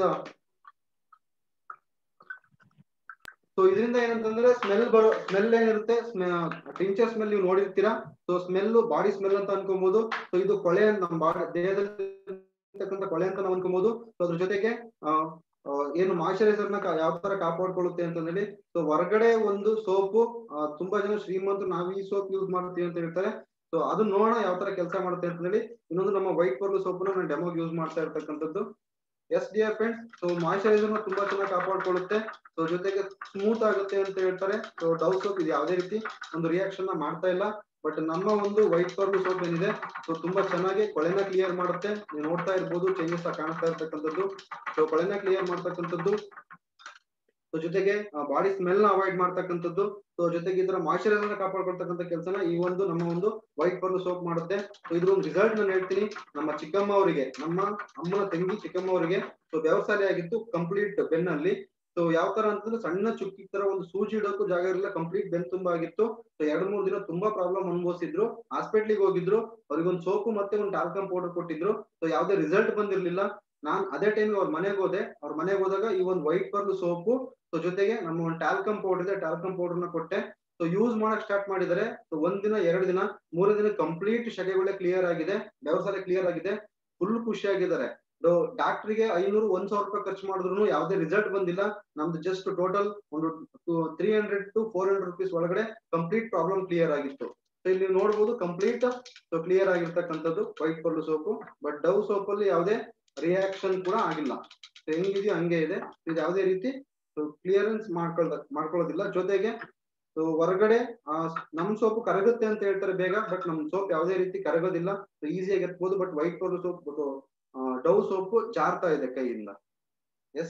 so ಇದರಿಂದ ಏನಂತಂದ್ರೆ ಸ್ಮೆಲ್ ಬರೋ ಸ್ಮೆಲ್ ಏನಿರುತ್ತೆ ಟಿಂಚರ್ ಸ್ಮೆಲ್ ನೀವು ನೋಡಿರ್ತೀರಾ ಸೊ ಸ್ಮೆಲ್ ಬಾಡಿ ಸ್ಮೆಲ್ ಅಂತ ಅನ್ಕೋಬಹುದು ಸೊ ಇದು ಕೊಳೆ ಅಂತ ನಮ್ಮ ಬಾಡಿ ದೇಹದಲ್ಲಿ ಇರ್ತಕ್ಕಂಥ ಕೊಳೆ ಅಂತ ನಾವು ಅನ್ಕೋಬಹುದು ಸೊ ಅದ್ರ ಜೊತೆಗೆ ಆ, ಆ, ಏನು ಮಾಯಿಶ್ಚರೈಸರ್ ನ ಯಾವ ತರ ಕಾಪಾಡ್ಕೊಳ್ಳುತ್ತೆ ಅಂತಂದೇಳಿ ಸೊ ಹೊರಗಡೆ ಒಂದು ಸೋಪು ತುಂಬಾ ಜನ ಶ್ರೀಮಂತರು ನಾವು ಈ ಸೋಪ್ ಯೂಸ್ ಮಾಡ್ತೀವಿ ಅಂತ ಹೇಳ್ತಾರೆ ಸೊ ಅದು ನೋಡೋಣ ಯಾವ ತರ ಕೆಲಸ ಮಾಡುತ್ತೆ ಅಂತ ಹೇಳಿ ಇನ್ನೊಂದು ನಮ್ಮ ವೈಟ್ ಪರ್ಲ್ ಸೋಪ್ ನಾನು ಡೆಮೋಗೆ ಯೂಸ್ ಮಾಡ್ತಾ ಇರ್ತಕ್ಕಂಥದ್ದು yes dear friends so moisturiser ನ ತುಂಬಾ ಚೆನ್ನಾಗಿ ಕಾಪಾಡ್ಕೊಳ್ಳುತ್ತೆ ಸೊ ಜೊತೆಗೆ ಸ್ಮೂತ್ ಆಗುತ್ತೆ ಅಂತ ಹೇಳ್ತಾರೆ ಸೊ ಡವ್ ಸೋಪ್ ಇದು ಯಾವುದೇ ರೀತಿ ಒಂದು ರಿಯಾಕ್ಷನ್ ನ ಮಾಡ್ತಾ ಇಲ್ಲ ಬಟ್ ನಮ್ಮ ಒಂದು ವೈಟ್ ಪರ್ಲ್ ಸೋಪ್ ಏನಿದೆ ಸೊ ತುಂಬಾ ಚೆನ್ನಾಗಿ ಕೊಳೆನ ಕ್ಲಿಯರ್ ಮಾಡುತ್ತೆ ನೀವು ನೋಡ್ತಾ ಇರ್ಬೋದು ಚೇಂಜಸ್ ಕಾಣಿಸ್ತಾ ಇರ್ತಕ್ಕಂಥದ್ದು ಸೊ ಕೊಳೆನ ಕ್ಲಿಯರ್ ಮಾಡ್ತಕ್ಕಂಥದ್ದು ಸೊ ಜೊತೆಗೆ ಬಾಡಿ ಸ್ಮೆಲ್ ನ ಅವಾಯ್ಡ್ ಮಾಡ್ತಕ್ಕಂಥದ್ದು ಸೊ ಜೊತೆಗೆ ಇದರ ಮಾಯಿಶ್ಚರೈಸರ್ ಕಾಪಾಡ್ಕೊಳ್ತಕ್ಕಂಥ ಕೆಲಸನ ಈ ಒಂದು ನಮ್ಮ ಒಂದು ವೈಟ್ ಪರ್ಲ್ ಸೋಪ್ ಮಾಡುತ್ತೆ ಸೊ ಇದ್ರ ಒಂದು ರಿಸಲ್ಟ್ ನಾನು ಹೇಳ್ತೀನಿ ನಮ್ಮ ಚಿಕ್ಕಮ್ಮ ಅವರಿಗೆ ನಮ್ಮ ಅಮ್ಮನ ತಂಗಿ ಚಿಕ್ಕಮ್ಮ ಅವರಿಗೆ ಸೊ ವ್ಯವಸಾಯ ಆಗಿತ್ತು ಕಂಪ್ಲೀಟ್ ಬೆನ್ನಲ್ಲಿ ಸೊ ಯಾವ ತರ ಅಂತಂದ್ರೆ ಸಣ್ಣ ಚುಕ್ಕಿ ತರ ಒಂದು ಸೂಜಿ ಇಡೋಕ್ಕೂ ಜಾಗ ಇರಲಿಲ್ಲ ಕಂಪ್ಲೀಟ್ ಬೆನ್ ತುಂಬಾ ಆಗಿತ್ತು ಸೊ ಎರಡ್ ಮೂರ್ ದಿನ ತುಂಬಾ ಪ್ರಾಬ್ಲಮ್ ಅನುಭವಿಸಿದ್ರು ಹಾಸ್ಪಿಟ್ಲಿಗೆ ಹೋಗಿದ್ರು ಅವ್ರಿಗೆ ಒಂದು ಸೋಪು ಮತ್ತೆ ಒಂದು ಟಾಲ್ಕಮ್ ಪೌಡರ್ ಕೊಟ್ಟಿದ್ರು ಸೊ ಯಾವ್ದೇ ರಿಸಲ್ಟ್ ಬಂದಿರ್ಲಿಲ್ಲ ನಾನ್ ಅದೇ ಟೈಮ್ ಅವ್ರ ಮನೆಗೆ ಹೋದೆ ಅವ್ರ ಮನೆಗೆ ಹೋದಾಗ ಈ ಒಂದು ವೈಟ್ ಪರ್ಲ್ ಸೋಪು ಸೊ ಜೊತೆಗೆ ನಮ್ಮ ಒಂದು ಟಾಲ್ಕಮ್ ಪೌಡರ್ ಇದೆ ಟಾಲ್ಕಮ್ ಪೌಡರ್ ನ ಕೊಟ್ಟೆ ಸೊ ಯೂಸ್ ಮಾಡಕ್ ಸ್ಟಾರ್ಟ್ ಮಾಡಿದರೆ ಸೊ ಒಂದ್ ದಿನ ಎರಡು ದಿನ ಮೂರನೇ ದಿನ ಕಂಪ್ಲೀಟ್ ಶೆಕೆಗಳೇ ಕ್ಲಿಯರ್ ಆಗಿದೆ ವ್ಯವಸಾಯ ಕ್ಲಿಯರ್ ಆಗಿದೆ ಫುಲ್ ಖುಷಿಯಾಗಿದ್ದಾರೆ ಡಾಕ್ಟರ್ಗೆ ಐನೂರು ಒಂದ್ ಸಾವಿರ ರೂಪಾಯಿ ಖರ್ಚು ಮಾಡಿದ್ರು ಯಾವುದೇ ರಿಸಲ್ಟ್ ಬಂದಿಲ್ಲ ನಮ್ದು ಜಸ್ಟ್ ಟೋಟಲ್ ಒಂದು three hundred two four hundred rupees ಒಳಗಡೆ ಕಂಪ್ಲೀಟ್ ಪ್ರಾಬ್ಲಮ್ ಕ್ಲಿಯರ್ ಆಗಿತ್ತು ಸೊ ಇಲ್ಲಿ ನೋಡ್ಬೋದು ಕಂಪ್ಲೀಟ್ ಸೊ ಕ್ಲಿಯರ್ ಆಗಿರ್ತಕ್ಕಂಥದ್ದು White Pearl soap but Dove soap ಅಲ್ಲಿ ಯಾವುದೇ ರಿಯಾಕ್ಷನ್ ಕೂಡ ಆಗಿಲ್ಲ So ಹೆಂಗಿದೆಯೋ ಹಂಗೆ ಇದೆ ಇದು ಯಾವುದೇ ರೀತಿ ಕ್ಲಿಯರೆನ್ಸ್ ಮಾಡ್ಕೊಳ್ದ ಮಾಡ್ಕೊಳ್ಳೋದಿಲ್ಲ ಜೊತೆಗೆ ಸೊ ಹೊರಗಡೆ ಆ, ನಮ್ ಸೋಪು ಕರಗುತ್ತೆ ಅಂತ ಹೇಳ್ತಾರೆ ಬೇಗ ಬಟ್ ನಮ್ ಸೋಪ್ ಯಾವುದೇ ರೀತಿ ಕರಗೋದಿಲ್ಲ ಈಸಿಯಾಗಿ ಎತ್ಬೋದು but White Pearl soap Dove soap ಜಾರ್ತಾ ಇದೆ ಕೈಯಿಂದ ಎಸ್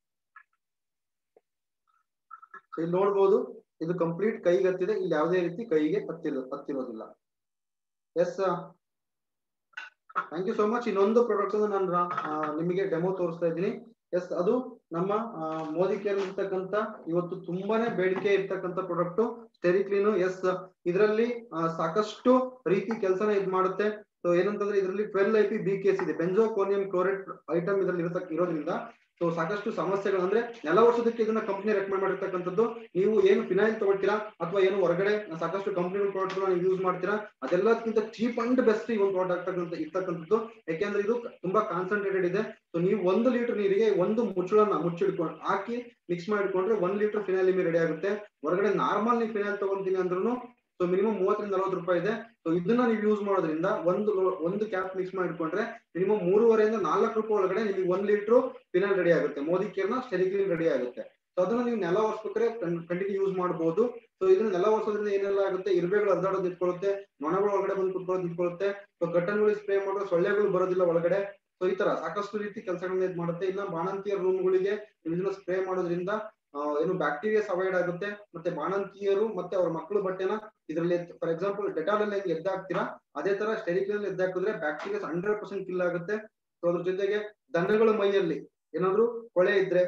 ಇಲ್ಲಿ ನೋಡ್ಬೋದು ಇದು ಕಂಪ್ಲೀಟ್ ಕೈಗೆ ಹತ್ತಿದೆ ಇಲ್ಲಿ ಯಾವುದೇ ರೀತಿ ಕೈಗೆ ಹತ್ತಿರ ಹತ್ತಿರೋದಿಲ್ಲ yes thank you so much ಇನ್ನೊಂದು ಪ್ರಾಡಕ್ಟ್ ನಾನು ರಾ- ಆ, ನಿಮಗೆ ಡೆಮೋ ತೋರಿಸ್ತಾ ಇದ್ದೀನಿ ಎಸ್ ಅದು ನಮ್ಮ ಆ, ಮೋದಿ ಕೇರ್ ಇರ್ತಕ್ಕಂತ ಇವತ್ತು ತುಂಬಾನೇ ಬೇಡಿಕೆ ಇರ್ತಕ್ಕಂತ ಪ್ರಾಡಕ್ಟ್ ಸ್ಟೆರಿಕ್ಲೀನು ಎಸ್ ಇದರಲ್ಲಿ ಸಾಕಷ್ಟು ರೀತಿ ಕೆಲಸನ ಇದ್ ಮಾಡುತ್ತೆ ಸೊ ಏನಂತಂದ್ರೆ ಇದರಲ್ಲಿ twelve I P B case ಇದೆ ಬೆಂಜೋಕೋನಿಯಂ ಕ್ಲೋರೇಟ್ ಐಟಮ್ ಇದರಲ್ಲಿ ಇರತಕ್ಕ ಇರೋದ್ರಿಂದ ಸೊ ಸಾಕಷ್ಟು ಸಮಸ್ಯೆಗಳು ಅಂದ್ರೆ ನೆಲ ವರ್ಷದಕ್ಕೆ ಇದನ್ನ ಕಂಪ್ನಿ ರೆಕಮೆಂಡ್ ಮಾಡಿರ್ತಕ್ಕಂಥದ್ದು ನೀವು ಏನು ಫಿನೈಲ್ ತಗೊಳ್ತೀರಾ ಅಥವಾ ಏನು ಹೊರಗಡೆ ಸಾಕಷ್ಟು ಕಂಪ್ನಿಗಳ ಪ್ರಾಡಕ್ಟ್ ನೀವು ಯೂಸ್ ಮಾಡ್ತೀರಾ ಅದೆಲ್ಲದಕ್ಕಿಂತ ಚೀಪ್ ಅಂಡ್ ಬೆಸ್ಟ್ ಈ ಒಂದು ಪ್ರಾಡಕ್ಟ್ ಆಗ್ತಕ್ಕಂಥ ಇರ್ತಕ್ಕಂಥದ್ದು ಯಾಕೆಂದ್ರೆ ಇದು ತುಂಬಾ ಕಾನ್ಸಂಟ್ರೇಟೆಡ್ ಇದೆ ಸೊ ನೀವು ಒಂದು ಲೀಟರ್ ನೀರಿಗೆ ಒಂದು ಮುಚ್ಚಳನ್ನ ಮುಚ್ಚಿಡ್ಕೊಂಡು ಹಾಕಿ ಮಿಕ್ಸ್ ಮಾಡಿಕೊಂಡ್ರೆ ಒಂದ್ ಲೀಟರ್ ಫಿನೈಲ್ ನಿಮಗೆ ರೆಡಿ ಆಗುತ್ತೆ ಹೊರಗಡೆ ನಾರ್ಮಲ್ ನೀವು ಫಿನೈಲ್ ತಗೊಂತೀನಿ ಅಂದ್ರೂ ಸೊ ಮಿನಿಮಮ್ ಮೂವತ್ತರಿಂದ ನಲವತ್ತು ರೂಪಾಯಿ ಇದೆ ಸೊ ಇದನ್ನ ನೀವು ಯೂಸ್ ಮಾಡೋದ್ರಿಂದ ಒಂದು ಒಂದು ಕ್ಯಾಪ್ ಮಿಕ್ಸ್ ಮಾಡಿಕೊಂಡ್ರೆ ಮಿನಿಮಮ್ ಮೂರುವರೆಯಿಂದ ನಾಲ್ಕು ರೂಪಾಯಿ ಒಳಗಡೆ ನಿಮಗೆ ಒಂದ್ ಲೀಟರ್ ಫಿನೈಲ್ ರೆಡಿ ಆಗುತ್ತೆ ಮೋದಿ ಕೇರ್ನ ಸ್ಟೆರಿಕ್ಲೀನ್ ರೆಡಿ ಆಗುತ್ತೆ ಸೊ ಅದನ್ನ ನೀವು ನೆಲ ಒರೆಸ್ಬೇಕಾದ್ರೆ ಕಂಟಿನ್ಯೂ ಯೂಸ್ ಮಾಡಬಹುದು ಸೊ ಇದನ್ನ ನೆಲ ಒರೆಸೋದ್ರಿಂದ ಏನೆಲ್ಲ ಆಗುತ್ತೆ ಇರುವೆಗಳು ಹರಿದಾಡೋದು ನಿಂತ್ಕೊಳ್ಳುತ್ತೆ ನೊಣಗಳು ಒಳಗಡೆ ಬಂದು ಕುತ್ಕೊಳ್ಳೋದು ನಿಂತ್ಕೊಳ್ಳುತ್ತೆ ಸೊ ಕಟ್ಟನ್ಗಳು ಸ್ಪ್ರೇ ಮಾಡೋ ಸೊಳ್ಳೆಗಳು ಬರೋದಿಲ್ಲ ಒಳಗಡೆ ಸೊ ಈ ತರ ಸಾಕಷ್ಟು ರೀತಿ ಕೆಲಸಗಳನ್ನ ಇದು ಮಾಡುತ್ತೆ ಇಲ್ಲ ಬಾಣಂತಿಯರ ರೂಮ್ಗಳಿಗೆ ಇದನ್ನ ಸ್ಪ್ರೇ ಮಾಡೋದ್ರಿಂದ ಆ, ಏನು ಬ್ಯಾಕ್ಟೀರಿಯಾಸ್ ಅವಾಯ್ಡ್ ಆಗುತ್ತೆ ಮತ್ತೆ ಬಾಣಂತಿಯರು ಮತ್ತೆ ಅವ್ರ ಮಕ್ಕಳು ಬಟ್ಟೆನ ಇದರಲ್ಲಿ ಫಾರ್ ಎಕ್ಸಾಂಪಲ್ ಡೆಟಾಲ್ ಅಲ್ಲಿ ಹೆಂಗ್ ಎದ್ದಾಕ್ತೀರಾ ಅದೇ ತರ ಸ್ಟೆರಿಕ್ಲೀನ್ ಎದ್ದಾಕಿದ್ರೆ ಬ್ಯಾಕ್ಟೀರಿಯಾಸ್ ಹಂಡ್ರೆಡ್ ಪರ್ಸೆಂಟ್ ಕಿಲ್ ಆಗುತ್ತೆ ಸೊ ಅದ್ರ ಜೊತೆಗೆ ದನಗಳ ಮೈಯಲ್ಲಿ ಏನಾದ್ರು ಕೊಳೆ ಇದ್ರೆ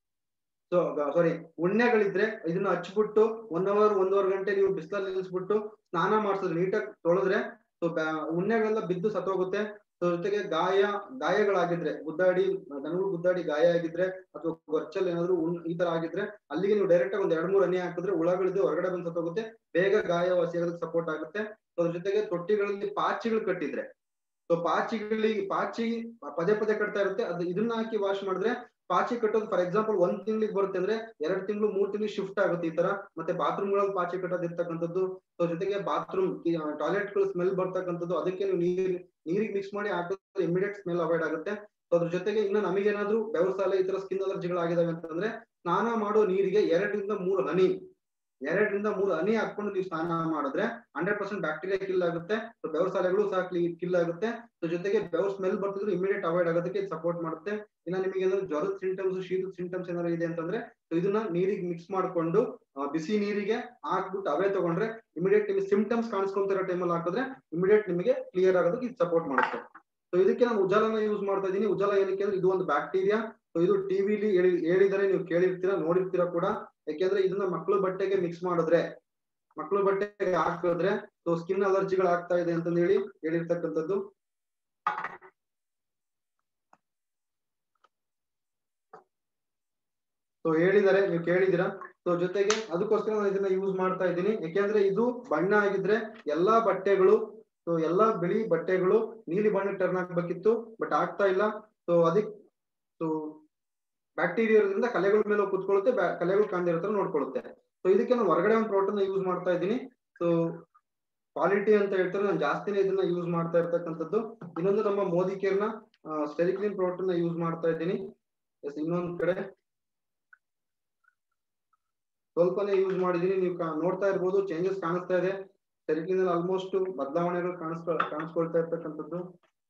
ಸೊ ಸಾರಿ ಉಣ್ಣೆಗಳಿದ್ರೆ ಇದನ್ನ ಹಚ್ಬಿಟ್ಟು ಒನ್ ಅವರ್ ಒಂದೂವರೆ ಗಂಟೆ ನೀವು ಬಿಸಿಲಲ್ಲಿ ನಿಲ್ಲಿಸ್ಬಿಟ್ಟು ಸ್ನಾನ ಮಾಡಿಸಿದ್ರೆ ನೀಟಾಗಿ ತೊಳೆದ್ರೆ ಸೊ ಉಣ್ಣೆಗಳೆಲ್ಲ ಬಿದ್ದು ಸತ್ತೋಗುತ್ತೆ ಸೊ ಜೊತೆಗೆ ಗಾಯ ಗಾಯಗಳಾಗಿದ್ರೆ ಗುದ್ದಾಡಿ ದನಗಳು ಗುದ್ದಾಡಿ ಗಾಯ ಆಗಿದ್ರೆ ಅಥವಾ ಗೊರ್ಚಲ್ ಏನಾದ್ರು ಉಣ್- ಈ ತರ ಆಗಿದ್ರೆ ಅಲ್ಲಿಗೆ ನೀವು ಡೈರೆಕ್ಟ್ ಆಗಿ ಒಂದ್ ಎರಡ್ ಮೂರ್ ಹನಿ ಹಾಕಿದ್ರೆ ಹುಳಗಳಿದ್ದು ಹೊರಗಡೆ ಬಂದು ಸತ್ತೋಗುತ್ತೆ ಬೇಗ ಗಾಯ ವಾಸಿಯಾಗೋದಕ್ಕೆ ಸಪೋರ್ಟ್ ಆಗುತ್ತೆ ಸೊ ಅದ್ರ ಜೊತೆಗೆ ತೊಟ್ಟಿಗಳಲ್ಲಿ ಪಾಚಿಗಳು ಕಟ್ಟಿದ್ರೆ ಸೊ ಪಾಚಿಗಳಿಗೆ ಪಾಚಿ ಪದೇ ಪದೇ ಕಟ್ತಾ ಇರುತ್ತೆ ಅದು ಇದನ್ನ ಹಾಕಿ ವಾಶ್ ಮಾಡಿದ್ರೆ ಪಾಚಿ ಕಟ್ಟೋದು ಫಾರ್ ಎಕ್ಸಾಂಪಲ್ ಒಂದ್ ತಿಂಗಳಿಗೆ ಬರುತ್ತೆ ಅಂದ್ರೆ ಎರಡ್ ತಿಂಗಳು ಮೂರ್ ತಿಂಗಳು ಶಿಫ್ಟ್ ಆಗುತ್ತೆ ಈ ತರ ಮತ್ತೆ ಬಾತ್ರೂಮ್ ಗಳಲ್ಲಿ ಪಾಚಿ ಕಟ್ಟೋದು ಇರ್ತಕ್ಕಂಥದ್ದು ಸೊ ಜೊತೆಗೆ ಬಾತ್ರೂಮ್ ಟಾಯ್ಲೆಟ್ ಗಳು ಸ್ಮೆಲ್ ಬರ್ತಕ್ಕಂಥದ್ದು ಅದಕ್ಕೆ ನೀವು ನೀರ್ ನೀರಿಗೆ ಮಿಕ್ಸ್ ಮಾಡಿ ಹಾಕಿದ್ರೆ ಇಮಿಡಿಯೇಟ್ ಸ್ಮೆಲ್ ಅವಾಯ್ಡ್ ಆಗುತ್ತೆ ಸೊ ಅದ್ರ ಜೊತೆಗೆ ಇನ್ನು ನಮಗೇನಾದ್ರೂ ಬೆವಸಾಲೆ ಈ ತರ ಸ್ಕಿನ್ ಅಲರ್ಜಿಗಳಾಗಿದಾವೆ ಅಂತಂದ್ರೆ ಸ್ನಾನ ಮಾಡೋ ನೀರಿಗೆ ಎರಡರಿಂದ ಮೂರು ಹನಿ ಎರಡರಿಂದ ಮೂರು ಹನಿ ಹಾಕೊಂಡು ನೀವು ಸ್ನಾನ ಮಾಡಿದ್ರೆ ಹಂಡ್ರೆಡ್ ಪರ್ಸೆಂಟ್ ಬ್ಯಾಕ್ಟೀರಿಯಾ ಕಿಲ್ ಆಗುತ್ತೆ ಸೊ ಬೆವಸಾಲೆಗಳು ಸಹ ಕಿಲ್ ಆಗುತ್ತೆ ಸೊ ಜೊತೆಗೆ ಬೆವರ್ ಸ್ಮೆಲ್ ಬರ್ತಿದ್ರು ಇಮಿಡಿಯೇಟ್ ಅವಾಯ್ಡ್ ಆಗೋದಕ್ಕೆ ಸಪೋರ್ಟ್ ಮಾಡುತ್ತೆ ಇನ್ನ ನಿಮಗೆ ಏನಾದ್ರು ಜ್ವರದ ಸಿಂಟಮ್ಸ್ ಶೀತದ ಸಿಂಟಮ್ಸ್ ಏನಾದ್ರು ಇದೆ ಅಂತಂದ್ರೆ ಸೊ ಇದನ್ನ ನೀರಿಗೆ ಮಿಕ್ಸ್ ಮಾಡ್ಕೊಂಡು ಆ, ಬಿಸಿ ನೀರಿಗೆ ಹಾಕ್ಬಿಟ್ಟು ಅವೇ ತಗೊಂಡ್ರೆ ಇಮಿಡಿಯೇಟ್ ನಿಮಗೆ ಸಿಂಟಮ್ಸ್ ಕಾಣಿಸ್ಕೊಂತಿರೋ ಟೈಮಲ್ಲಿ ಹಾಕಿದ್ರೆ ಇಮಿಡಿಯೇಟ್ ನಿಮಗೆ ಕ್ಲಿಯರ್ ಆಗೋದಕ್ಕೆ ಇದು ಸಪೋರ್ಟ್ ಮಾಡುತ್ತೆ ಸೊ ಇದಕ್ಕೆ ನಾನು ಉಜಾಲನ ಯೂಸ್ ಮಾಡ್ತಾ ಇದ್ದೀನಿ ಉಜಾಲ ಏನಕ್ಕೆ ಅಂದ್ರೆ ಇದು ಒಂದು ಬ್ಯಾಕ್ಟೀರಿಯಾ ಸೊ ಇದು ಟಿವಿಲಿ ಹೇಳಿ ಹೇಳಿದರೆ ನೀವು ಕೇಳಿರ್ತೀರಾ ನೋಡಿರ್ತೀರಾ ಕೂಡ ಯಾಕೆಂದ್ರೆ ಇದನ್ನ ಮಕ್ಕಳು ಬಟ್ಟೆಗೆ ಮಿಕ್ಸ್ ಮಾಡಿದ್ರೆ ಮಕ್ಕಳು ಬಟ್ಟೆಗೆ ಹಾಕಿದ್ರೆ ಸೊ ಸ್ಕಿನ್ ಅಲರ್ಜಿಗಳು ಆಗ್ತಾ ಇದೆ ಅಂತ ಹೇಳಿ ಹೇಳಿರ್ತಕ್ಕಂಥದ್ದು ಸೊ ಹೇಳಿದ್ದಾರೆ ನೀವು ಕೇಳಿದಿರಾ ಸೊ ಜೊತೆಗೆ ಅದಕ್ಕೋಸ್ಕರ ನಾನು ಇದನ್ನ ಯೂಸ್ ಮಾಡ್ತಾ ಇದ್ದೀನಿ ಯಾಕೆಂದ್ರೆ ಇದು ಬಣ್ಣ ಆಗಿದ್ರೆ ಎಲ್ಲಾ ಬಟ್ಟೆಗಳು ಸೊ ಎಲ್ಲಾ ಬಿಳಿ ಬಟ್ಟೆಗಳು ನೀಲಿ ಬಣ್ಣ ಟರ್ನ್ ಆಗ್ಬೇಕಿತ್ತು ಬಟ್ ಆಗ್ತಾ ಇಲ್ಲ ಸೊ ಅದಕ್ಕೆ ಸೊ ಬ್ಯಾಕ್ಟೀರಿಯಾ ಇರೋದ್ರಿಂದ ಕಲೆಗಳ ಮೇಲೆ ಹೋಗಿ ಕುತ್ಕೊಳ್ಳುತ್ತೆ ಬ್ಯಾ- ಕಲೆಗಳು ಕಾಣದಿರೋ ತರ ನೋಡ್ಕೊಳ್ಳುತ್ತೆ ಸೊ ಇದಕ್ಕೆ ನಾನು ಹೊರಗಡೆ ಒಂದು ಪ್ರೋಟನ್ ಯೂಸ್ ಮಾಡ್ತಾ ಇದ್ದೀನಿ ಸೊ ಕ್ವಾಲಿಟಿ ಅಂತ ಹೇಳ್ತಾರೆ ನಾನು ಜಾಸ್ತಿನೇ ಇದನ್ನ ಯೂಸ್ ಮಾಡ್ತಾ ಇರ್ತಕ್ಕಂಥದ್ದು ಇನ್ನೊಂದು ನಮ್ಮ ಮೋದಿ ಕೇರ್ನ ಸ್ಟೆರಿಕ್ಲಿನ್ ಪ್ರೋಟನ್ ಯೂಸ್ ಮಾಡ್ತಾ ಇದ್ದೀನಿ ಎಸ್ ಇನ್ನೊಂದ್ ಕಡೆ ಸ್ವಲ್ಪನೇ ಯೂಸ್ ಮಾಡಿದೀನಿ ನೀವು ಕಾ- ನೋಡ್ತಾ ಇರ್ಬೋದು ಚೇಂಜಸ್ ಕಾಣಿಸ್ತಾ ಇದೆ ಸ್ಟೆರಿಕ್ಲಿನ್ ಅಲ್ಲಿ ಆಲ್ಮೋಸ್ಟ್ ಬದಲಾವಣೆಗಳು ಕಾಣಿಸ್ಕೊ ಕಾಣಿಸ್ಕೊಳ್ತಾ ಇರ್ತಕ್ಕಂಥದ್ದು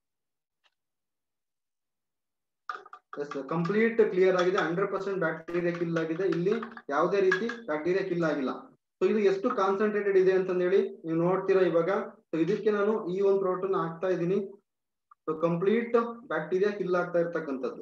ಎಸ್ ಕಂಪ್ಲೀಟ್ ಕ್ಲಿಯರ್ ಆಗಿದೆ ಹಂಡ್ರೆಡ್ ಪರ್ಸೆಂಟ್ ಬ್ಯಾಕ್ಟೀರಿಯಾ ಕಿಲ್ ಆಗಿದೆ ಇಲ್ಲಿ ಯಾವುದೇ ರೀತಿ ಬ್ಯಾಕ್ಟೀರಿಯಾ ಕಿಲ್ ಆಗಿಲ್ಲ ಸೊ ಇದು ಎಷ್ಟು ಕಾನ್ಸಂಟ್ರೇಟೆಡ್ ಇದೆ ಅಂತ ಹೇಳಿ ನೀವು ನೋಡ್ತೀರಾ ಇವಾಗ ಸೊ ಇದಕ್ಕೆ ನಾನು ಈ ಒಂದು ಪ್ರೋಟೀನ್ ಹಾಕ್ತಾ ಇದ್ದೀನಿ ಸೊ ಕಂಪ್ಲೀಟ್ ಬ್ಯಾಕ್ಟೀರಿಯಾ ಕಿಲ್ ಆಗ್ತಾ ಇರ್ತಕ್ಕಂಥದ್ದು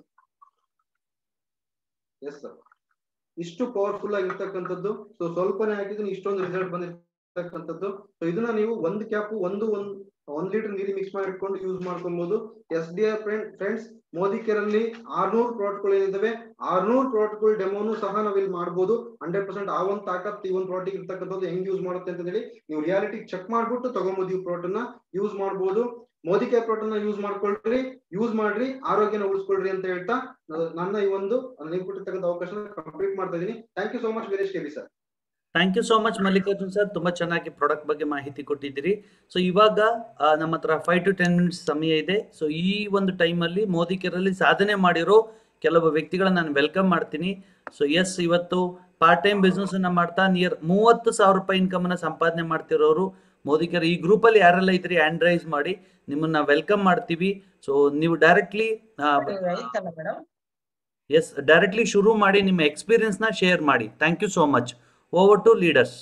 ಎಸ್ ಸರ್ ಇಷ್ಟು ಪವರ್ಫುಲ್ ಆಗಿರ್ತಕ್ಕಂಥದ್ದು ಸೊ ಸ್ವಲ್ಪನೇ ಹಾಕಿದ್ರೆ ಇಷ್ಟೊಂದು ರಿಸಲ್ಟ್ ಬಂದಿರ್ತಕ್ಕಂಥದ್ದು ಸೊ ಇದನ್ನ ನೀವು ಒಂದು ಕ್ಯಾಪ್ ಒಂದು ಒಂದ್ ಒಂದ್ ಲೀಟರ್ ನೀರಿಗೆ ಮಿಕ್ಸ್ ಮಾಡಿ ಇಟ್ಕೊಂಡು ಯೂಸ್ ಮಾಡ್ಕೊಬಹುದು yes dear friends Modi care ಅಲ್ಲಿ ಆರ್ನೂರು ಪ್ರಾಡಕ್ಟ್ಗಳು ಏನಿದಾವೆ ಆರ್ನೂರು ಪ್ರಾಡಕ್ಟ್ಗಳು ಡೆಮೋನು ಸಹ ನಾವಿಲ್ಲಿ ಮಾಡ್ಬೋದು ಹಂಡ್ರೆಡ್ ಪರ್ಸೆಂಟ್ ಆ ಒಂದು ತಾಕತ್ ಈ ಒಂದು ಪ್ರಾಡಕ್ಟ್ ಇರ್ತಕ್ಕಂಥದ್ದು ಹೆಂಗ್ ಯೂಸ್ ಮಾಡುತ್ತೆ ಅಂತ ಹೇಳಿ ನೀವು ರಿಯಾಲಿಟಿ ಚೆಕ್ ಮಾಡ್ಬಿಟ್ಟು ತಗೊಂಬೋದು ಈ ಪ್ರಾಡಕ್ಟ್ ನ ಯೂಸ್ ಮಾಡ್ಬೋದು ಮೋದಿ ಕೇರ್ ಪ್ರಾಡಕ್ಟ್ ನ ಯೂಸ್ ಮಾಡ್ಕೊಳ್ರಿ ಯೂಸ್ ಮಾಡ್ರಿ ಆರೋಗ್ಯನ ಉಳಿಸ್ಕೊಳ್ರಿ ಅಂತ ಹೇಳ್ತಾ ನ- ನನ್ನ ಈ ಒಂದು ನೀವು ಕೊಟ್ಟಿರ್ತಕ್ಕಂಥ ಅವಕಾಶ ಕಂಪ್ಲೀಟ್ ಮಾಡ್ತಾ ಇದೀನಿ thank you so much Veeresh KB sir thank you so much Mallikarjun sir ತುಂಬಾ ಚೆನ್ನಾಗಿ ಪ್ರಾಡಕ್ಟ್ ಬಗ್ಗೆ ಮಾಹಿತಿ ಕೊಟ್ಟಿದ್ದೀರಿ ಸೊ ಇವಾಗ ಆ, ನಮ್ಮ ಹತ್ರ ಫೈವ್ ಟು ಟೆನ್ ಮಿನಿಟ್ಸ್ ಸಮಯ ಇದೆ ಸೊ ಈ ಒಂದು ಟೈಮಲ್ಲಿ ಮೋದಿ ಕೇರಲ್ಲಿ ಸಾಧನೆ ಮಾಡಿರೋ ಕೆಲವು ವ್ಯಕ್ತಿಗಳನ್ನ ನಾನು ವೆಲ್ಕಮ್ ಮಾಡ್ತೀನಿ ಸೊ ಎಸ್ ಇವತ್ತು ಪಾರ್ಟ್ ಟೈಮ್ ಬಿಸ್ನೆಸ್ ಅನ್ನ ಮಾಡ್ತಾ ನಿಯರ್ ಮೂವತ್ತು ಸಾವಿರ ರೂಪಾಯಿ ಇನ್ಕಮ್ ಅನ್ನ ಸಂಪಾದನೆ ಮಾಡ್ತಿರೋರು ಮೋದಿ ಕೇರ್ ಈ ಗ್ರೂಪಲ್ಲಿ ಯಾರೆಲ್ಲ ಇದ್ರಿ ಹ್ಯಾಂಡ್ ರೈಸ್ ಮಾಡಿ ನಿಮ್ಮನ್ನ ವೆಲ್ಕಮ್ ಮಾಡ್ತೀವಿ ಸೊ ನೀವು ಡೈರೆಕ್ಟ್ಲಿ ಐತಲ್ಲ ಮೇಡಮ್ ಎಸ್ ಡೈರೆಕ್ಟ್ಲಿ ಶುರು ಮಾಡಿ ನಿಮ್ಮ ಎಕ್ಸ್ಪೀರಿಯನ್ಸ್ನ ಶೇರ್ ಮಾಡಿ thank you so much over to leaders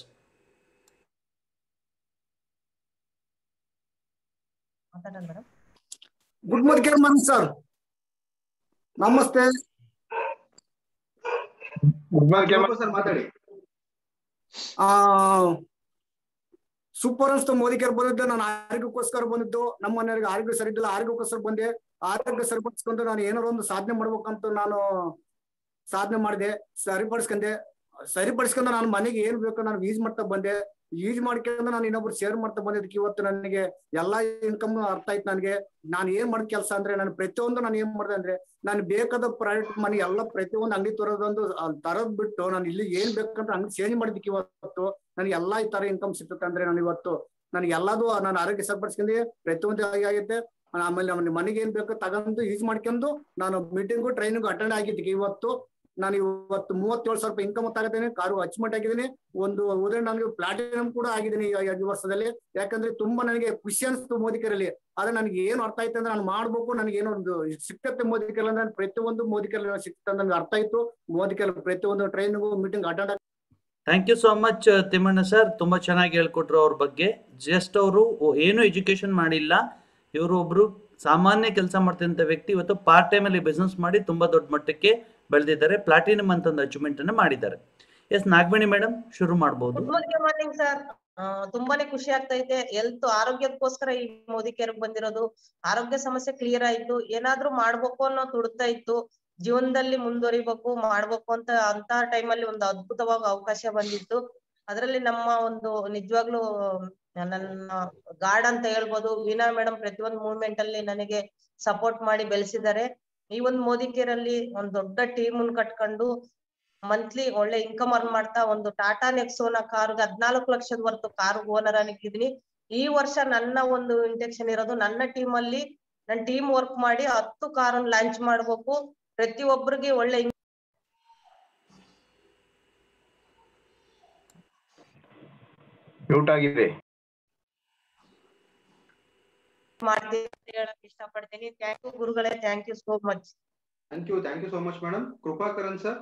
ಮಾತಾಡೋಣ ಮೇಡಮ್ ಗುಡ್ ಮಾರ್ನಿಂಗ್ ಮನ್ ಸರ್ ನಮಸ್ತೆ ಗುಡ್ ಮಾರ್ನಿಂಗ್ ಸರ್ ಮಾತಾಡಿ ಆ ಸೂಪರ್ ಅನ್ಸ್ತು ಮೋದಿ ಕೇರ್ ಬಂದಿದ್ದು ನಾನು ಆರೋಗ್ಯಕ್ಕೋಸ್ಕರ ಬಂದಿದ್ದು ನಮ್ಮ ಮನೆಯವರಿಗೆ ಆರೋಗ್ಯ ಸರಿಯಿಲ್ಲ ಆರೋಗ್ಯಕ್ಕೋಸ್ಕರ ಬಂದೆ ಆರೋಗ್ಯ ಸರಿಪಡಿಸ್ಕೊಂಡು ನಾನು ಏನಾರ ಒಂದು ಸಾಧನೆ ಮಾಡ್ಬೇಕಂತ ನಾನು ಸಾಧನೆ ಮಾಡಿದೆ ಸರಿಪಡಿಸ್ಕೊಂಡೆ ಸರಿಪಡಿಸ್ಕೊಂಡು ನಾನು ಮನೆಗೆ ಏನ್ ಬೇಕೋ ನಾನು ಯೂಸ್ ಮಾಡ್ತಾ ಬಂದೆ ಯೂಸ್ ಮಾಡ್ಕೊಂಡು ನಾನು ಇನ್ನೊಬ್ರು ಶೇರ್ ಮಾಡ್ತಾ ಬಂದಿದ್ದಕ್ಕೆ ಇವತ್ತು ನನಗೆ ಎಲ್ಲಾ ಇನ್ಕಮ್ ಅರ್ಥ ಆಯ್ತು ನನಗೆ ನಾನು ಏನ್ ಮಾಡಿದ ಕೆಲಸ ಅಂದ್ರೆ ನಾನು ಪ್ರತಿಯೊಂದು ನಾನು ಏನ್ ಮಾಡಿದೆ ಅಂದ್ರೆ ನಾನು ಬೇಕಾದ ಪ್ರಾಡಕ್ಟ್ ಮನೆ ಎಲ್ಲ ಪ್ರತಿಯೊಂದು ಅಂಗಡಿ ತರೋದೊಂದು ಅಲ್ಲಿ ತರೋದ್ ಬಿಟ್ಟು ನಾನು ಇಲ್ಲಿ ಏನ್ ಬೇಕಂತ ಅಂಗಡಿ ಚೇಂಜ್ ಮಾಡಿದ್ದಕ್ಕೆ ಇವತ್ತು ನನಗೆ ಎಲ್ಲಾ ಈ ತರ ಇನ್ಕಮ್ ಸಿಗುತ್ತೆ ಅಂದ್ರೆ ನಾನು ಇವತ್ತು ನನಗೆ ಎಲ್ಲದು ನಾನು ಆರೋಗ್ಯ ಸರಿಪಡಿಸ್ಕೊಂಡೆ ಪ್ರತಿಯೊಂದು ಆಗೈತೆ ಆಮೇಲೆ ನಮ್ಮ ಮನೆಗೆ ಏನ್ ಬೇಕೋ ತಗೊಂಡು ಯೂಸ್ ಮಾಡ್ಕೊಂಡು ನಾನು ಮೀಟಿಂಗು ಟ್ರೈನಿಂಗು ಅಟೆಂಡ್ ಆಗಿದ್ದಕ್ಕೆ ಇವತ್ತು ನಾನು ಇವತ್ತು ಮೂವತ್ತೇಳು ಸಾವಿರ ರೂಪಾಯಿ ಇನ್ಕಮ್ ತಗೋತೀನಿ ಕಾರು ಅಚೀವ್ಮೆಂಟ್ ಆಗಿದ್ದೀನಿ ಒಂದು ಉದಾಹರಣೆ ನನಗೆ ಪ್ಲಾಟಿನಮ್ ಕೂಡ ಆಗಿದ್ದೀನಿ ಈ ಈ ವರ್ಷದಲ್ಲಿ ಯಾಕಂದ್ರೆ ತುಂಬಾ ನನಗೆ ಖುಷಿ ಅನಿಸ್ತು ಮೋದಿಕರಲ್ಲಿ ಆದ್ರೆ ನನಗೆ ಏನು ಅರ್ಥ ಆಯ್ತು ಅಂದ್ರೆ ನಾನು ಮಾಡ್ಬೇಕು ನನಗೆ ಏನೋ ಒಂದು ಸಿಕ್ಕತ್ತೆ ಮೋದಿಕಲ್ ಅಂದ್ರೆ ಪ್ರತಿಯೊಂದು ಮೋದಿಕಲ್ ಸಿಕ್ತ ನನಗೆ ಅರ್ಥ ಆಯ್ತು ಮೋದಿಕಲ್ ಪ್ರತಿಯೊಂದು training meeting attend thank you so much Thimmanna sir ತುಂಬ ಚೆನ್ನಾಗಿ ಹೇಳ್ಕೊಟ್ರು ಅವ್ರ ಬಗ್ಗೆ ಜಸ್ಟ್ ಅವರು ಏನು ಎಜುಕೇಶನ್ ಮಾಡಿಲ್ಲ ಇವರು ಒಬ್ರು ಸಾಮಾನ್ಯ ಕೆಲಸ ಮಾಡ್ತಿದ್ದಂಥ ವ್ಯಕ್ತಿ ಇವತ್ತು ಪಾರ್ಟ್ ಟೈಮಲ್ಲಿ ಬಿಸ್ನೆಸ್ ಮಾಡಿ ತುಂಬ ದೊಡ್ಡ ಮಟ್ಟಕ್ಕೆ ಬೆಳೆದಿದ್ದಾರೆ ಪ್ಲಾಟಿನಮ್ ಅಂತ ಒಂದು ಅಚೀವ್ಮೆಂಟ್ ಅನ್ನು ಮಾಡಿದ್ದಾರೆ ಎಸ್ ನಾಗಮಣಿ ಮೇಡಮ್ ಶುರು ಮಾಡ್ಬೋದು ಗುಡ್ ಮಾರ್ನಿಂಗ್ ಮಾರ್ನಿಂಗ್ ಸರ್ ತುಂಬಾನೇ ಖುಷಿ ಆಗ್ತೈತೆ ಹೆಲ್ತ್ ಆರೋಗ್ಯಕ್ಕೋಸ್ಕರ ಈ ಮೋದಿ ಕೇರ್ ಬಂದಿರೋದು ಆರೋಗ್ಯ ಸಮಸ್ಯೆ ಕ್ಲಿಯರ್ ಆಯ್ತು ಏನಾದ್ರೂ ಮಾಡ್ಬೇಕು ಅನ್ನೋ ತುಡ್ತಾ ಇತ್ತು ಜೀವನದಲ್ಲಿ ಮುಂದುವರಿಬೇಕು ಮಾಡ್ಬೇಕು ಅಂತ ಅಂತ ಟೈಮಲ್ಲಿ ಒಂದು ಅದ್ಭುತವಾದ ಅವಕಾಶ ಬಂದಿತ್ತು ಅದರಲ್ಲಿ ನಮ್ಮ ಒಂದು ನಿಜವಾಗ್ಲೂ ನನ್ನ ಗಾರ್ಡ್ ಅಂತ ಹೇಳ್ಬೋದು ವೀಣಾ ಮೇಡಮ್ ಪ್ರತಿಯೊಂದು ಮೂವ್ಮೆಂಟ್ ಅಲ್ಲಿ ನನಗೆ ಸಪೋರ್ಟ್ ಮಾಡಿ ಬೆಳೆಸಿದ್ದಾರೆ ಈ ಒಂದು ಮೋದಿ ಕೇರ್ ಅಲ್ಲಿ ಒಂದ್ ದೊಡ್ಡ ಟೀಮ್ ಕಟ್ಕೊಂಡು ಮಂತ್ಲಿ ಒಳ್ಳೆ ಇನ್ಕಮ್ ಅರ್ನ್ ಮಾಡ್ತಾ ಒಂದು ಟಾಟಾ ನೆಕ್ಸೋನ ಕಾರ್ಗೆ ಹದ್ನಾಲ್ಕು ಲಕ್ಷದ ವರ್ತು ಕಾರ್ ಓನರ್ ಆಗಿದ್ದೀನಿ ಈ ವರ್ಷ ನನ್ನ ಒಂದು ಇಂಟೆನ್ಷನ್ ಇರೋದು ನನ್ನ ಟೀಮ್ ಅಲ್ಲಿ ನನ್ನ ಟೀಮ್ ವರ್ಕ್ ಮಾಡಿ ಹತ್ತು ಕಾರನ್ನ ಲಾಂಚ್ ಮಾಡ್ಬೇಕು ಪ್ರತಿಯೊಬ್ಬರಿಗೆ ಒಳ್ಳೆ ಮ್ಯೂಟ್ ಆಗಿದೆ ಮಾಡ್ತೀನಿ ಅಂತ ಹೇಳಕ್ ಇಷ್ಟಪಡ್ತೀನಿ ಥ್ಯಾಂಕ್ ಯು ಗುರುಗಳೇ thank you so much thank you thank you so much madam Krupakaran sir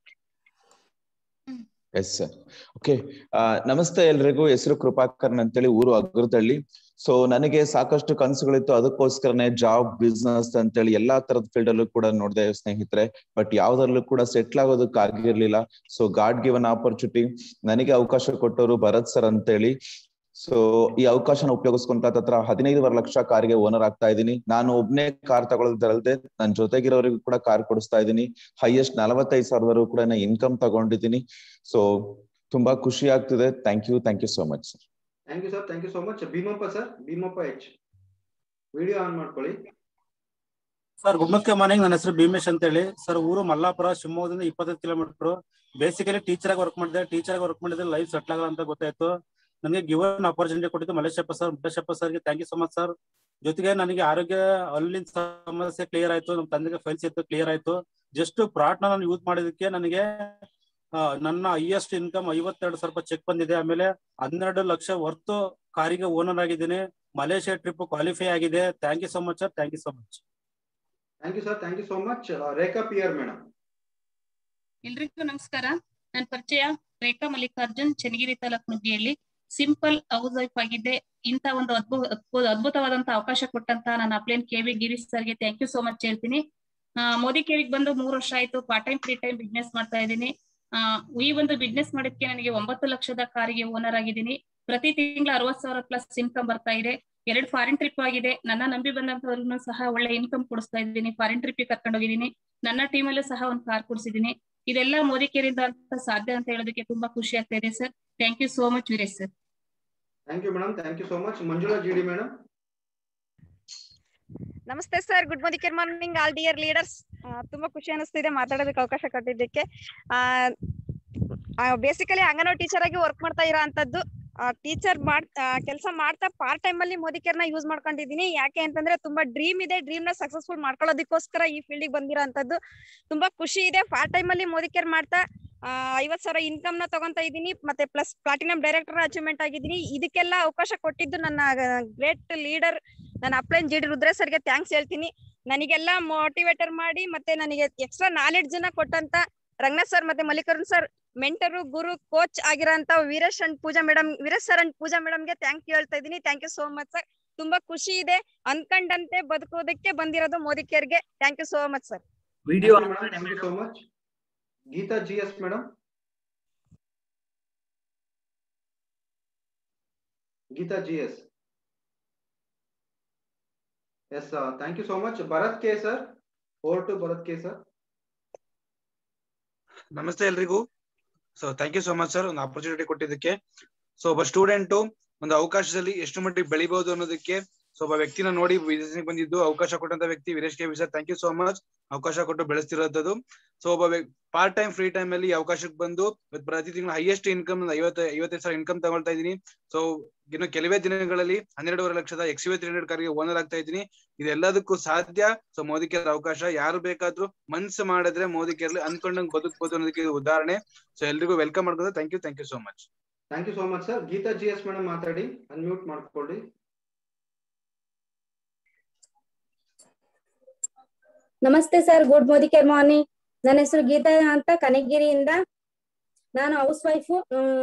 yes sir okay ನಮಸ್ತೆ ಎಲ್ರಿಗೂ ಹೆಸರು ಕೃಪಾಕರ್ನ್ ಅಂತೇಳಿ ಊರು ಅಗ್ರದಳ್ಳಿ ಸೊ ನನಗೆ ಸಾಕಷ್ಟು ಕನಸುಗಳಿತ್ತು ಅದಕ್ಕೋಸ್ಕರನೇ ಜಾಬ್ ಬಿಸ್ನೆಸ್ ಅಂತೇಳಿ ಎಲ್ಲಾ ತರದ ಫೀಲ್ಡ್ ಅಲ್ಲೂ ಕೂಡ ನೋಡಿದೆ ಸ್ನೇಹಿತರೆ ಬಟ್ ಯಾವ್ದ್ರಲ್ಲೂ ಕೂಡ ಸೆಟ್ಲ್ ಆಗೋದಕ್ಕೆ ಆಗಿರ್ಲಿಲ್ಲ ಸೊ ಗಾಡ್ ಗಿವನ್ ಆಪರ್ಚುನಿಟಿ ನನಗೆ ಅವಕಾಶ ಕೊಟ್ಟವರು ಭರತ್ ಸರ್ ಅಂತೇಳಿ ಸೊ ಈ ಅವಕಾಶನ ಉಪಯೋಗಿಸ್ಕೊಂತ ಹತ್ರ ಹದಿನೈದುವರೆ ಲಕ್ಷ ಕಾರಿಗೆ ಓನರ್ ಆಗ್ತಾ ಇದ್ದೀನಿ ನಾನು ಒಬ್ನೇ ಕಾರ್ ತಗೊಳ್ಳೋದಲ್ಲದೆ ನನ್ನ ಜೊತೆಗಿರೋರಿಗೂ ಕೂಡ ಕಾರ್ ಕೊಡಿಸ್ತಾ ಇದ್ದೀನಿ ಹೈಯೆಸ್ಟ್ ನಲವತ್ತೈದು ಸಾವಿರವರೆಗೂ ಕೂಡ ಇನ್ಕಮ್ ತಗೊಂಡಿದ್ದೀನಿ ಸೊ ತುಂಬಾ ಖುಷಿ ಆಗ್ತಿದೆ thank you thank you so much sir thank you sir thank you so much Bheemappa sir Bheemappa H video on ಮಾಡ್ಕೊಳ್ಳಿ ಸರ್ ಗುಡ್ ಮಾರ್ನಿಂಗ್ ನನ್ನ ಹೆಸರು ಭೀಮೇಶ್ ಅಂತ ಹೇಳಿ ಸರ್ ಊರು ಮಲ್ಲಾಪುರ ಶಿವಮೊಗ್ಗದಿಂದ ಇಪ್ಪತ್ತೈದು ಕಿಲೋಮೀಟರ್ ಬೇಸಿಕಲಿ ಟೀಚರ್ ಆಗಿ ವರ್ಕ್ ಮಾಡಿದೆ ಟೀಚರ್ ಆಗಿ ವರ್ಕ್ ಮಾಡಿದ್ರೆ ಲೈಫ್ ಸೆಟ್ಲ್ ಆಗಲ್ಲ ಅಂತ ಗೊತ್ತಾಯ್ತು ನನಗೆ ಗಿವನ್ ಆಪರ್ಚುನಿಟಿ ಕೊಟ್ಟಿದ್ದು ಮಲೇಶಪ್ಪ ಸರ್ ಮಲೇಶಪ್ಪ ಸರ್ಗೆ thank you so much sir ಜೊತೆಗೆ ನನಗೆ ಆರೋಗ್ಯ ಅಲ್ಲಿನ ಸಮಸ್ಯೆ ಕ್ಲಿಯರ್ ಆಯ್ತು ನಮ್ಮ ತಂದೆಗೆ ಫೈಲ್ಸ್ ಇತ್ತು ಕ್ಲಿಯರ್ ಆಯ್ತು ಜಸ್ಟ್ ಪ್ರಾಟ್ ನಾನು ಯೂಸ್ ಮಾಡಿದಕ್ಕೆ ನನಗೆ ಆ, ನನ್ನ ಹೈಯೆಸ್ಟ್ ಇನ್ಕಮ್ ಐವತ್ತೆರಡು ಸಾವಿರ ರೂಪಾಯಿ ಚೆಕ್ ಬಂದಿದೆ ಆಮೇಲೆ ಹನ್ನೆರಡು ಲಕ್ಷ ವರ್ತು ಕಾರಿಗೆ ಓನರ್ ಆಗಿದ್ದೀನಿ ಮಲೇಷ್ಯಾ ಟ್ರಿಪ್ ಕ್ವಾಲಿಫೈ ಆಗಿದೆ thank you so much sir thank you so much thank you sir thank you so much Rekha P R madam ಎಲ್ರಿಗೂ ನಮಸ್ಕಾರ ನನ್ನ ಪರಿಚಯ ರೇಖಾ ಮಲ್ಲಿಕಾರ್ಜುನ್ ಚನ್ನಗಿರಿ ತಾಲೂಕು ನುಗ್ಗಿಯಲ್ಲಿ ಸಿಂಪಲ್ ಹೌಸ್ ವೈಫ್ ಆಗಿದ್ದೆ ಇಂತ ಒಂದು ಅದ್ಭುತ ಅದ್ಭುತ ಅದ್ಭುತವಾದಂತ ಅವಕಾಶ ಕೊಟ್ಟಂತ ನನ್ನ ಅಪ್ಲೇನ್ ಕೆ ವಿ ಗಿರೀಶ್ ಸರ್ಗೆ ಥ್ಯಾಂಕ್ ಯು ಸೋ ಮಚ್ ಹೇಳ್ತೀನಿ ಆ, ಮೋದಿ ಕೇವಿಗೆ ಬಂದು ಮೂರು ವರ್ಷ ಆಯ್ತು part time free time business ಮಾಡ್ತಾ ಇದ್ದೀನಿ ಆ, ಈ ಒಂದು ಬಿಸ್ನೆಸ್ ಮಾಡೋದಕ್ಕೆ ನನಗೆ ಒಂಬತ್ತು ಲಕ್ಷದ ಕಾರಿಗೆ ಓನರ್ ಆಗಿದ್ದೀನಿ ಪ್ರತಿ ತಿಂಗಳ ಅರವತ್ ಸಾವಿರ ಪ್ಲಸ್ ಇನ್ಕಮ್ ಬರ್ತಾ ಇದೆ ಎರಡು ಫಾರಿನ್ ಟ್ರಿಪ್ ಆಗಿದೆ ನನ್ನ ನಂಬಿ ಬಂದಂತವ್ರನ್ನು ಸಹ ಒಳ್ಳೆ ಇನ್ಕಮ್ ಕೊಡಿಸ್ತಾ ಇದ್ದೀನಿ ಫಾರಿನ್ ಟ್ರಿಪ್ ಕರ್ಕೊಂಡು ಹೋಗಿದ್ದೀನಿ ನನ್ನ ಟೀಮಲ್ಲೂ ಸಹ ಒಂದು ಕಾರ್ ಕೊಡಿಸಿದ್ದೀನಿ ಇದೆಲ್ಲ ಮೋದಿ ಕೇರಿಂದ ಅಂತ ಸಾಧ್ಯ ಅಂತ ಹೇಳೋದಕ್ಕೆ ತುಂಬಾ ಖುಷಿ ಆಗ್ತಾ ಇದೆ sir thank you so much Veeresh sir thank you madam thank you so much Manjula G D madam ನಮಸ್ತೆ sir good morning morning all dear leaders ತುಂಬಾ ಖುಷಿ ಅನಿಸ್ತಿದೆ ಮಾತಾಡೋದಕ್ಕೆ ಅವಕಾಶ ಕೊಟ್ಟಿದ್ದಕ್ಕೆ ಬೇಸಿಕಲಿ ಅಂಗನವಾಡಿ ಟೀಚರ್ ಆಗಿ ವರ್ಕ್ ಮಾಡ್ತಾ ಇರೋ ಅಂತದ್ದು ಟೀಚರ್ ಮಾಡ್ ಕೆಲಸ ಮಾಡ್ತಾ ಪಾರ್ಟ್ ಟೈಮ್ ಅಲ್ಲಿ ಮೋದಿಕೇರ್ನ ಯೂಸ್ ಮಾಡ್ಕೊಂಡಿದೀನಿ ಯಾಕೆ ಅಂತಂದ್ರೆ ತುಂಬಾ ಡ್ರೀಮ್ ಇದೆ ಡ್ರೀಮ್ ನ ಸಕ್ಸಸ್ಫುಲ್ ಮಾಡ್ಕೊಳ್ಳೋದಕ್ಕೋಸ್ಕರ ಈ ಫೀಲ್ಡ್ ಬಂದಿರೋ ಅಂತದ್ದು ತುಂಬಾ ಖುಷಿ ಇದೆ ಪಾರ್ಟ್ ಟೈಮ್ ಅಲ್ಲಿ ಮೋದಿಕೇರ್ ಮಾಡ್ತಾ ಐವತ್ ಸಾವಿರ ಇನ್ಕಮ್ ನ ತಗೊಂತ ಇದ್ದೀನಿ ಮತ್ತೆ ಪ್ಲಸ್ ಪ್ಲಾಟಿನಂ ಡೈರೆಕ್ಟರ್ ಅಚೀವ್ಮೆಂಟ್ ಆಗಿದ್ದೀನಿ ಇದಕ್ಕೆಲ್ಲ ಅವಕಾಶ ಕೊಟ್ಟಿದ್ದು ನನ್ನ ಗ್ರೇಟ್ ಲೀಡರ್ ನನ್ನ ಅಪ್ಲೈನ್ ಜಿ ಡಿ ರುದ್ರೇಶ್ ಸರ್ಗೆ ಥ್ಯಾಂಕ್ಸ್ ಹೇಳ್ತೀನಿ ನನಗೆಲ್ಲ ಮೋಟಿವೇಟರ್ ಮಾಡಿ ಮತ್ತೆ ನನಗೆ ಎಕ್ಸ್ಟ್ರಾ ನಾಲೆಡ್ಜ್ ನ ಕೊಟ್ಟಂತ ರಂಗನಾಥ್ ಸರ್ ಮತ್ತೆ ಮಲ್ಲಿಕಾರ್ಜುನ್ ಸರ್ ಮೆಂಟರು ಗುರು ಕೋಚ್ ಆಗಿರೋಂತ Veeresh and Pooja madam Veeresh sir and Pooja ಮೇಡಮ್ಗೆ ಥ್ಯಾಂಕ್ ಯು ಹೇಳ್ತಾ ಇದ್ದೀನಿ thank you so much sir ತುಂಬಾ ಖುಷಿ ಇದೆ ಅನ್ಕಂಡಂತೆ ಬದುಕೋದಕ್ಕೆ ಬಂದಿರೋದು ಮೋದಿ ಕೇರ್ಗೆ thank you so much sir video thank you so much Geetha G S madam Geetha G S S thank you so much Bharath K sir over to Bharath K sir ನಮಸ್ತೆ ಎಲ್ರಿಗೂ so thank you so much sir ಒಂದು opportunity ಕೊಟ್ಟಿದ್ದಕ್ಕೆ so ಒಬ್ಬ student ಒಂದು ಅವಕಾಶದಲ್ಲಿ ಎಷ್ಟು ಮಟ್ಟಿಗೆ ಬೆಳಿಬಹುದು ಅನ್ನೋದಕ್ಕೆ ಸೊ ಒಬ್ಬ ವ್ಯಕ್ತಿನ ನೋಡಿ ವಿದೇಶಕ್ಕೆ ಬಂದಿದ್ದು ಅವಕಾಶ ಕೊಟ್ಟಂತ ವ್ಯಕ್ತಿ Veeresh K sir thank you so much ಅವಕಾಶ ಕೊಟ್ಟು ಬೆಳೆಸ್ತಿರೋದು ಸೊ ಒಬ್ಬ ಪಾರ್ಟ್ ಟೈಮ್ ಫ್ರೀ ಟೈಮ್ ಅಲ್ಲಿ ಈ ಅವಕಾಶಕ್ಕೆ ಬಂದು ಇವತ್ತು ಪ್ರತಿ ತಿಂಗಳು ಹೈಯೆಸ್ಟ್ ಇನ್ಕಮ್ ಐವತ್ತ ಐವತ್ತೈದು ಸಾವಿರ ಇನ್ಕಮ್ ತಗೊಳ್ತಾ ಇದ್ದೀನಿ ಸೊ ಇನ್ನು ಕೆಲವೇ ದಿನಗಳಲ್ಲಿ ಹನ್ನೆರಡೂವರೆ ಲಕ್ಷದ ಎಕ್ಸ್ ತ್ರೀ ಹಂಡ್ರೆಡ್ ಕಾರ್ಗೆ ಓನರ್ ಆಗ್ತಾ ಇದ್ದೀನಿ ಇದೆಲ್ಲದಕ್ಕೂ ಸಾಧ್ಯ ಸೊ ಮೋದಿ ಕೇರ್ ಅವಕಾಶ ಯಾರು ಬೇಕಾದ್ರೂ ಮನ್ಸು ಮಾಡಿದ್ರೆ ಮೋದಿ ಕೇರ್ಲಿ ಅನ್ಕೊಂಡಂಗ್ ಬದುಕಬಹುದು ಅನ್ನೋದಕ್ಕೆ ಇದು ಉದಾಹರಣೆ ಸೊ ಎಲ್ರಿಗೂ ವೆಲ್ಕಮ್ ಮಾಡ್ಕೊಂಡು thank you thank you so much thank you so much sir Geetha G S madam ಮಾತಾಡಿ ಅನ್ಮ್ಯೂಟ್ ಮಾಡ್ಕೊಳ್ಳಿ ನಮಸ್ತೆ ಸರ್ ಗುಡ್ ಮೋದಿಕೇರ್ ಮಾರ್ನಿಂಗ್ ನನ್ನ ಹೆಸರು ಗೀತಾ ಅಂತ ಕನಗಿರಿಯಿಂದ ನಾನು ಹೌಸ್ ವೈಫು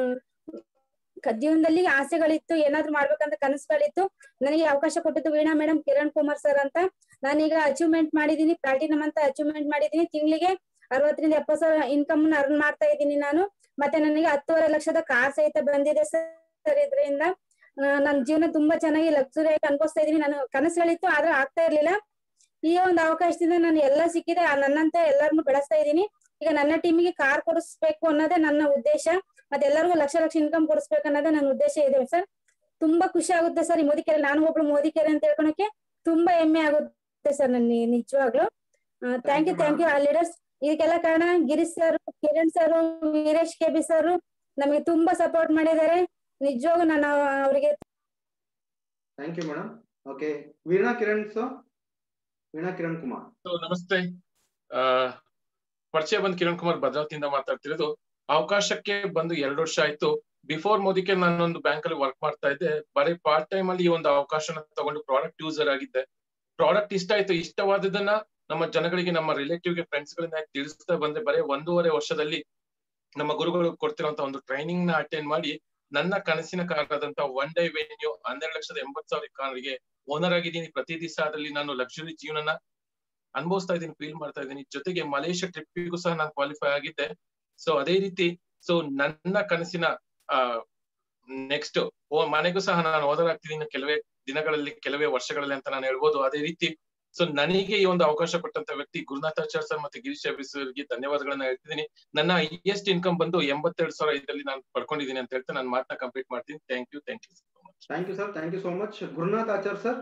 ಜೀವನದಲ್ಲಿ ಆಸೆಗಳಿತ್ತು ಏನಾದ್ರು ಮಾಡ್ಬೇಕಂತ ಕನಸುಗಳಿತ್ತು ನನಗೆ ಅವಕಾಶ ಕೊಟ್ಟಿದ್ದು ವೀಣಾ ಮೇಡಮ್ ಕಿರಣ್ ಕುಮಾರ್ ಸರ್ ಅಂತ ನಾನೀಗ ಅಚೀವ್ಮೆಂಟ್ ಮಾಡಿದೀನಿ ಪ್ಲಾಟಿನಮ್ ಅಂತ ಅಚೀವ್ಮೆಂಟ್ ಮಾಡಿದೀನಿ ತಿಂಗಳಿಗೆ ಅರವತ್ತರಿಂದ ಎಪ್ಪತ್ತು ಸಾವಿರ ಇನ್ಕಮ್ ಅರ್ನ್ ಮಾಡ್ತಾ ಇದ್ದೀನಿ ನಾನು ಮತ್ತೆ ನನಗೆ ಹತ್ತುವರೆ ಲಕ್ಷದ ಕಾರ್ ಸಹಿತ ಬಂದಿದೆ ಸರ್ ಇದರಿಂದ ನನ್ನ ಜೀವನ ತುಂಬಾ ಚೆನ್ನಾಗಿ ಲಕ್ಸುರಿ ಆಗಿ ಅನ್ಭವಿಸ್ತಾ ಇದೀನಿ ನಾನು ಕನಸುಗಳಿತ್ತು ಆದ್ರೆ ಆಗ್ತಾ ಇರ್ಲಿಲ್ಲ ಈ ಒಂದು ಅವಕಾಶದಿಂದ ನಾನು ಎಲ್ಲ ಸಿಕ್ಕಿದೆ ನನ್ನಂತ ಎಲ್ಲರನ್ನು ಬೆಳೆಸ್ತಾ ಇದ್ದೀನಿ ಈಗ ನನ್ನ ಟೀಮಿಗೆ ಕಾರ್ ಕೊಡಿಸ್ಬೇಕು ಅನ್ನೋದೇ ನನ್ನ ಉದ್ದೇಶ ಮತ್ತೆ ಎಲ್ಲರಿಗೂ ಲಕ್ಷ ಲಕ್ಷ ಇನ್ಕಮ್ ಕೊಡಿಸ್ಬೇಕು ಅನ್ನೋದೇ ನನ್ನ ಉದ್ದೇಶ ಇದೆ ಸರ್ ತುಂಬಾ ಖುಷಿ ಆಗುತ್ತೆ ಸರ್ ಈ ಮೋದಿಕೆರೆ ನಾನು ಒಬ್ಳು ಮೋದಿಕೆರೆ ಅಂತ ಹೇಳ್ಕೊಳಕ್ಕೆ ತುಂಬಾ ಹೆಮ್ಮೆ ಆಗುತ್ತೆ ಸರ್ ನನ್ ನಿಜವಾಗ್ಲು ಥ್ಯಾಂಕ್ ಯು ಥ್ಯಾಂಕ್ ಯು ಆ ಲೀಡರ್ಸ್ ಇದಕ್ಕೆಲ್ಲ ಕಾರಣ Girish sir Kiran sir Veeresh K B sir ನಮಗೆ ತುಂಬಾ ಸಪೋರ್ಟ್ ಮಾಡಿದ್ದಾರೆ ನಿಜವಾಗೂ ನಾನು ಅವರಿಗೆ thank you madam okay Veena Kiran sir Veena Kiran Kumar ನಮಸ್ತೆ ಆ ಪರಿಚಯ ಬಂದ್ ಕಿರಣ್ ಕುಮಾರ್ ಭದ್ರಾವತಿಯಿಂದ ಮಾತಾಡ್ತಿರೋದು ಅವಕಾಶಕ್ಕೆ ಬಂದು ಎರಡು ವರ್ಷ ಆಯ್ತು ಬಿಫೋರ್ ಮೋದಿಗೆ ನಾನೊಂದು ಬ್ಯಾಂಕ್ ಅಲ್ಲಿ ವರ್ಕ್ ಮಾಡ್ತಾ ಇದ್ದೆ ಬರೀ ಪಾರ್ಟ್ ಟೈಮ್ ಅಲ್ಲಿ ಈ ಒಂದು ಅವಕಾಶನ ತಗೊಂಡು ಪ್ರಾಡಕ್ಟ್ ಯೂಸರ್ ಆಗಿದ್ದೆ ಪ್ರಾಡಕ್ಟ್ ಇಷ್ಟ ಆಯ್ತು ಇಷ್ಟವಾದದನ್ನ ನಮ್ಮ ಜನಗಳಿಗೆ ನಮ್ಮ ರಿಲೇಟಿವ್ ಗೆ ಫ್ರೆಂಡ್ಸ್ ಗಳನ್ನ ತಿಳಿಸ್ತಾ ಬಂದ್ರೆ ಬರೀ ಒಂದೂವರೆ ವರ್ಷದಲ್ಲಿ ನಮ್ಮ ಗುರುಗಳು ಕೊಡ್ತಿರೋಂತ ಒಂದು ಟ್ರೈನಿಂಗ್ ನ ಅಟೆಂಡ್ ಮಾಡಿ ನನ್ನ ಕನಸಿನ ಕಾರಾದಂತ ಒನ್ ಡೇ ವೆನ್ಯೂ ಹನ್ನೆರಡು ಲಕ್ಷದ ಎಂಬತ್ ಸಾವಿರ ಕಾರಿಗೆ ಓನರ್ ಆಗಿದ್ದೀನಿ ಪ್ರತಿ ದಿವಸ ಅದರಲ್ಲಿ ನಾನು ಲಕ್ಸುರಿ ಜೀವನನ ಅನುಭವಿಸ್ತಾ ಇದ್ದೀನಿ ಫೀಲ್ ಮಾಡ್ತಾ ಇದ್ದೀನಿ ಜೊತೆಗೆ ಮಲೇಷ್ಯಾ ಟ್ರಿಪ್ಪಿಗೂ ಸಹ ನಾನು ಕ್ವಾಲಿಫೈ ಆಗಿದ್ದೆ ಸೊ ಅದೇ ರೀತಿ ಸೊ ನನ್ನ ಕನಸಿನ ಆ ನೆಕ್ಸ್ಟ್ ಮನೆಗೂ ಸಹ ನಾನು ಓದರ್ ಆಗ್ತಿದ್ದೀನಿ ಕೆಲವೇ ದಿನಗಳಲ್ಲಿ ಕೆಲವೇ ವರ್ಷಗಳಲ್ಲಿ ಅಂತ ನಾನು ಹೇಳ್ಬೋದು ಅದೇ ರೀತಿ ಸೊ ನನಗೆ ಈ ಒಂದು ಅವಕಾಶ ಕೊಟ್ಟಂತ ವ್ಯಕ್ತಿ ಗುರುನಾಥಾಚಾರ್ಯ ಸರ್ ಮತ್ತೆ ಗಿರೀಶ್ ಅಭಿಸರ್ಗೆ ಧನ್ಯವಾದಗಳನ್ನ ಹೇಳ್ತಿದ್ದೀನಿ ನನ್ನ ಹೈಯೆಸ್ಟ್ ಇನ್ಕಮ್ ಬಂದು ಎಂಬತ್ತೆರಡು ಸಾವಿರ ಇದರಲ್ಲಿ ನಾನು ಪಡ್ಕೊಂಡಿದ್ದೀನಿ ಅಂತ ಹೇಳ್ತಾ ನಾನು ಮಾತನ್ನ ಕಂಪ್ಲೀಟ್ ಮಾಡ್ತೀನಿ thank you thank you thank you sir thank you so much Gurunath Achar sir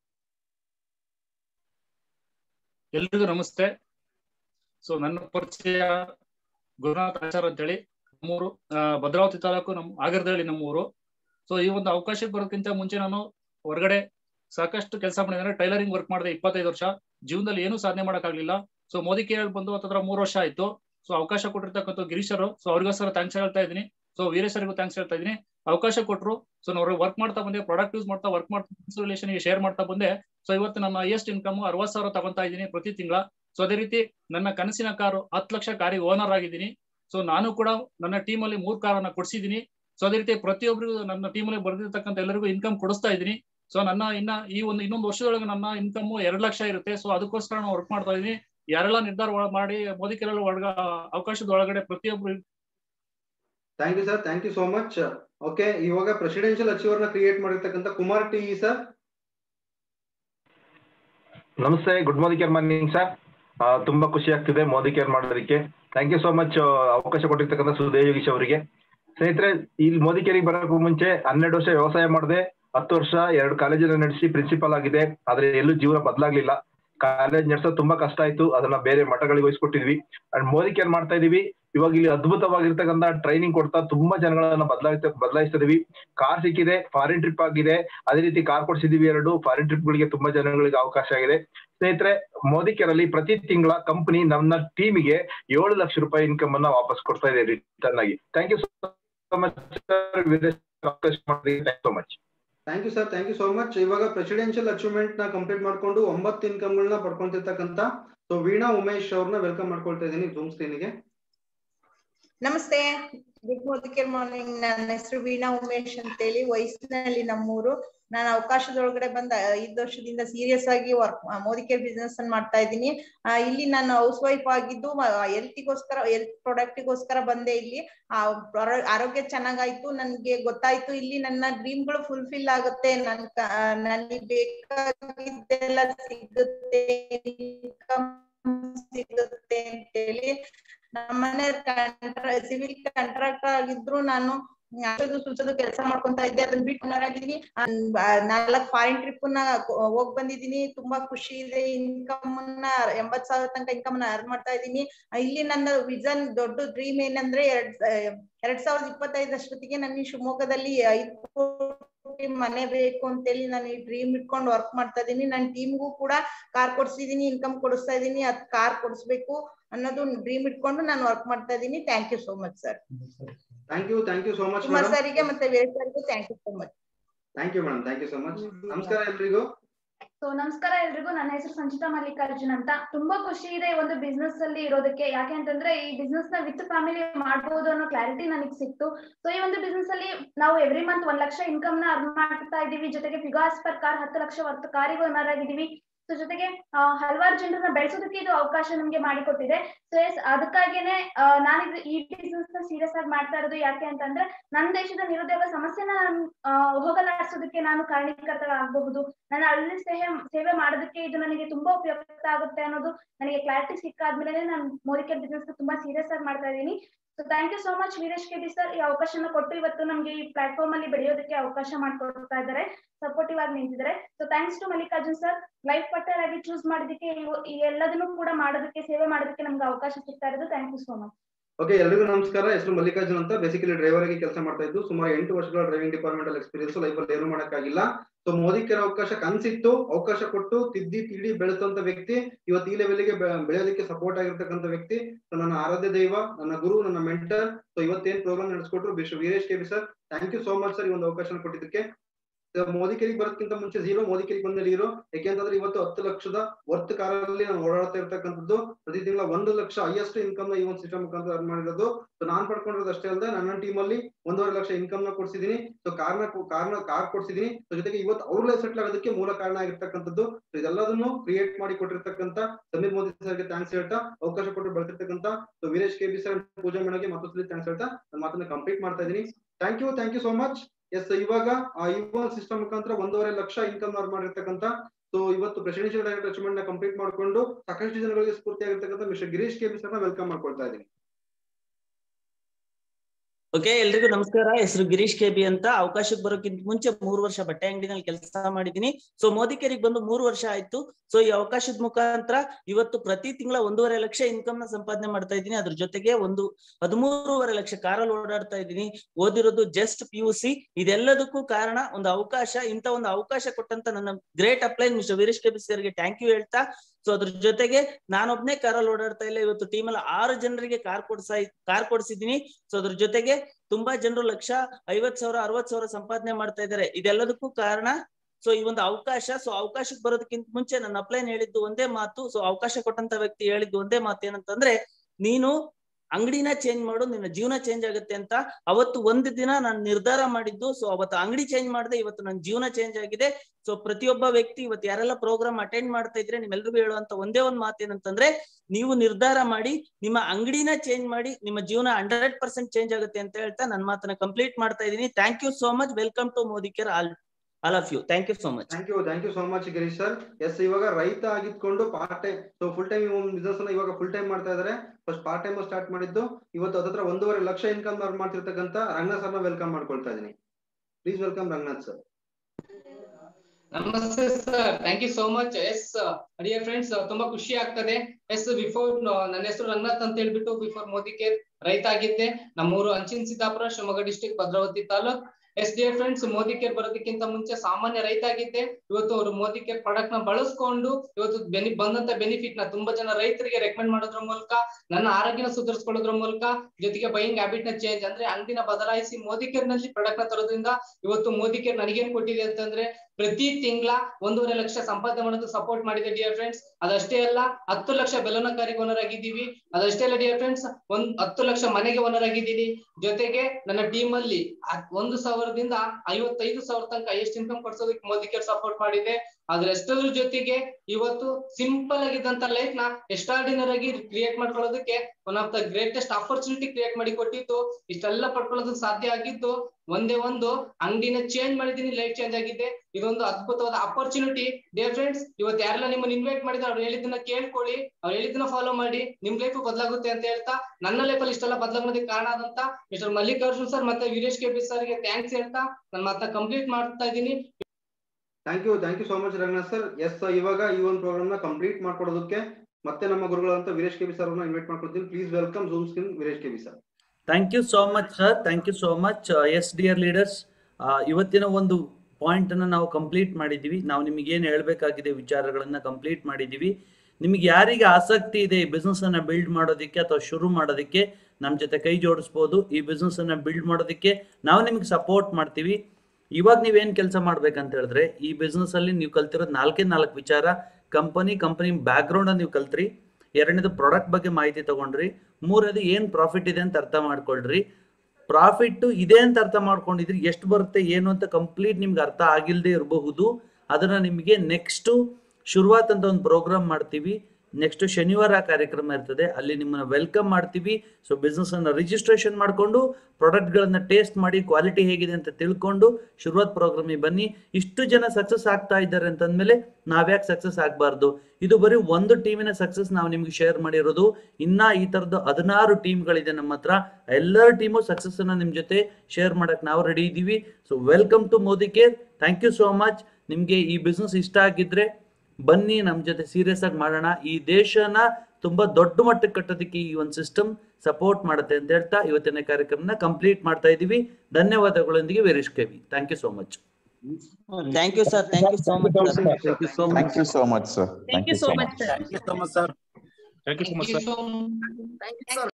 ಎಲ್ರಿಗೂ ನಮಸ್ತೆ ಸೊ ನನ್ನ ಪರಿಚಯ ಗುರುನಾಥ್ ಆಚಾರ್ ಅಂತೇಳಿ ನಮ್ಮೂರು ಭದ್ರಾವತಿ ತಾಲೂಕು ನಮ್ಮ ಆಗರದಳ್ಳಿ ನಮ್ಮೂರು ಸೊ ಈ ಒಂದು ಅವಕಾಶಕ್ಕೆ ಬರೋದಕ್ಕಿಂತ ಮುಂಚೆ ನಾನು ಹೊರಗಡೆ ಸಾಕಷ್ಟು ಕೆಲಸ ಮಾಡಿದ್ರೆ ಟೈಲರಿಂಗ್ ವರ್ಕ್ ಮಾಡಿದೆ ಇಪ್ಪತ್ತೈದು ವರ್ಷ ಜೀವನದಲ್ಲಿ ಏನೂ ಸಾಧನೆ ಮಾಡೋಕ್ಕಾಗಲಿಲ್ಲ ಸೊ ಮೋದಿ ಕೇರಳ ಬಂದು ಹತ್ತತ್ರ ಮೂರು ವರ್ಷ ಆಯ್ತು ಸೊ ಅವಕಾಶ ಕೊಟ್ಟಿರ್ತಕ್ಕಂಥ ಗಿರೀಶರು ಸೊ ಅವ್ರಿಗೋಸ್ಕರ ಥ್ಯಾಂಕ್ಸ್ ಹೇಳ್ತಾ ಇದ್ದೀನಿ ಸೊ ವೀರೇಶ್ವರಿಗೂ ಥ್ಯಾಂಕ್ಸ್ ಹೇಳ್ತಾ ಇದ್ದೀನಿ ಅವಕಾಶ ಕೊಟ್ಟರು ಸೊ ನಾವು ವರ್ಕ್ ಮಾಡ್ತಾ ಬಂದೆ ಪ್ರಾಡಕ್ಟ್ ಯೂಸ್ ಮಾಡ್ತಾ ವರ್ಕ್ ಮಾಡ್ತಾ ರಿಲೇಷನ್ ಶೇರ್ ಮಾಡ್ತಾ ಬಂದೆ ಸೊ ಇವತ್ತು ನನ್ನ ಹೈಯೆಸ್ಟ್ ಇನ್ಕಮ್ ಅರವತ್ ಸಾವಿರ ತಗೊಂತಾ ಇದ್ದೀನಿ ಪ್ರತಿ ತಿಂಗಳ ಸೊ ಅದೇ ರೀತಿ ನನ್ನ ಕನಸಿನ ಕಾರು ಹತ್ತು ಲಕ್ಷ ಕಾರಿಗೆ ಓನರ್ ಆಗಿದ್ದೀನಿ ಸೊ ನಾನು ಕೂಡ ನನ್ನ ಟೀಮ್ ಅಲ್ಲಿ ಮೂರ್ ಕಾರನ್ನ ಕೊಡಿಸಿದ್ದೀನಿ ಸೊ ಅದೇ ರೀತಿ ಪ್ರತಿಯೊಬ್ಬರಿಗೂ ನನ್ನ ಟೀಮ್ ಅಲ್ಲಿ ಬರ್ದಿರ್ತಕ್ಕಂಥ ಎಲ್ಲರಿಗೂ ಇನ್ಕಮ್ ಕೊಡಿಸ್ತಾ ಇದ್ದೀನಿ ಸೊ ನನ್ನ ಇನ್ನ ಈ ಒಂದು ಇನ್ನೊಂದು ವರ್ಷದೊಳಗೆ ನನ್ನ ಇನ್ಕಮ್ ಎರಡ್ ಲಕ್ಷ ಇರುತ್ತೆ ಸೊ ಅದಕ್ಕೋಸ್ಕರ ನಾನು ವರ್ಕ್ ಮಾಡ್ತಾ ಇದ್ದೀನಿ ಯಾರೆಲ್ಲ ನಿರ್ಧಾರ ಮಾಡಿ ಮೋದಿ ಕೆಲ ಒಳಗ ಅವಕಾಶದ ಒಳಗಡೆ ಪ್ರತಿಯೊಬ್ರು thank you sir thank you so much okay ಇವಾಗ ಪ್ರೆಸಿಡೆನ್ಷಿಯಲ್ ಅಚೀವರ್ ನ ಕ್ರಿಯೇಟ್ ಮಾಡಿರ್ತಕ್ಕಂಥ ಕುಮಾರ್ ಟಿ ಸರ್ ನಮಸ್ತೆ good morning care morning sir ತುಂಬಾ ಖುಷಿ ಆಗ್ತಿದೆ ಮೋದಿ ಕೇರ್ ಮಾಡೋದಕ್ಕೆ ಥ್ಯಾಂಕ್ ಯು ಸೋ ಮಚ್ ಅವಕಾಶ ಕೊಟ್ಟಿರ್ತಕ್ಕಂಥ ಸುದೇವ್ ಯೋಗೀಶ್ ಅವರಿಗೆ ಸ್ನೇಹಿತರೆ ಇಲ್ಲಿ ಮೋದಿ ಕೇರಿಗೆ ಬರೋಕ್ಕೂ ಮುಂಚೆ ಹನ್ನೆರಡು ವರ್ಷ ವ್ಯವಸಾಯ ಮಾಡಿದೆ ಹತ್ತು ವರ್ಷ ಎರಡು ಕಾಲೇಜನ್ನ ನಡೆಸಿ ಪ್ರಿನ್ಸಿಪಾಲ್ ಆಗಿದೆ ಆದ್ರೆ ಎಲ್ಲೂ ಜೀವನ ಬದಲಾಗ್ಲಿಲ್ಲ ಕಾಲೇಜ್ ನಡೆಸೋದು ತುಂಬಾ ಕಷ್ಟ ಆಯ್ತು ಅದನ್ನ ಬೇರೆ ಮಠಗಳಿಗೆ ವಹಿಸ್ಕೊಟ್ಟಿದ್ವಿ ಅಂಡ್ ಮೋದಿ ಕೇರ್ ಮಾಡ್ತಾ ಇದೀವಿ ಇವಾಗ ಇಲ್ಲಿ ಅದ್ಭುತವಾಗಿರ್ತಕ್ಕಂಥ ಟ್ರೈನಿಂಗ್ ಕೊಡ್ತಾ ತುಂಬಾ ಜನಗಳನ್ನ ಬದಲಾಯಿಸ್ತಾ ಬದಲಾಯಿಸ್ತಾ ಇದೀವಿ ಕಾರ್ ಸಿಕ್ಕಿದೆ ಫಾರಿನ್ ಟ್ರಿಪ್ ಆಗಿದೆ ಅದೇ ರೀತಿ ಕಾರ್ ಕೊಡ್ಸಿದೀವಿ ಎರಡು ಫಾರಿನ್ ಟ್ರಿಪ್ ಗಳಿಗೆ ತುಂಬಾ ಜನಗಳಿಗೆ ಅವಕಾಶ ಆಗಿದೆ ಸ್ನೇಹಿತರೆ ಮೋದಿ ಕೇರ್ ಅಲ್ಲಿ ಪ್ರತಿ ತಿಂಗಳ ಕಂಪನಿ ನಮ್ಮ ಟೀಮಿಗೆ ಏಳು ಲಕ್ಷ ರೂಪಾಯಿ ಇನ್ಕಮ್ ಅನ್ನ ವಾಪಸ್ ಕೊಡ್ತಾ ಇದೆ ರಿಟರ್ನ್ ಆಗಿ thank you so much so much thank you sir thank you so much ಇವಾಗ ಪ್ರೆಸಿಡೆನ್ಷಿಯಲ್ ಅಚೀವ್ಮೆಂಟ್ ನ ಕಂಪ್ಲೀಟ್ ಮಾಡ್ಕೊಂಡು ಒಂಬತ್ತು ಇನ್ಕಮ್ ಗಳನ್ನ ಪಡ್ಕೊಂತಿರ್ತಕ್ಕಂತ ಸೊ ವೀಣಾ ಉಮೇಶ್ ಅವ್ರನ್ನ ವೆಲ್ಕಮ್ ಮಾಡ್ಕೊಳ್ತಾ ಇದ್ದೀನಿ ಜೂಮ್ ಸ್ಕ್ರೀನ್ಗೆ ನಮಸ್ತೆ ಗುಡ್ ಮೋದಿಕೇರ್ ಮಾರ್ನಿಂಗ್ ನನ್ನ ಹೆಸರು ವೀಣಾ ಉಮೇಶ್ ಅಂತೇಳಿ ವಯಸ್ಸಿನಲ್ಲಿ ನಮ್ಮೂರು ನಾನು ಅವಕಾಶದೊಳಗಡೆ ಬಂದ ಐದು ವರ್ಷದಿಂದ ಸೀರಿಯಸ್ ಆಗಿ ವರ್ಕ್ ಮೋದಿಕೇರ್ ಬಿಸ್ನೆಸ್ ಅನ್ನ ಮಾಡ್ತಾ ಇದ್ದೀನಿ ಆ, ಇಲ್ಲಿ ನಾನು ಹೌಸ್ ವೈಫ್ ಆಗಿದ್ದು ಹೆಲ್ತಿಗೋಸ್ಕರ ಹೆಲ್ತ್ ಪ್ರಾಡಕ್ಟಿಗೋಸ್ಕರ ಬಂದೆ ಇಲ್ಲಿ ಆ, ಆರೋ- ಆರೋಗ್ಯ ಚೆನ್ನಾಗಾಯ್ತು ನನ್ಗೆ ಗೊತ್ತಾಯ್ತು ಇಲ್ಲಿ ನನ್ನ ಡ್ರೀಮ್ಗಳು ಫುಲ್ಫಿಲ್ ಆಗುತ್ತೆ ನನ್ ಕ- ನನಗೆ ಬೇಕಾಗಿದ್ದೆಲ್ಲ ಸಿಗುತ್ತೆ income ಸಿಗುತ್ತೆ ಅಂತೇಳಿ ನಮ್ಮನೆ ಸಿವಿಲ್ ಕಾಂಟ್ರಾಕ್ಟರ್ ಆಗಿದ್ರು ನಾನು ಅಷ್ಟೊಂದು ಸುತ್ತದು ಕೆಲಸ ಮಾಡ್ಕೊಂತ ಇದ್ದೆ ಅದನ್ನ ಬಿಟ್ಟು ಮನೆಯಾಗಿದ್ದೀನಿ ನಾಲ್ಕು ಫಾರಿನ್ ಟ್ರಿಪ್ ನ ಹೋಗ್ ಬಂದಿದ್ದೀನಿ ತುಂಬಾ ಖುಷಿ ಇದೆ ಇನ್ಕಮ್ ನ ಎಂಬತ್ ಸಾವಿರ ತನಕ ಇನ್ಕಮ್ ನ ಅರ್ನ್ ಮಾಡ್ತಾ ಇದ್ದೀನಿ ಇಲ್ಲಿ ನನ್ನ ವಿಷನ್ ದೊಡ್ಡ ಡ್ರೀಮ್ ಏನಂದ್ರೆ ಎರಡ್ ಎರಡ್ ಸಾವಿರದ ಇಪ್ಪತ್ತೈದಷ್ಟೊತ್ತಿಗೆ ನನಗೆ ಶಿವಮೊಗ್ಗದಲ್ಲಿ ಐದು ಕೋಟಿ ಮನೆ ಬೇಕು ಅಂತೇಳಿ ನಾನು ಈ ಡ್ರೀಮ್ ಇಟ್ಕೊಂಡು ವರ್ಕ್ ಮಾಡ್ತಾ ಇದ್ದೀನಿ ನನ್ನ ಟೀಮ್ಗೂ ಕೂಡ ಕಾರ್ ಕೊಡ್ಸಿದೀನಿ ಇನ್ಕಮ್ ಕೊಡಿಸ್ತಾ ಇದ್ದೀನಿ ಅದ್ ಕಾರ್ ಕೊಡಿಸ್ಬೇಕು ಅನ್ನೋದು ಡ್ರೀಮ್ ಇಟ್ಕೊಂಡು ನಾನು ವರ್ಕ್ ಮಾಡ್ತಾ ಇದ್ದೀನಿ thank you so much sir thank you thank you so much Kumar madam ಸರ್ಗೆ ಮತ್ತೆ ವೀರೇಶ್ ಸರ್ಗೂ thank you so much thank you madam thank you so much ನಮಸ್ಕಾರ ಎಲ್ರಿಗೂ ಸೊ ನಮಸ್ಕಾರ ಎಲ್ರಿಗೂ ನನ್ನ ಹೆಸರು ಸಂಚಿತಾ ಮಲ್ಲಿಕಾರ್ಜುನ್ ಅಂತ ತುಂಬಾ ಖುಷಿ ಇದೆ ಈ ಒಂದು ಬಿಸ್ನೆಸ್ ಅಲ್ಲಿ ಇರೋದಕ್ಕೆ ಯಾಕೆ ಅಂತಂದ್ರೆ ಈ ಬಿಸ್ನೆಸ್ ನ ವಿತ್ ಫ್ಯಾಮಿಲಿ ಮಾಡಬಹುದು ಅನ್ನೋ ಕ್ಲಾರಿಟಿ ನನಗೆ ಸಿಕ್ತು ಸೊ ಈ ಒಂದು ಬಿಸ್ನೆಸ್ ಅಲ್ಲಿ ನಾವು ಎವ್ರಿ ಮಂತ್ ಒಂದ್ ಲಕ್ಷ ಇನ್ಕಮ್ ನ ಅರ್ನ್ ಮಾಡ್ತಾ ಇದೀವಿ ಜೊತೆಗೆ ಫಿಗಾಸ್ ಪರ್ ಕಾರ್ ಹತ್ತು ಲಕ್ಷ ವರ್ತ್ ಕಾರಿಗೂ ಓನರ್ ಆಗಿದೀವಿ ಸೊ ಜೊತೆಗೆ ಆ, ಹಲವಾರು ಜನರನ್ನ ಬೆಳೆಸೋದಕ್ಕೆ ಇದು ಅವಕಾಶ ನಮ್ಗೆ ಮಾಡಿಕೊಟ್ಟಿದೆ ಸೊ ಎಸ್ ಅದಕ್ಕಾಗೇನೆ ಆ, ನಾನಿದು ಈ ಬಿಸ್ನೆಸ್ ನ ಸೀರಿಯಸ್ ಆಗಿ ಮಾಡ್ತಾ ಇರೋದು ಯಾಕೆ ಅಂತಂದ್ರೆ ನನ್ನ ದೇಶದ ನಿರುದ್ಯೋಗ ಸಮಸ್ಯೆನ ಆ, ಹೋಗಲಾಡಿಸೋದಕ್ಕೆ ನಾನು ಕಾರಣೀಕರ್ತರಾಗಬಹುದು ನನ್ನ ಹಳ್ಳಿ ಸೇವೆ ಸೇವೆ ಮಾಡೋದಕ್ಕೆ ಇದು ನನಗೆ ತುಂಬಾ ಉಪಯುಕ್ತ ಆಗುತ್ತೆ ಅನ್ನೋದು ನನಗೆ ಕ್ಲಾರಿಟಿ ಸಿಕ್ಕಾದ್ಮೇಲೆ ನಾನು ಮೋರಿಕೇರ್ ಬಿಸ್ನೆಸ್ ತುಂಬಾ ಸೀರಿಯಸ್ ಆಗಿ ಮಾಡ್ತಾ ಇದ್ದೀನಿ so thank you so much Veeresh K B sir ಈ ಅವಕಾಶನ ಕೊಟ್ಟು ಇವತ್ತು ನಮ್ಗೆ ಈ ಪ್ಲಾಟ್ಫಾರ್ಮ್ ಅಲ್ಲಿ ಬೆಳೆಯೋದಕ್ಕೆ ಅವಕಾಶ ಮಾಡ್ಕೊಡ್ತಾ ಇದ್ದಾರೆ ಸಪೋರ್ಟಿವ್ ಆಗಿ ನಿಂತಿದ್ದಾರೆ so thanks to Mallikarjun sir life partner ಆಗಿ ಚೂಸ್ ಮಾಡೋದಕ್ಕೆ ಇವು- ಈ ಎಲ್ಲದನ್ನು ಕೂಡ ಮಾಡೋದಕ್ಕೆ ಸೇವೆ ಮಾಡೋದಕ್ಕೆ ನಮ್ಗೆ ಅವಕಾಶ ಸಿಗ್ತಾ ಇರೋದು thank you so much okay ಎಲ್ರಿಗೂ ನಮಸ್ಕಾರ ಹೆಸರು ಮಲ್ಲಿಕಾರ್ಜುನ್ ಅಂತ ಬೇಸಿಕಲಿ ಡ್ರೈವರ್ ಆಗಿ ಕೆಲಸ ಮಾಡ್ತಾ ಇದ್ದು ಸುಮಾರು ಎಂಟು ವರ್ಷಗಳ ಡ್ರೈವಿಂಗ್ ಡಿಪಾರ್ಟ್ಮೆಂಟ್ ಅಲ್ಲಿ ಎಕ್ಸ್ಪೀರಿಯನ್ಸ್ ಲೈಫ್ ಅಲ್ಲಿ ಏನು ಮಾಡಕ್ಕಾಗಿಲ್ಲ ಸೊ ಮೋದಿ ಕೇರ್ ಅವಕಾಶ ಕನ್ಸಿತ್ತು ಅವಕಾಶ ಕೊಟ್ಟು ತಿದ್ದಿ ತಿಳಿ ಬೆಳೆಸಂತ ವ್ಯಕ್ತಿ ಇವತ್ತು ಈ ಲೆವೆಲ್ಗೆ ಬೆಳೆಯೋದಕ್ಕೆ ಸಪೋರ್ಟ್ ಆಗಿರ್ತಕ್ಕಂಥ ವ್ಯಕ್ತಿ ಸೊ ನನ್ನ ಆರಾಧ್ಯ ದೈವ ನನ್ನ ಗುರು ನನ್ನ ಮೆಂಟರ್ ಸೊ ಇವತ್ತೇನ್ ಪ್ರೋಗ್ರಾಮ್ ನಡೆಸ್ಕೊಟ್ರು ವಿಶ್ವ Veeresh K B sir thank you so much sir ಈ ಒಂದು ಅವಕಾಶ ಕೊಟ್ಟಿದ್ದಕ್ಕೆ ಮೋದಿ ಕೇರಿಗೆ ಬರೋದಕ್ಕಿಂತ ಮುಂಚೆ ಝೀರೋ ಮೋದಿ ಕೇರಿಗೆ ಬಂದಲ್ಲಿ ಇರೋ ಯಾಕೆಂತಂದ್ರೆ ಇವತ್ತು ಹತ್ತು ಲಕ್ಷದ ವರ್ತ್ ಕಾರಲ್ಲಿ ನಾನು ಓಡಾಡ್ತಾ ಇರ್ತಕ್ಕಂಥದ್ದು ಪ್ರತಿ ತಿಂಗಳ ಒಂದು ಲಕ್ಷ ಹೈಯೆಸ್ಟ್ ಇನ್ಕಮ್ ನ ಈ ಒಂದು ಸಿಸ್ಟಮ್ ಮುಖಾಂತರ ಅರ್ನ್ ಮಾಡಿರೋದು ಸೊ ನಾನ್ ಪಡ್ಕೊಂಡಿರೋದು ಅಷ್ಟೇ ಅಲ್ಲದೆ ನನ್ನ ಟೀಮ್ ಅಲ್ಲಿ ಒಂದೂವರೆ ಲಕ್ಷ ಇನ್ಕಮ್ ನ ಕೊಡ್ಸಿದೀನಿ ಸೊ ಕಾರ್ನ ಕಾರ್ನ ಕಾರ್ ಕೊಡ್ಸಿದೀನಿ ಸೊ ಜೊತೆಗೆ ಇವತ್ತು ಅವ್ರ ಲೈಫ್ ಸೆಟ್ಲ್ ಆಗೋದಕ್ಕೆ ಮೂಲ ಕಾರಣ ಆಗಿರ್ತಕ್ಕಂಥದ್ದು ಸೊ ಇದೆಲ್ಲದನ್ನು ಕ್ರಿಯೇಟ್ ಮಾಡಿ ಕೊಟ್ಟಿರ್ತಕ್ಕಂಥ ಸಮೀರ್ ಮೋದಿ ಸರ್ಗೆ ಥ್ಯಾಂಕ್ಸ್ ಹೇಳ್ತಾ ಅವಕಾಶ ಕೊಟ್ಟು ಬೆಳೆಸಿರ್ತಕ್ಕಂಥ so Veeresh K B sir Pooja ಮೇಡಮ್ಗೆ ಮತ್ತೊಂದ್ಸಲಿ ಥ್ಯಾಂಕ್ಸ್ ಹೇಳ್ತಾ ನನ್ನ ಮಾತನ್ನ ಕಂಪ್ಲೀಟ್ ಮಾಡ್ತಾ ಇದೀನಿ thank you thank you so much yes ಇವಾಗ ಆ ಈ ಒಂದು ಸಿಸ್ಟಮ್ ಮುಖಾಂತರ ಒಂದೂವರೆ ಲಕ್ಷ ಇನ್ಕಮ್ ಅರ್ನ್ ಮಾಡಿರ್ತಕ್ಕಂಥ ಸೊ ಇವತ್ತು ಪ್ರೆಸಿಡೆನ್ಷಿಯಲ್ ಡೈರೆಕ್ಟರ್ ಅಚೀವ್ಮೆಂಟ್ ನ ಕಂಪ್ಲೀಟ್ ಮಾಡಿಕೊಂಡು ಸಾಕಷ್ಟು ಜನಗಳಿಗೆ ಸ್ಫೂರ್ತಿ ಆಗಿರ್ತಕ್ಕಂಥ ಮಿಸ್ಟರ್ ಗಿರೀಶ್ ಕೆ ಬಿ ಸರ್ನ ವೆಲ್ಕಮ್ ಮಾಡ್ಕೊಳ್ತಾ ಇದ್ದೀನಿ ಓಕೆ ಎಲ್ರಿಗೂ ನಮಸ್ಕಾರ ಹೆಸರು ಗಿರೀಶ್ ಕೆ ಬಿ ಅಂತ ಅವಕಾಶಕ್ಕೆ ಬರೋಕ್ಕಿಂತ ಮುಂಚೆ ಮೂರು ವರ್ಷ ಬಟ್ಟೆ ಅಂಗಡಿನಲ್ಲಿ ಕೆಲಸ ಮಾಡಿದೀನಿ ಸೊ ಮೋದಿ ಕೇರಿಗೆ ಬಂದು ಮೂರು ವರ್ಷ ಆಯ್ತು ಸೊ ಈ ಅವಕಾಶದ ಮುಖಾಂತರ ಇವತ್ತು ಪ್ರತಿ ತಿಂಗಳ ಒಂದೂವರೆ ಲಕ್ಷ ಇನ್ಕಮ್ ನ ಸಂಪಾದನೆ ಮಾಡ್ತಾ ಇದ್ದೀನಿ ಅದ್ರ ಜೊತೆಗೆ ಒಂದು ಹದಿಮೂರುವರೆ ಲಕ್ಷ ಕಾರಲ್ಲಿ ಓಡಾಡ್ತಾ ಇದ್ದೀನಿ ಓದಿರೋದು ಜಸ್ಟ್ ಪಿ ಯು ಸಿ ಇದೆಲ್ಲದಕ್ಕೂ ಕಾರಣ ಒಂದು ಅವಕಾಶ ಇಂತ ಒಂದು ಅವಕಾಶ ಕೊಟ್ಟಂತ ನನ್ನ great upline mister Veeresh K B ಸರ್ಗೆ ಥ್ಯಾಂಕ್ ಯು ಹೇಳ್ತಾ ಸೊ ಅದ್ರ ಜೊತೆಗೆ ನಾನೊಬ್ನೇ ಕಾರಲ್ಲಿ ಓಡಾಡ್ತಾ ಇಲ್ಲ ಇವತ್ತು ಟೀಮ್ ಅಲ್ಲಿ ಆರು ಜನರಿಗೆ ಕಾರ್ ಕೊಡ್ಸಾ ಕಾರ್ ಕೊಡ್ಸಿದೀನಿ ಸೊ ಅದ್ರ ಜೊತೆಗೆ ತುಂಬಾ ಜನರು ಲಕ್ಷ ಐವತ್ ಸಾವಿರ ಅರವತ್ ಸಾವಿರ ಸಂಪಾದನೆ ಮಾಡ್ತಾ ಇದ್ದಾರೆ ಇದೆಲ್ಲದಕ್ಕೂ ಕಾರಣ ಸೊ ಈ ಒಂದು ಅವಕಾಶ ಸೊ ಅವಕಾಶಕ್ಕೆ ಬರೋದಕ್ಕಿಂತ ಮುಂಚೆ ನನ್ನ ಅಪ್ಲೈನ್ ಹೇಳಿದ್ದು ಒಂದೇ ಮಾತು ಸೊ ಅವಕಾಶ ಕೊಟ್ಟಂತ ವ್ಯಕ್ತಿ ಹೇಳಿದ್ದು ಒಂದೇ ಮಾತು ಏನಂತಂದ್ರೆ ನೀನು ಅಂಗಡಿನ ಚೇಂಜ್ ಮಾಡು ನಿನ್ನ ಜೀವನ ಚೇಂಜ್ ಆಗುತ್ತೆ ಅಂತ ಅವತ್ತು ಒಂದು ದಿನ ನಾನು ನಿರ್ಧಾರ ಮಾಡಿದ್ದು ಸೊ ಅವತ್ತು ಅಂಗಡಿ ಚೇಂಜ್ ಮಾಡಿದೆ ಇವತ್ತು ನನ್ನ ಜೀವನ ಚೇಂಜ್ ಆಗಿದೆ ಸೊ ಪ್ರತಿಯೊಬ್ಬ ವ್ಯಕ್ತಿ ಇವತ್ತು ಯಾರೆಲ್ಲ ಪ್ರೋಗ್ರಾಮ್ ಅಟೆಂಡ್ ಮಾಡ್ತಾ ಇದ್ರೆ ನಿಮ್ಮೆಲ್ರಿಗೂ ಹೇಳುವಂತ ಒಂದೇ ಒಂದ್ ಮಾತೇನಂತಂದ್ರೆ ನೀವು ನಿರ್ಧಾರ ಮಾಡಿ ನಿಮ್ಮ ಅಂಗಡಿನ ಚೇಂಜ್ ಮಾಡಿ ನಿಮ್ಮ ಜೀವನ ಹಂಡ್ರೆಡ್ ಪರ್ಸೆಂಟ್ ಚೇಂಜ್ ಆಗುತ್ತೆ ಅಂತ ಹೇಳ್ತಾ ನನ್ನ ಮಾತನ್ನ ಕಂಪ್ಲೀಟ್ ಮಾಡ್ತಾ ಇದ್ದೀನಿ thank you so much welcome to Modi Modicare all all of you thank you so much thank you thank you so much Girish sir yes ಇವಾಗ ರೈತ ಆಗಿದ್ಕೊಂಡು part time so full time business ಅನ್ನ ಇವಾಗ ಫುಲ್ ಟೈಮ್ ಮಾಡ್ತಾ ಇದಾರೆ first part time start ಮಾಡಿದ್ದು ಇವತ್ತು ಹತ್ರ ಒಂದೂವರೆ ಲಕ್ಷ ಇನ್ಕಮ್ ಮಾಡ್ತಿರ್ತಕ್ಕಂಥ ರಂಗನಾಥ್ ಸರ್ನ ವೆಲ್ಕಮ್ ಮಾಡ್ಕೊಳ್ತಾ ಇದೀನಿ ಪ್ಲೀಸ್ ವೆಲ್ಕಮ್ ರಂಗನಾಥ್ ಸರ್ ನಮಸ್ತೆ sir thank you so much yes dear friends ತುಂಬಾ ಖುಷಿ ಆಗ್ತದೆ ಎಸ್ ಬಿಫೋರ್ ನನ್ನ ಹೆಸರು ರಂಗನಾಥ್ ಅಂತ ಹೇಳ್ಬಿಟ್ಟು ಬಿಫೋರ್ ಮೋದಿ ಕೇರ್ ರೈತ ಆಗಿದ್ದೆ ನಮ್ಮೂರು ಅಂಚಿನ Siddapura Shivamogga district Bhadravathi taluk yes dear friends Modicare ಬರೋದಕ್ಕಿಂತ ಮುಂಚೆ ಸಾಮಾನ್ಯ ರೈತ ಆಗಿದ್ದೆ ಇವತ್ತು ಅವರು ಮೋದಿ ಕೇರ್ ಪ್ರಾಡಕ್ಟ್ ನ ಬಳಸ್ಕೊಂಡು ಇವತ್ತು ಬೆನಿ ಬಂದಂತ ಬೆನಿಫಿಟ್ ನ ತುಂಬಾ ಜನ ರೈತರಿಗೆ ರೆಕಮೆಂಡ್ ಮಾಡೋದ್ರ ಮೂಲಕ ನನ್ನ ಆರೋಗ್ಯನ ಸುಧಾರಿಸ್ಕೊಳ್ಳೋದ್ರ ಮೂಲಕ ಜೊತೆಗೆ ಬೈಯಿಂಗ್ ಹ್ಯಾಬಿಟ್ ನ ಚೇಂಜ್ ಅಂದ್ರೆ ಅಂಗಡಿನ ಬದಲಾಯಿಸಿ ಮೋದಿ ಕೇರ್ ನಲ್ಲಿ ಪ್ರಾಡಕ್ಟ್ ನ ತರೋದ್ರಿಂದ ಇವತ್ತು ಮೋದಿ ಕೇರ್ ನನಗೇನ್ ಕೊಟ್ಟಿದೆ ಅಂತಂದ್ರೆ ಪ್ರತಿ ತಿಂಗಳ ಒಂದೂವರೆ ಲಕ್ಷ ಸಂಪಾದನೆ ಮಾಡೋದು ಸಪೋರ್ಟ್ ಮಾಡಿದೆ ಡಿಯರ್ ಫ್ರೆಂಡ್ಸ್ ಅದಷ್ಟೇ ಅಲ್ಲ ಹತ್ತು ಲಕ್ಷ ಬೆಲೋನಕಾರಿಗೆ ಓನರ್ ಆಗಿದ್ದೀವಿ ಅದಷ್ಟೇ ಅಲ್ಲ ಡಿಯರ್ ಫ್ರೆಂಡ್ಸ್ ಒಂದ್ ಹತ್ತು ಲಕ್ಷ ಮನೆಗೆ ಓನರ್ ಆಗಿದ್ದೀನಿ ಜೊತೆಗೆ ನನ್ನ ಟೀಮ್ ಅಲ್ಲಿ ಹತ್- ಒಂದು ಸಾವಿರದಿಂದ ಐವತ್ತೈದು ಸಾವಿರ ತನಕ ಎಷ್ಟು ಇನ್ಕಮ್ ಕೊಡ್ಸೋದಕ್ಕೆ ಮೋದಿ ಕೇರ್ ಸಪೋರ್ಟ್ ಮಾಡಿದೆ ಆದ್ರೆ ಎಷ್ಟದ್ರ ಜೊತೆಗೆ ಇವತ್ತು ಸಿಂಪಲ್ ಆಗಿದ್ದಂತ ಲೈಫ್ ನ ಎಕ್ಸ್ಟ್ರಾರ್ಡಿನರ್ ಆಗಿ ಕ್ರಿಯೇಟ್ ಮಾಡ್ಕೊಳ್ಳೋದಕ್ಕೆ one of the greatest opportunity create ಮಾಡಿ ಕೊಟ್ಟಿತ್ತು ಇಷ್ಟೆಲ್ಲ ಪಡ್ಕೊಳ್ಳೋದಕ್ಕೆ ಸಾಧ್ಯ ಆಗಿದ್ದು ಒಂದೇ ಒಂದು ಅಂಗಡಿನ ಚೇಂಜ್ ಮಾಡಿದೀನಿ ಲೈಫ್ ಚೇಂಜ್ ಆಗಿದೆ ಇದೊಂದು ಅದ್ಭುತವಾದ ಆಪರ್ಚುನಿಟಿ ಡಿಯರ್ ಫ್ರೆಂಡ್ಸ್ ಇವತ್ತು ಯಾರೆಲ್ಲ ನಿಮ್ಮನ್ನ ಇನ್ವೈಟ್ ಮಾಡಿದ್ರೆ ಅವ್ರು ಹೇಳಿದ್ದನ್ನ ಕೇಳ್ಕೊಳ್ಳಿ ಅವ್ರು ಹೇಳಿದ್ದನ್ನ ಫಾಲೋ ಮಾಡಿ ನಿಮ್ ಲೈಫ್ ಬದಲಾಗುತ್ತೆ ಅಂತ ಹೇಳ್ತಾ ನನ್ನ ಲೈಫ್ ಅಲ್ಲಿ ಇಷ್ಟೆಲ್ಲ ಬದಲಾಗೋದಕ್ಕೆ ಕಾರಣ ಆದಂತ ಮಿಸ್ಟರ್ ಮಲ್ಲಿಕಾರ್ಜುನ್ ಸರ್ ಮತ್ತೆ ವೀರೇಶ್ ಕೆ ಪಿ ಸರ್ಗೆ ಥ್ಯಾಂಕ್ಸ್ ಹೇಳ್ತಾ ನನ್ನ ಮಾತನ್ನ ಕಂಪ್ಲೀಟ್ ಮಾಡ್ತಾ ಇದ್ದೀನಿ thank you thank you so much Ranganath sir yes ಇವಾಗ ಈ ಒಂದು ಪ್ರೋಗ್ರಾಮ್ ನ ಕಂಪ್ಲೀಟ್ ಮಾಡ್ಕೊಡೋದಕ್ಕೆ ಮತ್ತೆ ನಮ್ಮ ಗುರುಗಳಂತ Veeresh K B sir invite ಮಾಡ್ಕೊಡ್ತೀನಿ please welcome zoom screen Veeresh K B sir thank you so much sir thank you so much yes dear leaders ಇವತ್ತಿನ ಒಂದು ಪಾಯಿಂಟ್ ಅನ್ನು ನಾವು ಕಂಪ್ಲೀಟ್ ಮಾಡಿದ್ದೀವಿ ನಾವು ನಿಮಗೆ ಏನು ಹೇಳಬೇಕಾಗಿದೆ ವಿಚಾರಗಳನ್ನ ಕಂಪ್ಲೀಟ್ ಮಾಡಿದ್ದೀವಿ ನಿಮಗೆ ಯಾರಿಗೆ ಆಸಕ್ತಿ ಇದೆ ಈ ಬಿಸ್ನೆಸ್ ಅನ್ನ ಬಿಲ್ಡ್ ಮಾಡೋದಕ್ಕೆ ಅಥವಾ ಶುರು ಮಾಡೋದಕ್ಕೆ ನಮ್ಮ ಜೊತೆ ಕೈ ಜೋಡಿಸ್ಬೋದು ಈ ಬಿಸ್ನೆಸ್ ಅನ್ನ ಬಿಲ್ಡ್ ಮಾಡೋದಕ್ಕೆ ನಾವು ನಿಮಗೆ ಸಪೋರ್ಟ್ ಮಾಡ್ತೀವಿ ಇವಾಗ ನೀವೇನು ಕೆಲಸ ಮಾಡ್ಬೇಕಂತ ಹೇಳಿದ್ರೆ ಈ ಬಿಸ್ನೆಸ್ ಅಲ್ಲಿ ನೀವು ಕಲ್ತಿರೋದು ನಾಲ್ಕೇ ನಾಲ್ಕು ವಿಚಾರ ಕಂಪನಿ ಕಂಪನಿ ಬ್ಯಾಕ್ಗ್ರೌಂಡ್ ನೀವು ಕಲ್ತ್ರಿ ಎರಡನೇದು ಪ್ರಾಡಕ್ಟ್ ಬಗ್ಗೆ ಮಾಹಿತಿ ತಗೊಂಡ್ರಿ ಮೂರನೇದು ಏನು ಪ್ರಾಫಿಟ್ ಇದೆ ಅಂತ ಅರ್ಥ ಮಾಡ್ಕೊಳ್ರಿ ಪ್ರಾಫಿಟ್ ಇದೆ ಅಂತ ಅರ್ಥ ಮಾಡ್ಕೊಂಡಿದ್ರಿ ಎಷ್ಟು ಬರುತ್ತೆ ಏನು ಅಂತ ಕಂಪ್ಲೀಟ್ ನಿಮ್ಗೆ ಅರ್ಥ ಆಗಿಲ್ಲದೆ ಇರಬಹುದು ಅದನ್ನ ನಿಮಗೆ ನೆಕ್ಸ್ಟ್ ಶುರುವಾತ್ ಅಂತ ಒಂದು ಪ್ರೋಗ್ರಾಮ್ ಮಾಡ್ತೀವಿ ನೆಕ್ಸ್ಟ್ ಶನಿವಾರ ಕಾರ್ಯಕ್ರಮ ಇರ್ತದೆ ಅಲ್ಲಿ ನಿಮ್ಮನ್ನ ವೆಲ್ಕಮ್ ಮಾಡ್ತೀವಿ ಸೊ ಬಿಸ್ನೆಸ್ ಅನ್ನ ರಿಜಿಸ್ಟ್ರೇಷನ್ ಮಾಡಿಕೊಂಡು ಪ್ರಾಡಕ್ಟ್ಗಳನ್ನ ಟೇಸ್ಟ್ ಮಾಡಿ ಕ್ವಾಲಿಟಿ ಹೇಗಿದೆ ಅಂತ ತಿಳ್ಕೊಂಡು ಶುರುವಾತ್ ಪ್ರೋಗ್ರಾಮಿಗೆ ಬನ್ನಿ ಇಷ್ಟು ಜನ ಸಕ್ಸಸ್ ಆಗ್ತಾ ಇದ್ದಾರೆ ಅಂತಂದ್ಮೇಲೆ ನಾವ್ಯಾಕೆ ಸಕ್ಸಸ್ ಆಗಬಾರ್ದು ಇದು ಬರೀ ಒಂದು ಟೀಮಿನ ಸಕ್ಸಸ್ ನಾವು ನಿಮ್ಗೆ ಶೇರ್ ಮಾಡಿರೋದು ಇನ್ನ ಈ ತರದ್ದು ಹದಿನಾರು ಟೀಮ್ಗಳಿದೆ ನಮ್ಮ ಹತ್ರ ಎಲ್ಲರ ಟೀಮು ಸಕ್ಸಸ್ ಅನ್ನ ನಿಮ್ ಜೊತೆ ಶೇರ್ ಮಾಡಕ್ ನಾವು ರೆಡಿ ಇದ್ದೀವಿ so welcome to Modi care thank you so much ನಿಮ್ಗೆ ಈ ಬಿಸ್ನೆಸ್ ಇಷ್ಟ ಆಗಿದ್ರೆ ಬನ್ನಿ ನಮ್ಮ ಜೊತೆ ಸೀರಿಯಸ್ ಆಗಿ ಮಾಡೋಣ ಈ ದೇಶನ ತುಂಬಾ ದೊಡ್ಡ ಮಟ್ಟಕ್ಕೆ ಕಟ್ಟೋದಕ್ಕೆ ಈ ಒಂದು ಸಿಸ್ಟಮ್ ಸಪೋರ್ಟ್ ಮಾಡುತ್ತೆ ಅಂತ ಹೇಳ್ತಾ ಇವತ್ತಿನ ಕಾರ್ಯಕ್ರಮನ ಕಂಪ್ಲೀಟ್ ಮಾಡ್ತಾ ಇದ್ದೀವಿ ಧನ್ಯವಾದಗಳೊಂದಿಗೆ Veeresh K V thank you so much thank you sir thank you so much thank you so much thank you so much sir Thank you so much, sir. Thank you so much sir thank you so much sir Thank you, sir.